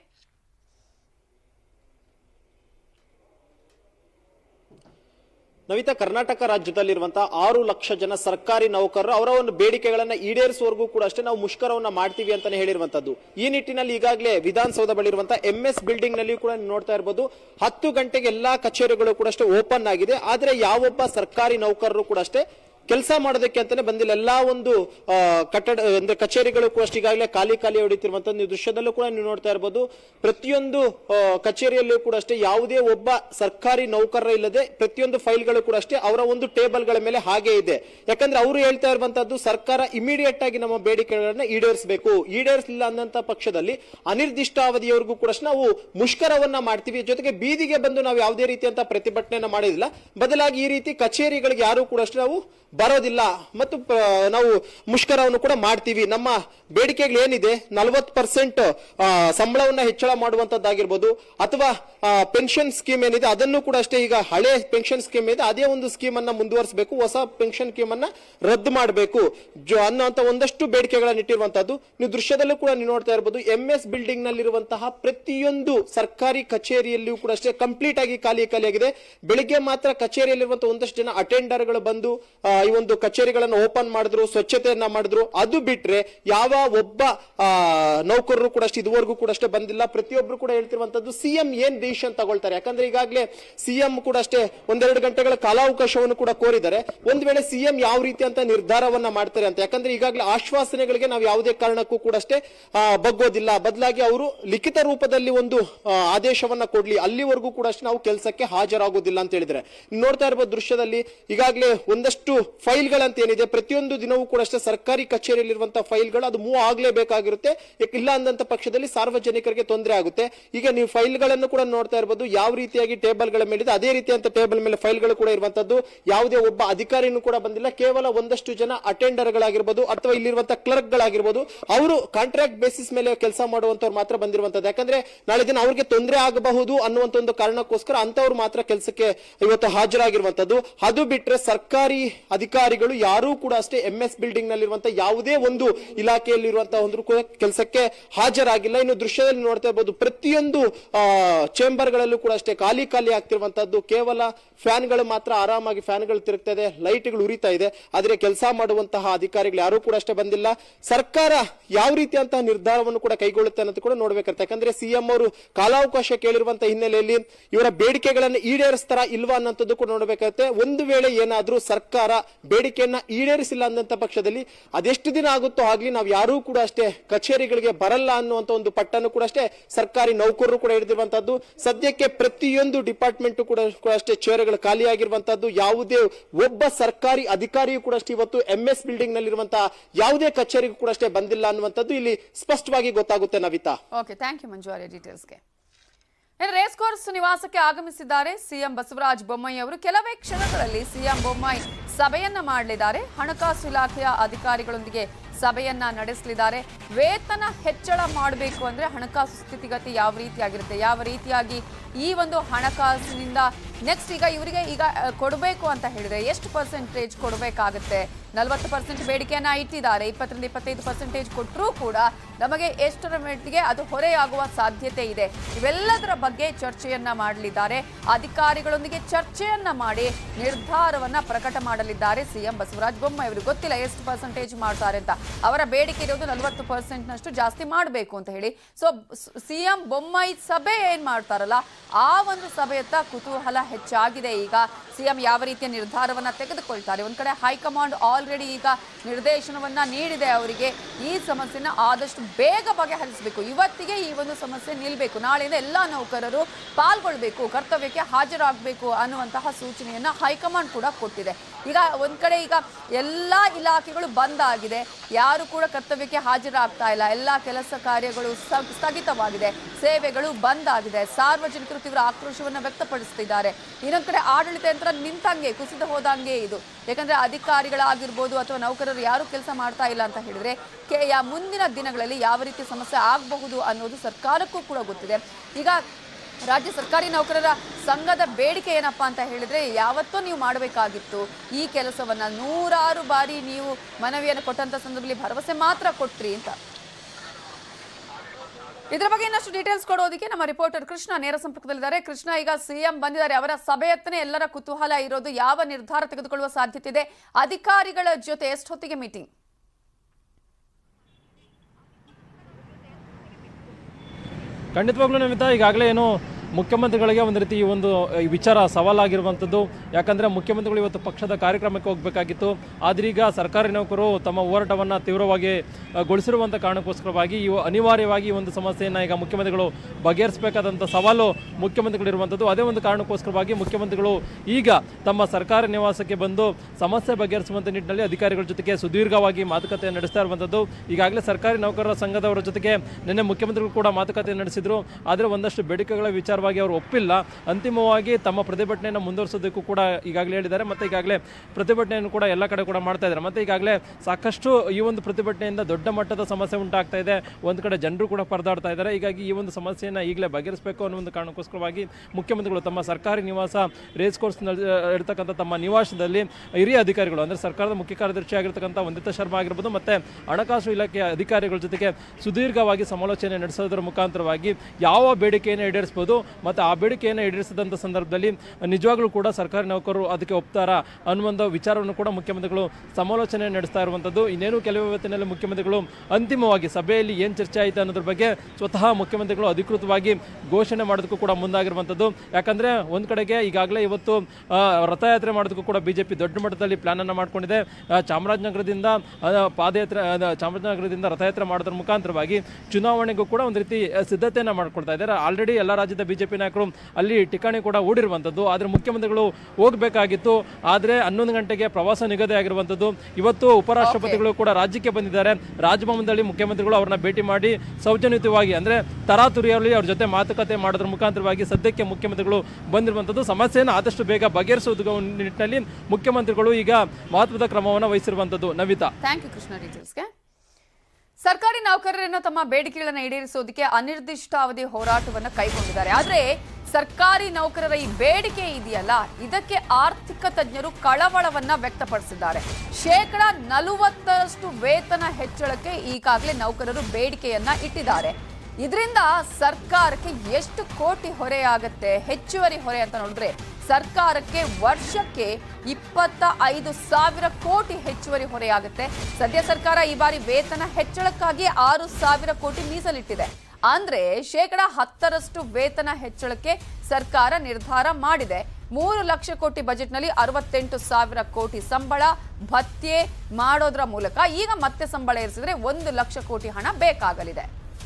Speaker 11: ನವಿತಾ ಕರ್ನಾಟಕ ರಾಜ್ಯದಲ್ಲಿರುವಂತಹ ಆರು ಲಕ್ಷ ಜನ ಸರ್ಕಾರಿ ನೌಕರರು ಅವರ ಒಂದು ಬೇಡಿಕೆಗಳನ್ನ ಈಡೇರಿಸುವವರೆಗೂ ಕೂಡ ಅಷ್ಟೇ ನಾವು ಮುಷ್ಕರವನ್ನ ಮಾಡ್ತೀವಿ ಅಂತಾನೆ ಹೇಳಿರುವಂತದ್ದು ಈ ನಿಟ್ಟಿನಲ್ಲಿ ಈಗಾಗಲೇ ವಿಧಾನಸೌಧ ಬಳಿ ಇರುವಂತಹ ಎಂಎಸ್ ಬಿಲ್ಡಿಂಗ್ ನಲ್ಲಿ ಕೂಡ ನೀವು ನೋಡ್ತಾ ಇರಬಹುದು ಹತ್ತು ಗಂಟೆಗೆ ಎಲ್ಲಾ ಕಚೇರಿಗಳು ಕೂಡ ಅಷ್ಟೇ ಓಪನ್ ಆಗಿದೆ ಆದ್ರೆ ಯಾವೊಬ್ಬ ಸರ್ಕಾರಿ ನೌಕರರು ಕೂಡ ಅಷ್ಟೇ ಕೆಲಸ ಮಾಡೋದಕ್ಕೆ ಅಂತಾನೆ ಬಂದಿಲ್ಲ ಎಲ್ಲಾ ಒಂದು ಆ, ಕಟ್ಟಡ ಅಂದ್ರೆ ಕಚೇರಿಗಳು ಕೂಡ ಅಷ್ಟೇ ಈಗಾಗಲೇ ಖಾಲಿ ಖಾಲಿ ಹೊಡಿತಿರುವಂತಹ ನೀವು ದೃಶ್ಯದಲ್ಲೂ ಕೂಡ ನೀವು ನೋಡ್ತಾ ಇರಬಹುದು ಪ್ರತಿಯೊಂದು ಆ, ಕಚೇರಿಯಲ್ಲೂ ಕೂಡ ಅಷ್ಟೇ ಯಾವುದೇ ಒಬ್ಬ ಸರ್ಕಾರಿ ನೌಕರರ ಇಲ್ಲದೆ ಪ್ರತಿಯೊಂದು ಫೈಲ್ಗಳು ಕೂಡ ಅಷ್ಟೇ ಅವರ ಒಂದು ಟೇಬಲ್ಗಳ ಮೇಲೆ ಹಾಗೆ ಇದೆ ಯಾಕಂದ್ರೆ ಅವರು ಹೇಳ್ತಾ ಇರುವಂತದ್ದು ಸರ್ಕಾರ ಇಮಿಡಿಯೇಟ್ ಆಗಿ ನಮ್ಮ ಬೇಡಿಕೆಗಳನ್ನ ಈಡೇರಿಸಬೇಕು ಈಡೇರಿಸಲಿಲ್ಲ ಅನ್ನಂತ ಪಕ್ಷದಲ್ಲಿ ಅನಿರ್ದಿಷ್ಟಾವಧಿಯವರೆಗೂ ಕೂಡ ಅಷ್ಟೇ ನಾವು ಮುಷ್ಕರವನ್ನ ಮಾಡ್ತೀವಿ ಜೊತೆಗೆ ಬೀದಿಗೆ ಬಂದು ನಾವು ಯಾವುದೇ ರೀತಿಯಂತ ಪ್ರತಿಭಟನೆಯನ್ನ ಮಾಡಿದಿಲ್ಲ ಬದಲಾಗಿ ಈ ರೀತಿ ಕಚೇರಿಗಳಿಗೆ ಯಾರು ಕೂಡ ಅಷ್ಟೇ ನಾವು ಬರೋದಿಲ್ಲ ಮತ್ತು ಪ- ನಾವು ಮುಷ್ಕರವನ್ನು ಕೂಡ ಮಾಡ್ತೀವಿ ನಮ್ಮ ಬೇಡಿಕೆಗಳು ಏನಿದೆ ನಲವತ್ ಪರ್ಸೆಂಟ್ ಸಂಬಳವನ್ನ ಹೆಚ್ಚಳ ಮಾಡುವಂತದ್ದಾಗಿರ್ಬೋದು ಅಥವಾ ಪೆನ್ಷನ್ ಸ್ಕೀಮ್ ಏನಿದೆ ಅದನ್ನು ಕೂಡ ಅಷ್ಟೇ ಈಗ ಹಳೆ ಪೆನ್ಷನ್ ಸ್ಕೀಮ್ ಇದೆ ಅದೇ ಒಂದು ಸ್ಕೀಮ್ ಅನ್ನ ಮುಂದುವರಿಸಬೇಕು ಹೊಸ ಪೆನ್ಷನ್ ಸ್ಕೀಮ್ ಅನ್ನ ರದ್ದು ಮಾಡಬೇಕು ಅನ್ನೋಂತ ಒಂದಷ್ಟು ಬೇಡಿಕೆಗಳನ್ನ ಇಟ್ಟಿರುವಂತದ್ದು ನೀವು ದೃಶ್ಯದಲ್ಲೂ ಕೂಡ ನೀವು ನೋಡ್ತಾ ಇರಬಹುದು ಎಂ ಎಸ್ ಬಿಲ್ಡಿಂಗ್ ನಲ್ಲಿರುವಂತಹ ಪ್ರತಿಯೊಂದು ಸರ್ಕಾರಿ ಕಚೇರಿಯಲ್ಲಿಯೂ ಕೂಡ ಅಷ್ಟೇ ಕಂಪ್ಲೀಟ್ ಆಗಿ ಖಾಲಿ ಖಾಲಿಯಾಗಿದೆ ಬೆಳಿಗ್ಗೆ ಮಾತ್ರ ಕಚೇರಿಯಲ್ಲಿರುವಂತಹ ಒಂದಷ್ಟು ಜನ ಅಟೆಂಡರ್ಗಳು ಬಂದು ಆ, ಈ ಒಂದು ಕಚೇರಿಗಳನ್ನು ಓಪನ್ ಮಾಡಿದ್ರು ಸ್ವಚ್ಛತೆಯನ್ನ ಮಾಡಿದ್ರು ಅದು ಬಿಟ್ರೆ ಯಾವ ಒಬ್ಬ ಆ, ನೌಕರರು ಕೂಡ ಅಷ್ಟೇ ಇದುವರೆಗೂ ಕೂಡ ಅಷ್ಟೇ ಬಂದಿಲ್ಲ ಪ್ರತಿಯೊಬ್ರು ಕೂಡ ಹೇಳ್ತಿರುವಂತದ್ದು ಸಿಎಂ ಏನ್ ಡಿಸಿಷನ್ ತಗೊಳ್ತಾರೆ ಯಾಕಂದ್ರೆ ಈಗಾಗಲೇ ಸಿಎಂ ಕೂಡ ಅಷ್ಟೇ ಒಂದೆರಡು ಗಂಟೆಗಳ ಕಾಲಾವಕಾಶವನ್ನು ಕೂಡ ಕೋರಿದ್ದಾರೆ ಒಂದ್ ವೇಳೆ ಸಿಎಂ ಯಾವ ರೀತಿ ಅಂತ ನಿರ್ಧಾರವನ್ನ ಮಾಡ್ತಾರೆ ಅಂತ ಯಾಕಂದ್ರೆ ಈಗಾಗಲೇ ಆಶ್ವಾಸನೆಗಳಿಗೆ ನಾವು ಯಾವುದೇ ಕಾರಣಕ್ಕೂ ಕೂಡ ಅಷ್ಟೇ ಆ, ಬಗ್ಗೋದಿಲ್ಲ ಬದಲಾಗಿ ಅವರು ಲಿಖಿತ ರೂಪದಲ್ಲಿ ಒಂದು ಆ, ಆದೇಶವನ್ನ ಕೊಡ್ಲಿ ಅಲ್ಲಿವರೆಗೂ ಕೂಡ ಅಷ್ಟೇ ನಾವು ಕೆಲಸಕ್ಕೆ ಹಾಜರಾಗೋದಿಲ್ಲ ಅಂತ ಹೇಳಿದ್ರೆ ನೋಡ್ತಾ ಇರಬಹುದು ದೃಶ್ಯದಲ್ಲಿ ಈಗಾಗಲೇ ಒಂದಷ್ಟು ಫೈಲ್ಗಳಂತ ಏನಿದೆ ಪ್ರತಿಯೊಂದು ದಿನವೂ ಕೂಡ ಅಷ್ಟೇ ಸರ್ಕಾರಿ ಕಚೇರಿಯಲ್ಲಿರುವಂತಹ ಫೈಲ್ಗಳು ಅದು ಮೂವ್ ಆಗ್ಲೇಬೇಕಾಗಿರುತ್ತೆ ಯಾಕೆ ಇಲ್ಲ ಅಂದಂತ ಪಕ್ಷದಲ್ಲಿ ಸಾರ್ವಜನಿಕರಿಗೆ ತೊಂದರೆ ಆಗುತ್ತೆ ಈಗ ನೀವು ಫೈಲ್ಗಳನ್ನು ಕೂಡ ನೋಡ್ತಾ ಇರಬಹುದು ಯಾವ ರೀತಿಯಾಗಿ ಟೇಬಲ್ಗಳ ಮೇಲಿದೆ ಅದೇ ರೀತಿಯಂತ ಟೇಬಲ್ ಮೇಲೆ ಫೈಲ್ಗಳು ಕೂಡ ಇರುವಂತದ್ದು ಯಾವುದೇ ಒಬ್ಬ ಅಧಿಕಾರಿನೂ ಕೂಡ ಬಂದಿಲ್ಲ ಕೇವಲ ಒಂದಷ್ಟು ಜನ ಅಟೆಂಡರ್ಗಳಾಗಿರ್ಬೋದು ಅಥವಾ ಇಲ್ಲಿರುವಂತಹ ಕ್ಲರ್ಕ್ಗಳಾಗಿರ್ಬೋದು ಅವರು ಕಾಂಟ್ರಾಕ್ಟ್ ಬೇಸಿಸ್ ಮೇಲೆ ಕೆಲಸ ಮಾಡುವಂತವ್ರು ಮಾತ್ರ ಬಂದಿರುವಂತದ್ದು ಯಾಕಂದ್ರೆ ನಾಳೆ ದಿನ ಅವ್ರಿಗೆ ತೊಂದರೆ ಆಗಬಹುದು ಅನ್ನುವಂತ ಒಂದು ಕಾರಣಕ್ಕೋಸ್ಕರ ಅಂತವ್ರು ಮಾತ್ರ ಕೆಲಸಕ್ಕೆ ಇವತ್ತು ಹಾಜರಾಗಿರುವಂತದ್ದು ಅದು ಬಿಟ್ರೆ ಸರ್ಕಾರಿ ಅಧಿಕಾರಿಗಳು ಯಾರೂ ಕೂಡ ಅಷ್ಟೇ ಎಂ ಎಸ್ ಬಿಲ್ಡಿಂಗ್ ನಲ್ಲಿರುವಂತಹ ಯಾವುದೇ ಒಂದು ಇಲಾಖೆಯಲ್ಲಿರುವಂತಹ ಒಂದು ಕೂಡ ಕೆಲಸಕ್ಕೆ ಹಾಜರಾಗಿಲ್ಲ ಇನ್ನು ದೃಶ್ಯದಲ್ಲಿ ನೋಡ್ತಾ ಇರಬಹುದು ಪ್ರತಿಯೊಂದು ಚೇಂಬರ್ ಗಳಲ್ಲೂ ಕೂಡ ಅಷ್ಟೇ ಖಾಲಿ ಖಾಲಿ ಆಗ್ತಿರುವಂತದ್ದು ಕೇವಲ ಫ್ಯಾನ್ಗಳು ಮಾತ್ರ ಆರಾಮಾಗಿ ಫ್ಯಾನ್ಗಳು ತಿರುಗ್ತಾ ಇದೆ ಲೈಟ್ಗಳು ಉರಿತಾ ಇದೆ ಆದ್ರೆ ಕೆಲಸ ಮಾಡುವಂತಹ ಅಧಿಕಾರಿಗಳು ಯಾರೂ ಕೂಡ ಅಷ್ಟೇ ಬಂದಿಲ್ಲ ಸರ್ಕಾರ ಯಾವ ರೀತಿಯಂತಹ ನಿರ್ಧಾರವನ್ನು ಕೂಡ ಕೈಗೊಳ್ಳುತ್ತೆ ಅನ್ನೋದು ಕೂಡ ನೋಡ್ಬೇಕಾಗುತ್ತೆ ಯಾಕಂದ್ರೆ ಸಿಎಂ ಅವರು ಕಾಲಾವಕಾಶ ಕೇಳಿರುವಂತಹ ಹಿನ್ನೆಲೆಯಲ್ಲಿ ಇವರ ಬೇಡಿಕೆಗಳನ್ನು ಈಡೇರಿಸ್ತಾರ ಇಲ್ವಾ ಅನ್ನೋಂಥದ್ದು ಕೂಡ ನೋಡ್ಬೇಕಾಗುತ್ತೆ ಒಂದು ವೇಳೆ ಏನಾದ್ರೂ ಸರ್ಕಾರ ಬೇಡಿಕೆಯನ್ನ ಈಡೇರಿಸಿಲ್ಲ ಅನ್ನಂತ ಪಕ್ಷದಲ್ಲಿ ಅದೆಷ್ಟು ದಿನ ಆಗುತ್ತೋ ಆಗ್ಲಿ ನಾವು ಯಾರೂ ಕೂಡ ಅಷ್ಟೇ ಕಚೇರಿಗಳಿಗೆ ಬರಲ್ಲ ಅನ್ನುವಂತ ಒಂದು ಪಟ್ಟನ್ನು ಕೂಡ ಅಷ್ಟೇ ಸರ್ಕಾರಿ ನೌಕರರು ಕೂಡ ಹಿಡಿದಿರುವಂತದ್ದು ಸದ್ಯಕ್ಕೆ ಪ್ರತಿಯೊಂದು ಡಿಪಾರ್ಟ್ಮೆಂಟ್ ಕೂಡ ಕೂಡ ಅಷ್ಟೇ ಚೇರ್ಗಳು ಖಾಲಿಯಾಗಿರುವಂತದ್ದು ಯಾವುದೇ ಒಬ್ಬ ಸರ್ಕಾರಿ ಅಧಿಕಾರಿಯೂ ಕೂಡ ಅಷ್ಟೇ ಇವತ್ತು ಎಂ ಎಸ್ ಬಿಲ್ಡಿಂಗ್ ನಲ್ಲಿರುವಂತಹ ಯಾವುದೇ ಕಚೇರಿಗೂ ಕೂಡ ಅಷ್ಟೇ ಬಂದಿಲ್ಲ ಅನ್ನುವಂಥದ್ದು ಇಲ್ಲಿ ಸ್ಪಷ್ಟವಾಗಿ ಗೊತ್ತಾಗುತ್ತೆ Navitha
Speaker 1: okay thank you Manju ಅವರೇ ಡೀಟೇಲ್ಸ್ಗೆ ಇನ್ನು ರೇಸ್ ಕೋರ್ಸ್ ನಿವಾಸಕ್ಕೆ ಆಗಮಿಸಿದ್ದಾರೆ ಸಿಎಂ ಬಸವರಾಜ ಬೊಮ್ಮಾಯಿ ಅವರು ಕೆಲವೇ ಕ್ಷಣಗಳಲ್ಲಿ ಸಿಎಂ ಬೊಮ್ಮಾಯಿ ಸಭೆಯನ್ನ ಮಾಡಲಿದ್ದಾರೆ ಹಣಕಾಸು ಇಲಾಖೆಯ ಅಧಿಕಾರಿಗಳೊಂದಿಗೆ ಸಭೆಯನ್ನ ನಡೆಸಲಿದ್ದಾರೆ ವೇತನ ಹೆಚ್ಚಳ ಮಾಡಬೇಕು ಅಂದ್ರೆ ಹಣಕಾಸು ಸ್ಥಿತಿಗತಿ ಯಾವ ರೀತಿಯಾಗಿರುತ್ತೆ ಯಾವ ರೀತಿಯಾಗಿ ಈ ಒಂದು ಹಣಕಾಸಿನಿಂದ ನೆಕ್ಸ್ಟ್ ಈಗ ಇವರಿಗೆ ಈಗ ಅಹ್, ಕೊಡಬೇಕು ಅಂತ ಹೇಳಿದ್ರೆ ಎಷ್ಟು ಪರ್ಸೆಂಟೇಜ್ ಕೊಡಬೇಕಾಗುತ್ತೆ ನಲವತ್ತು ಪರ್ಸೆಂಟ್ ಬೇಡಿಕೆಯನ್ನ ಇಟ್ಟಿದ್ದಾರೆ ಇಪ್ಪತ್ತರಿಂದ ಇಪ್ಪತ್ತೈದು ಪರ್ಸೆಂಟೇಜ್ ಕೊಟ್ಟರೂ ಕೂಡ ನಮಗೆ ಎಷ್ಟರ ಮಟ್ಟಿಗೆ ಅದು ಹೊರೆಯಾಗುವ ಸಾಧ್ಯತೆ ಇದೆ ಇವೆಲ್ಲದರ ಬಗ್ಗೆ ಚರ್ಚೆಯನ್ನ ಮಾಡಲಿದ್ದಾರೆ ಅಧಿಕಾರಿಗಳೊಂದಿಗೆ ಚರ್ಚೆಯನ್ನ ಮಾಡಿ ನಿರ್ಧಾರವನ್ನ ಪ್ರಕಟ ಮಾಡಲಿದ್ದಾರೆ ಸಿಎಂ ಬಸವರಾಜ ಬೊಮ್ಮಾಯಿ ಅವರು ಗೊತ್ತಿಲ್ಲ ಎಷ್ಟು ಪರ್ಸೆಂಟೇಜ್ ಮಾಡ್ತಾರೆ ಅಂತ ಅವರ ಬೇಡಿಕೆ ಇರೋದು ನಲವತ್ತು ಪರ್ಸೆಂಟ್ ನಷ್ಟು ಜಾಸ್ತಿ ಮಾಡಬೇಕು ಅಂತ ಹೇಳಿ ಸೊ ಸಿಎಂ ಬೊಮ್ಮಾಯಿ ಸಭೆ ಏನ್ ಮಾಡ್ತಾರಲ್ಲ ಆ ಒಂದು ಸಭೆಯತ್ತ ಕುತೂಹಲ ಹೆಚ್ಚಾಗಿದೆ ಈಗ ಸಿಎಂ ಯಾವ ರೀತಿಯ ನಿರ್ಧಾರವನ್ನ ತೆಗೆದುಕೊಳ್ತಾರೆ ಒಂದ್ ಕಡೆ ಹೈಕಮಾಂಡ್ ಆಲ್ರೆಡಿ ಈಗ ನಿರ್ದೇಶನವನ್ನ ನೀಡಿದೆ ಅವರಿಗೆ ಈ ಸಮಸ್ಯೆನ ಆದಷ್ಟು ಬೇಗ ಬಗೆಹರಿಸಬೇಕು ಇವತ್ತಿಗೆ ಈ ಒಂದು ಸಮಸ್ಯೆ ನಿಲ್ಬೇಕು ನಾಳೆಯಿಂದ ಎಲ್ಲಾ ನೌಕರರು ಪಾಲ್ಗೊಳ್ಬೇಕು ಕರ್ತವ್ಯಕ್ಕೆ ಹಾಜರಾಗಬೇಕು ಅನ್ನುವಂತಹ ಸೂಚನೆಯನ್ನ ಹೈಕಮಾಂಡ್ ಕೂಡ ಕೊಟ್ಟಿದೆ ಈಗ ಒಂದ್ ಕಡೆ ಈಗ ಎಲ್ಲಾ ಇಲಾಖೆಗಳು ಬಂದ್ ಆಗಿದೆ ಯಾರು ಕೂಡ ಕರ್ತವ್ಯಕ್ಕೆ ಹಾಜರಾಗ್ತಾ ಇಲ್ಲ ಎಲ್ಲಾ ಕೆಲಸ ಕಾರ್ಯಗಳು ಸ್ಥ- ಸ್ಥಗಿತವಾಗಿದೆ ಸೇವೆಗಳು ಬಂದ್ ಆಗಿದೆ ಸಾರ್ವಜನಿಕರು ತೀವ್ರ ಆಕ್ರೋಶವನ್ನ ವ್ಯಕ್ತಪಡಿಸ್ತಿದ್ದಾರೆ ಇನ್ನೊಂದ್ ಕಡೆ ಆಡಳಿತ ಯಂತ್ರ ನಿಂತಂಗೆ ಕುಸಿದು ಹೋದಂಗೆ ಇದು ಯಾಕಂದ್ರೆ ಅಧಿಕಾರಿಗಳಾಗಿರ್ಬೋದು ಅಥವಾ ನೌಕರರು ಯಾರು ಕೆಲಸ ಮಾಡ್ತಾ ಇಲ್ಲ ಅಂತ ಹೇಳಿದ್ರೆ ಕೆ ಯಾ- ಮುಂದಿನ ದಿನಗಳಲ್ಲಿ ಯಾವ ರೀತಿ ಸಮಸ್ಯೆ ಆಗಬಹುದು ಅನ್ನೋದು ಸರ್ಕಾರಕ್ಕೂ ಕೂಡ ಗೊತ್ತಿದೆ ಈಗ ರಾಜ್ಯ ಸರ್ಕಾರಿ ನೌಕರರ ಸಂಘದ ಬೇಡಿಕೆ ಏನಪ್ಪಾ ಅಂತ ಹೇಳಿದ್ರೆ ಯಾವತ್ತೂ ನೀವು ಮಾಡಬೇಕಾಗಿತ್ತು ಈ ಕೆಲಸವನ್ನ ನೂರಾರು ಬಾರಿ ನೀವು ಮನವಿಯನ್ನು ಕೊಟ್ಟಂತ ಸಂದರ್ಭದಲ್ಲಿ ಭರವಸೆ ಮಾತ್ರ ಕೊಟ್ರಿ ಅಂತ ಇದರ ಬಗ್ಗೆ ಇನ್ನಷ್ಟು ಡೀಟೇಲ್ಸ್ ಕೊಡೋದಕ್ಕೆ ನಮ್ಮ ರಿಪೋರ್ಟರ್ ಕೃಷ್ಣ ನೇರ ಸಂಪರ್ಕದಲ್ಲಿದ್ದಾರೆ ಕೃಷ್ಣ ಈಗ ಸಿಎಂ ಬಂದಿದ್ದಾರೆ ಅವರ ಸಭೆಯತ್ತನೇ ಎಲ್ಲರ ಕುತೂಹಲ ಇರೋದು ಯಾವ ನಿರ್ಧಾರ ತೆಗೆದುಕೊಳ್ಳುವ ಸಾಧ್ಯತೆ ಇದೆ ಅಧಿಕಾರಿಗಳ ಜೊತೆ ಎಷ್ಟೊತ್ತಿಗೆ ಮೀಟಿಂಗ್
Speaker 12: ಖಂಡಿತವಾಗ್ಲೂ ನಮಿತಾ ಈಗಾಗಲೇ ಏನು ಮುಖ್ಯಮಂತ್ರಿಗಳಿಗೆ ಒಂದು ರೀತಿ ಈ ಒಂದು ಈ ವಿಚಾರ ಸವಾಲಾಗಿರುವಂಥದ್ದು ಯಾಕಂದರೆ ಮುಖ್ಯಮಂತ್ರಿಗಳು ಇವತ್ತು ಪಕ್ಷದ ಕಾರ್ಯಕ್ರಮಕ್ಕೆ ಹೋಗಬೇಕಾಗಿತ್ತು ಆದರೆ ಈಗ ಸರ್ಕಾರಿ ನೌಕರು ತಮ್ಮ ಹೋರಾಟವನ್ನು ತೀವ್ರವಾಗಿ ಆ, ಗೊಳಿಸಿರುವಂಥ ಕಾರಣಕ್ಕೋಸ್ಕರವಾಗಿ ಇವು ಅನಿವಾರ್ಯವಾಗಿ ಈ ಒಂದು ಸಮಸ್ಯೆಯನ್ನು ಈಗ ಮುಖ್ಯಮಂತ್ರಿಗಳು ಬಗೆಹರಿಸಬೇಕಾದಂಥ ಸವಾಲು ಮುಖ್ಯಮಂತ್ರಿಗಳಿರುವಂಥದ್ದು ಅದೇ ಒಂದು ಕಾರಣಕ್ಕೋಸ್ಕರವಾಗಿ ಮುಖ್ಯಮಂತ್ರಿಗಳು ಈಗ ತಮ್ಮ ಸರ್ಕಾರಿ ನಿವಾಸಕ್ಕೆ ಬಂದು ಸಮಸ್ಯೆ ಬಗೆಹರಿಸುವಂಥ ನಿಟ್ಟಿನಲ್ಲಿ ಅಧಿಕಾರಿಗಳ ಜೊತೆಗೆ ಸುದೀರ್ಘವಾಗಿ ಮಾತುಕತೆ ನಡೆಸ್ತಾ ಇರುವಂಥದ್ದು ಈಗಾಗಲೇ ಸರ್ಕಾರಿ ನೌಕರರ ಸಂಘದವರ ಜೊತೆಗೆ ನಿನ್ನೆ ಮುಖ್ಯಮಂತ್ರಿಗಳು ಕೂಡ ಮಾತುಕತೆ ನಡೆಸಿದ್ರು ಆದರೆ ಒಂದಷ್ಟು ಬೇಡಿಕೆಗಳ ವಿಚಾರವಾಗಿ ಅವರು ಒಪ್ಪಿಲ್ಲ ಅಂತಿಮವಾಗಿ ತಮ್ಮ ಪ್ರತಿಭಟನೆಯನ್ನು ಮುಂದುವರಿಸೋದಕ್ಕೂ ಕೂಡ ಈಗಾಗಲೇ ಹೇಳಿದ್ದಾರೆ ಮತ್ತು ಈಗಾಗಲೇ ಪ್ರತಿಭಟನೆಯನ್ನು ಕೂಡ ಎಲ್ಲ ಕಡೆ ಕೂಡ ಮಾಡ್ತಾ ಇದ್ದಾರೆ ಮತ್ತು ಈಗಾಗಲೇ ಸಾಕಷ್ಟು ಈ ಒಂದು ಪ್ರತಿಭಟನೆಯಿಂದ ದೊಡ್ಡ ಮಟ್ಟದ ಸಮಸ್ಯೆ ಉಂಟಾಗ್ತಾ ಇದೆ ಒಂದು ಕಡೆ ಜನರು ಕೂಡ ಪರದಾಡ್ತಾ ಇದ್ದಾರೆ ಹೀಗಾಗಿ ಈ ಒಂದು ಸಮಸ್ಯೆಯನ್ನು ಈಗಲೇ ಬಗೆಹರಿಸಬೇಕು ಅನ್ನೋ ಒಂದು ಕಾರಣಕ್ಕೋಸ್ಕರವಾಗಿ ಮುಖ್ಯಮಂತ್ರಿಗಳು ತಮ್ಮ ಸರ್ಕಾರಿ ನಿವಾಸ ರೇಸ್ ಕೋರ್ಸ್ ಇರ್ತಕ್ಕಂಥ ತಮ್ಮ ನಿವಾಸದಲ್ಲಿ ಹಿರಿಯ ಅಧಿಕಾರಿಗಳು ಅಂದರೆ ಸರ್ಕಾರದ ಮುಖ್ಯ ಕಾರ್ಯದರ್ಶಿ ಆಗಿರ್ತಕ್ಕಂಥ ವಂದಿತಾ ಶರ್ಮಾ ಆಗಿರ್ಬೋದು ಮತ್ತು ಹಣಕಾಸು ಇಲಾಖೆಯ ಅಧಿಕಾರಿಗಳ ಜೊತೆಗೆ ಸುದೀರ್ಘವಾಗಿ ಸಮಾಲೋಚನೆ ನಡೆಸೋದರ ಮುಖಾಂತರವಾಗಿ ಯಾವ ಬೇಡಿಕೆಯನ್ನು ಈಡೇರಿಸಬಹುದು ಮತ್ತು ಆ ಬೇಡಿಕೆಯನ್ನು ಈಡೇರಿಸಿದಂಥ ಸಂದರ್ಭದಲ್ಲಿ ನಿಜವಾಗ್ಲೂ ಕೂಡ ಸರ್ಕಾರಿ ನೌಕರರು ಅದಕ್ಕೆ ಒಪ್ತಾರಾ ಅನ್ನುವಂಥ ವಿಚಾರವನ್ನು ಕೂಡ ಮುಖ್ಯಮಂತ್ರಿಗಳು ಸಮಾಲೋಚನೆ ನಡೆಸ್ತಾ ಇರುವಂಥದ್ದು ಇನ್ನೇನು ಕೆಲವೇ ಹೊತ್ತಿನಲ್ಲಿ ಮುಖ್ಯಮಂತ್ರಿಗಳು ಅಂತಿಮವಾಗಿ ಸಭೆಯಲ್ಲಿ ಏನು ಚರ್ಚೆ ಆಯಿತು ಅನ್ನೋದ್ರ ಬಗ್ಗೆ ಸ್ವತಃ ಮುಖ್ಯಮಂತ್ರಿಗಳು ಅಧಿಕೃತವಾಗಿ ಘೋಷಣೆ ಮಾಡೋದಕ್ಕೂ ಕೂಡ ಮುಂದಾಗಿರುವಂಥದ್ದು ಯಾಕಂದರೆ ಒಂದು ಕಡೆಗೆ ಈಗಾಗಲೇ ಇವತ್ತು ಆ, ರಥಯಾತ್ರೆ ಮಾಡೋದಕ್ಕೂ ಕೂಡ ಬಿಜೆಪಿ ದೊಡ್ಡ ಮಟ್ಟದಲ್ಲಿ ಪ್ಲಾನನ್ನು ಮಾಡ್ಕೊಂಡಿದೆ ಆ, ಚಾಮರಾಜನಗರದಿಂದ ಆ, ಪಾದಯಾತ್ರೆ ಆ, ಚಾಮರಾಜನಗರದಿಂದ ರಥಯಾತ್ರೆ ಮಾಡೋದ್ರ ಮುಖಾಂತರವಾಗಿ ಚುನಾವಣೆಗೂ ಕೂಡ ಒಂದು ರೀತಿ ಆ, ಸಿದ್ಧತೆಯನ್ನು ಮಾಡ್ಕೊಳ್ತಾ ಇದ್ದಾರೆ ಆಲ್ರೆಡಿ ಎಲ್ಲ ರಾಜ್ಯದ ಬಿಜೆಪಿ ಬಿಜೆಪಿ ನಾಯಕರು ಅಲ್ಲಿ ಠಿಕಾಣಿ ಕೂಡ ಹೂಡಿರುವಂಥದ್ದು ಆದರೆ ಮುಖ್ಯಮಂತ್ರಿಗಳು ಹೋಗಬೇಕಾಗಿತ್ತು ಆದರೆ ಹನ್ನೊಂದು ಗಂಟೆಗೆ ಪ್ರವಾಸ ನಿಗದಿ ಆಗಿರುವಂಥದ್ದು ಇವತ್ತು ಉಪರಾಷ್ಟ್ರಪತಿಗಳು ಕೂಡ ರಾಜ್ಯಕ್ಕೆ ಬಂದಿದ್ದಾರೆ ರಾಜಭವನದಲ್ಲಿ ಮುಖ್ಯಮಂತ್ರಿಗಳು ಅವರನ್ನ ಭೇಟಿ ಮಾಡಿ ಸೌಜನ್ಯಯುತವಾಗಿ ಅಂದ್ರೆ ತರಾತುರಿಯಲ್ಲಿ ಅವ್ರ ಜೊತೆ ಮಾತುಕತೆ ಮಾಡೋದ್ರ ಮುಖಾಂತರವಾಗಿ ಸದ್ಯಕ್ಕೆ ಮುಖ್ಯಮಂತ್ರಿಗಳು ಬಂದಿರುವಂಥದ್ದು ಸಮಸ್ಯೆಯನ್ನು ಆದಷ್ಟು ಬೇಗ ಬಗೆಹರಿಸುವುದು ನಿಟ್ಟಿನಲ್ಲಿ ಮುಖ್ಯಮಂತ್ರಿಗಳು ಈಗ ಮಹತ್ವದ ಕ್ರಮವನ್ನು ವಹಿಸಿರುವಂಥದ್ದು ನವಿತಾ
Speaker 1: ಥ್ಯಾಂಕ್ ಯು ಕೃಷ್ಣ ಡೀಟೇಲ್ಸ್ಗೆ ಸರ್ಕಾರಿ ನೌಕರರನ್ನು ತಮ್ಮ ಬೇಡಿಕೆಗಳನ್ನು ಈಡೇರಿಸೋದಕ್ಕೆ ಅನಿರ್ದಿಷ್ಟಾವಧಿ ಹೋರಾಟವನ್ನು ಕೈಗೊಂಡಿದ್ದಾರೆ ಆದ್ರೆ ಸರ್ಕಾರಿ ನೌಕರರ ಈ ಬೇಡಿಕೆ ಇದೆಯಲ್ಲ ಇದಕ್ಕೆ ಆರ್ಥಿಕ ತಜ್ಞರು ಕಳವಳವನ್ನ ವ್ಯಕ್ತಪಡಿಸಿದ್ದಾರೆ ಶೇಕಡ ನಲವತ್ತರಷ್ಟು ವೇತನ ಹೆಚ್ಚಳಕ್ಕೆ ಈಗಾಗಲೇ ನೌಕರರು ಬೇಡಿಕೆಯನ್ನ ಇಟ್ಟಿದ್ದಾರೆ ಇದರಿಂದ ಸರ್ಕಾರಕ್ಕೆ ಎಷ್ಟು ಕೋಟಿ ಹೊರೆಯಾಗತ್ತೆ ಹೆಚ್ಚುವರಿ ಹೊರೆ ಅಂತ ನೋಡಿದ್ರೆ ಸರ್ಕಾರಕ್ಕೆ ವರ್ಷಕ್ಕೆ ಇಪ್ಪತ್ತ ಐದು ಸಾವಿರ ಕೋಟಿ ಹೆಚ್ಚುವರಿ ಹೊರೆಯಾಗುತ್ತೆ ಸದ್ಯ ಸರ್ಕಾರ ಈ ಬಾರಿ ವೇತನ ಹೆಚ್ಚಳಕ್ಕಾಗಿ ಆರು ಸಾವಿರ ಕೋಟಿ ಮೀಸಲಿಟ್ಟಿದೆ ಅಂದ್ರೆ ಶೇಕಡ ಹತ್ತರಷ್ಟು ವೇತನ ಹೆಚ್ಚಳಕ್ಕೆ ಸರ್ಕಾರ ನಿರ್ಧಾರ ಮಾಡಿದೆ ಮೂರು ಲಕ್ಷ ಕೋಟಿ ಬಜೆಟ್ನಲ್ಲಿ ಅರವತ್ತೆಂಟು ಸಾವಿರ ಕೋಟಿ ಸಂಬಳ ಭತ್ಯೆ ಮಾಡೋದ್ರ ಮೂಲಕ ಈಗ ಮತ್ತೆ ಸಂಬಳ ಏರಿಸಿದ್ರೆ ಒಂದು ಲಕ್ಷ ಕೋಟಿ ಹಣ ಬೇಕಾಗಲಿದೆ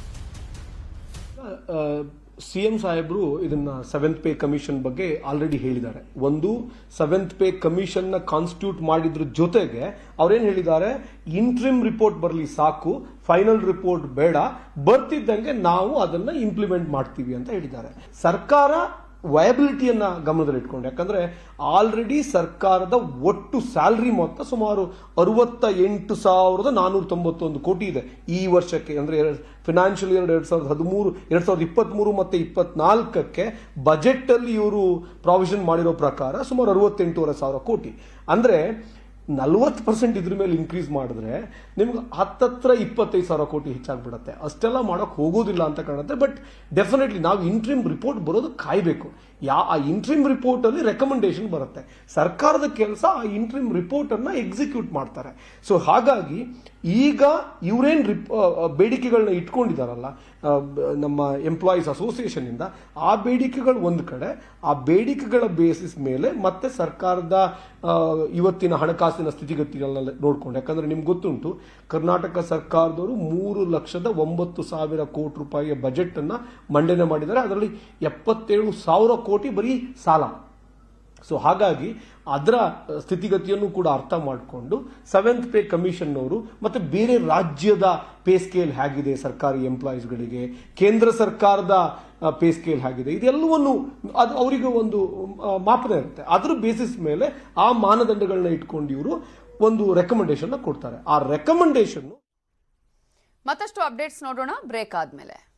Speaker 13: ಸಿ ಎಂ ಸಾಹೇಬರು ಇದನ್ನ ಸೆವೆಂತ್ ಪೇ ಕಮಿಷನ್ ಬಗ್ಗೆ ಆಲ್ರೆಡಿ ಹೇಳಿದ್ದಾರೆ ಒಂದು ಸೆವೆಂತ್ ಪೇ ಕಮಿಷನ್ ನ ಕಾನ್ಸ್ಟಿಟ್ಯೂಟ್ ಮಾಡಿದ್ರ ಜೊತೆಗೆ ಅವ್ರೇನ್ ಹೇಳಿದ್ದಾರೆ ಇಂಟ್ರಿಮ್ ರಿಪೋರ್ಟ್ ಬರಲಿ ಸಾಕು ಫೈನಲ್ ರಿಪೋರ್ಟ್ ಬೇಡ ಬರ್ತಿದ್ದಂಗೆ ನಾವು ಅದನ್ನ ಇಂಪ್ಲಿಮೆಂಟ್ ಮಾಡ್ತೀವಿ ಅಂತ ಹೇಳಿದ್ದಾರೆ ಸರ್ಕಾರ ವಯಬಿಲಿಟಿಯನ್ನ ಗಮನದಲ್ಲಿಟ್ಕೊಂಡು ಯಾಕಂದ್ರೆ ಆಲ್ರೆಡಿ ಸರ್ಕಾರದ ಒಟ್ಟು ಸ್ಯಾಲರಿ ಮೊತ್ತ ಸುಮಾರು ಅರವತ್ತ ಎಂಟು ಸಾವಿರದ ನಾನೂರ ತೊಂಬತ್ತೊಂದು ಕೋಟಿ ಇದೆ ಈ ವರ್ಷಕ್ಕೆ ಅಂದ್ರೆ ಫಿನಾನ್ಷಿಯಲ್ ಇಯರ್ ಎರಡ್ ಸಾವಿರದ ಹದಿಮೂರು ಎರಡ್ ಸಾವಿರದ ಇಪ್ಪತ್ಮೂರು ಮತ್ತೆ ಇಪ್ಪತ್ನಾಲ್ಕಕ್ಕೆ ಬಜೆಟ್ ಅಲ್ಲಿ ಇವರು ಪ್ರಾವಿಷನ್ ಮಾಡಿರೋ ಪ್ರಕಾರ ಸುಮಾರು ಅರವತ್ತೆಂಟೂವರೆ ಸಾವಿರ ಕೋಟಿ ಅಂದ್ರೆ ನಲ್ವತ್ತು ಪರ್ಸೆಂಟ್ ಇದ್ರ ಮೇಲೆ ಇನ್ಕ್ರೀಸ್ ಮಾಡಿದ್ರೆ ನಿಮ್ಗೆ ಹತ್ತತ್ರ ಇಪ್ಪತ್ತೈದು ಸಾವಿರ ಕೋಟಿ ಹೆಚ್ಚಾಗ್ಬಿಡುತ್ತೆ ಅಷ್ಟೆಲ್ಲ ಮಾಡೋಕೆ ಹೋಗೋದಿಲ್ಲ ಅಂತ ಕಾಣುತ್ತೆ ಬಟ್ ಡೆಫಿನೆಟ್ಲಿ ನಾವು ಇಂಟ್ರಿಮ್ ರಿಪೋರ್ಟ್ ಬರೋದು ಕಾಯಬೇಕು ಯಾ ಆ ಇಂಟ್ರಿಮ್ ರಿಪೋರ್ಟ್ ಅಲ್ಲಿ ರೆಕಮೆಂಡೇಶನ್ ಬರುತ್ತೆ ಸರ್ಕಾರದ ಕೆಲಸ ಆ ಇಂಟ್ರಿಮ್ ರಿಪೋರ್ಟ್ ಅನ್ನ ಎಕ್ಸಿಕ್ಯೂಟ್ ಮಾಡ್ತಾರೆ ಸೊ ಹಾಗಾಗಿ ಈಗ ಇವರೇನ್ ಬೇಡಿಕೆಗಳನ್ನ ಇಟ್ಕೊಂಡಿದಾರಲ್ಲ ಆ, ಬ- ನಮ್ಮ ಎಂಪ್ಲಾಯೀಸ್ ಅಸೋಸಿಯೇಷನ್ ಇಂದ ಆ ಬೇಡಿಕೆಗಳು ಒಂದು ಕಡೆ ಆ ಬೇಡಿಕೆಗಳ ಬೇಸಿಸ್ ಮೇಲೆ ಮತ್ತೆ ಸರ್ಕಾರದ ಆ, ಇವತ್ತಿನ ಹಣಕಾಸಿನ ಸ್ಥಿತಿಗತಿಗಳನ್ನ ನೋಡ್ಕೊಂಡು ಯಾಕಂದ್ರೆ ನಿಮ್ಗೆ ಗೊತ್ತುಂಟು ಕರ್ನಾಟಕ ಸರ್ಕಾರದವರು ಮೂರು ಲಕ್ಷದ ಒಂಬತ್ತು ಸಾವಿರ ಕೋಟಿ ರೂಪಾಯಿಯ ಬಜೆಟ್ ಅನ್ನ ಮಂಡನೆ ಮಾಡಿದ್ದಾರೆ ಅದರಲ್ಲಿ ಎಪ್ಪತ್ತೇಳು ಸಾವಿರ ಕೋಟಿ ಬರೀ ಸಾಲ ಸೊ ಹಾಗಾಗಿ ಅದರ ಸ್ಥಿತಿಗತಿಯನ್ನು ಕೂಡ ಅರ್ಥ ಮಾಡಿಕೊಂಡು ಸೆವೆಂತ್ ಪೇ ಕಮಿಷನ್ ಅವರು ಮತ್ತೆ ಬೇರೆ ರಾಜ್ಯದ ಪೇ ಸ್ಕೇಲ್ ಹೇಗಿದೆ ಸರ್ಕಾರಿ ಎಂಪ್ಲಾಯೀಸ್ಗಳಿಗೆ ಕೇಂದ್ರ ಸರ್ಕಾರದ ಪೇ ಸ್ಕೇಲ್ ಹೇಗಿದೆ ಇದೆಲ್ಲವನ್ನು ಅದು ಅವರಿಗೆ ಒಂದು ಆ, ಮಾಪನ ಇರುತ್ತೆ ಅದರ ಬೇಸಿಸ್ ಮೇಲೆ ಆ ಮಾನದಂಡಗಳನ್ನ ಇಟ್ಕೊಂಡು ಇವರು ಒಂದು ರೆಕಮೆಂಡೇಶನ್ ಕೊಡ್ತಾರೆ ಆ ರೆಕಮೆಂಡೇಶನ್
Speaker 1: ಮತ್ತಷ್ಟು ಅಪ್ಡೇಟ್ಸ್ ನೋಡೋಣ ಬ್ರೇಕ್ ಆದ್ಮೇಲೆ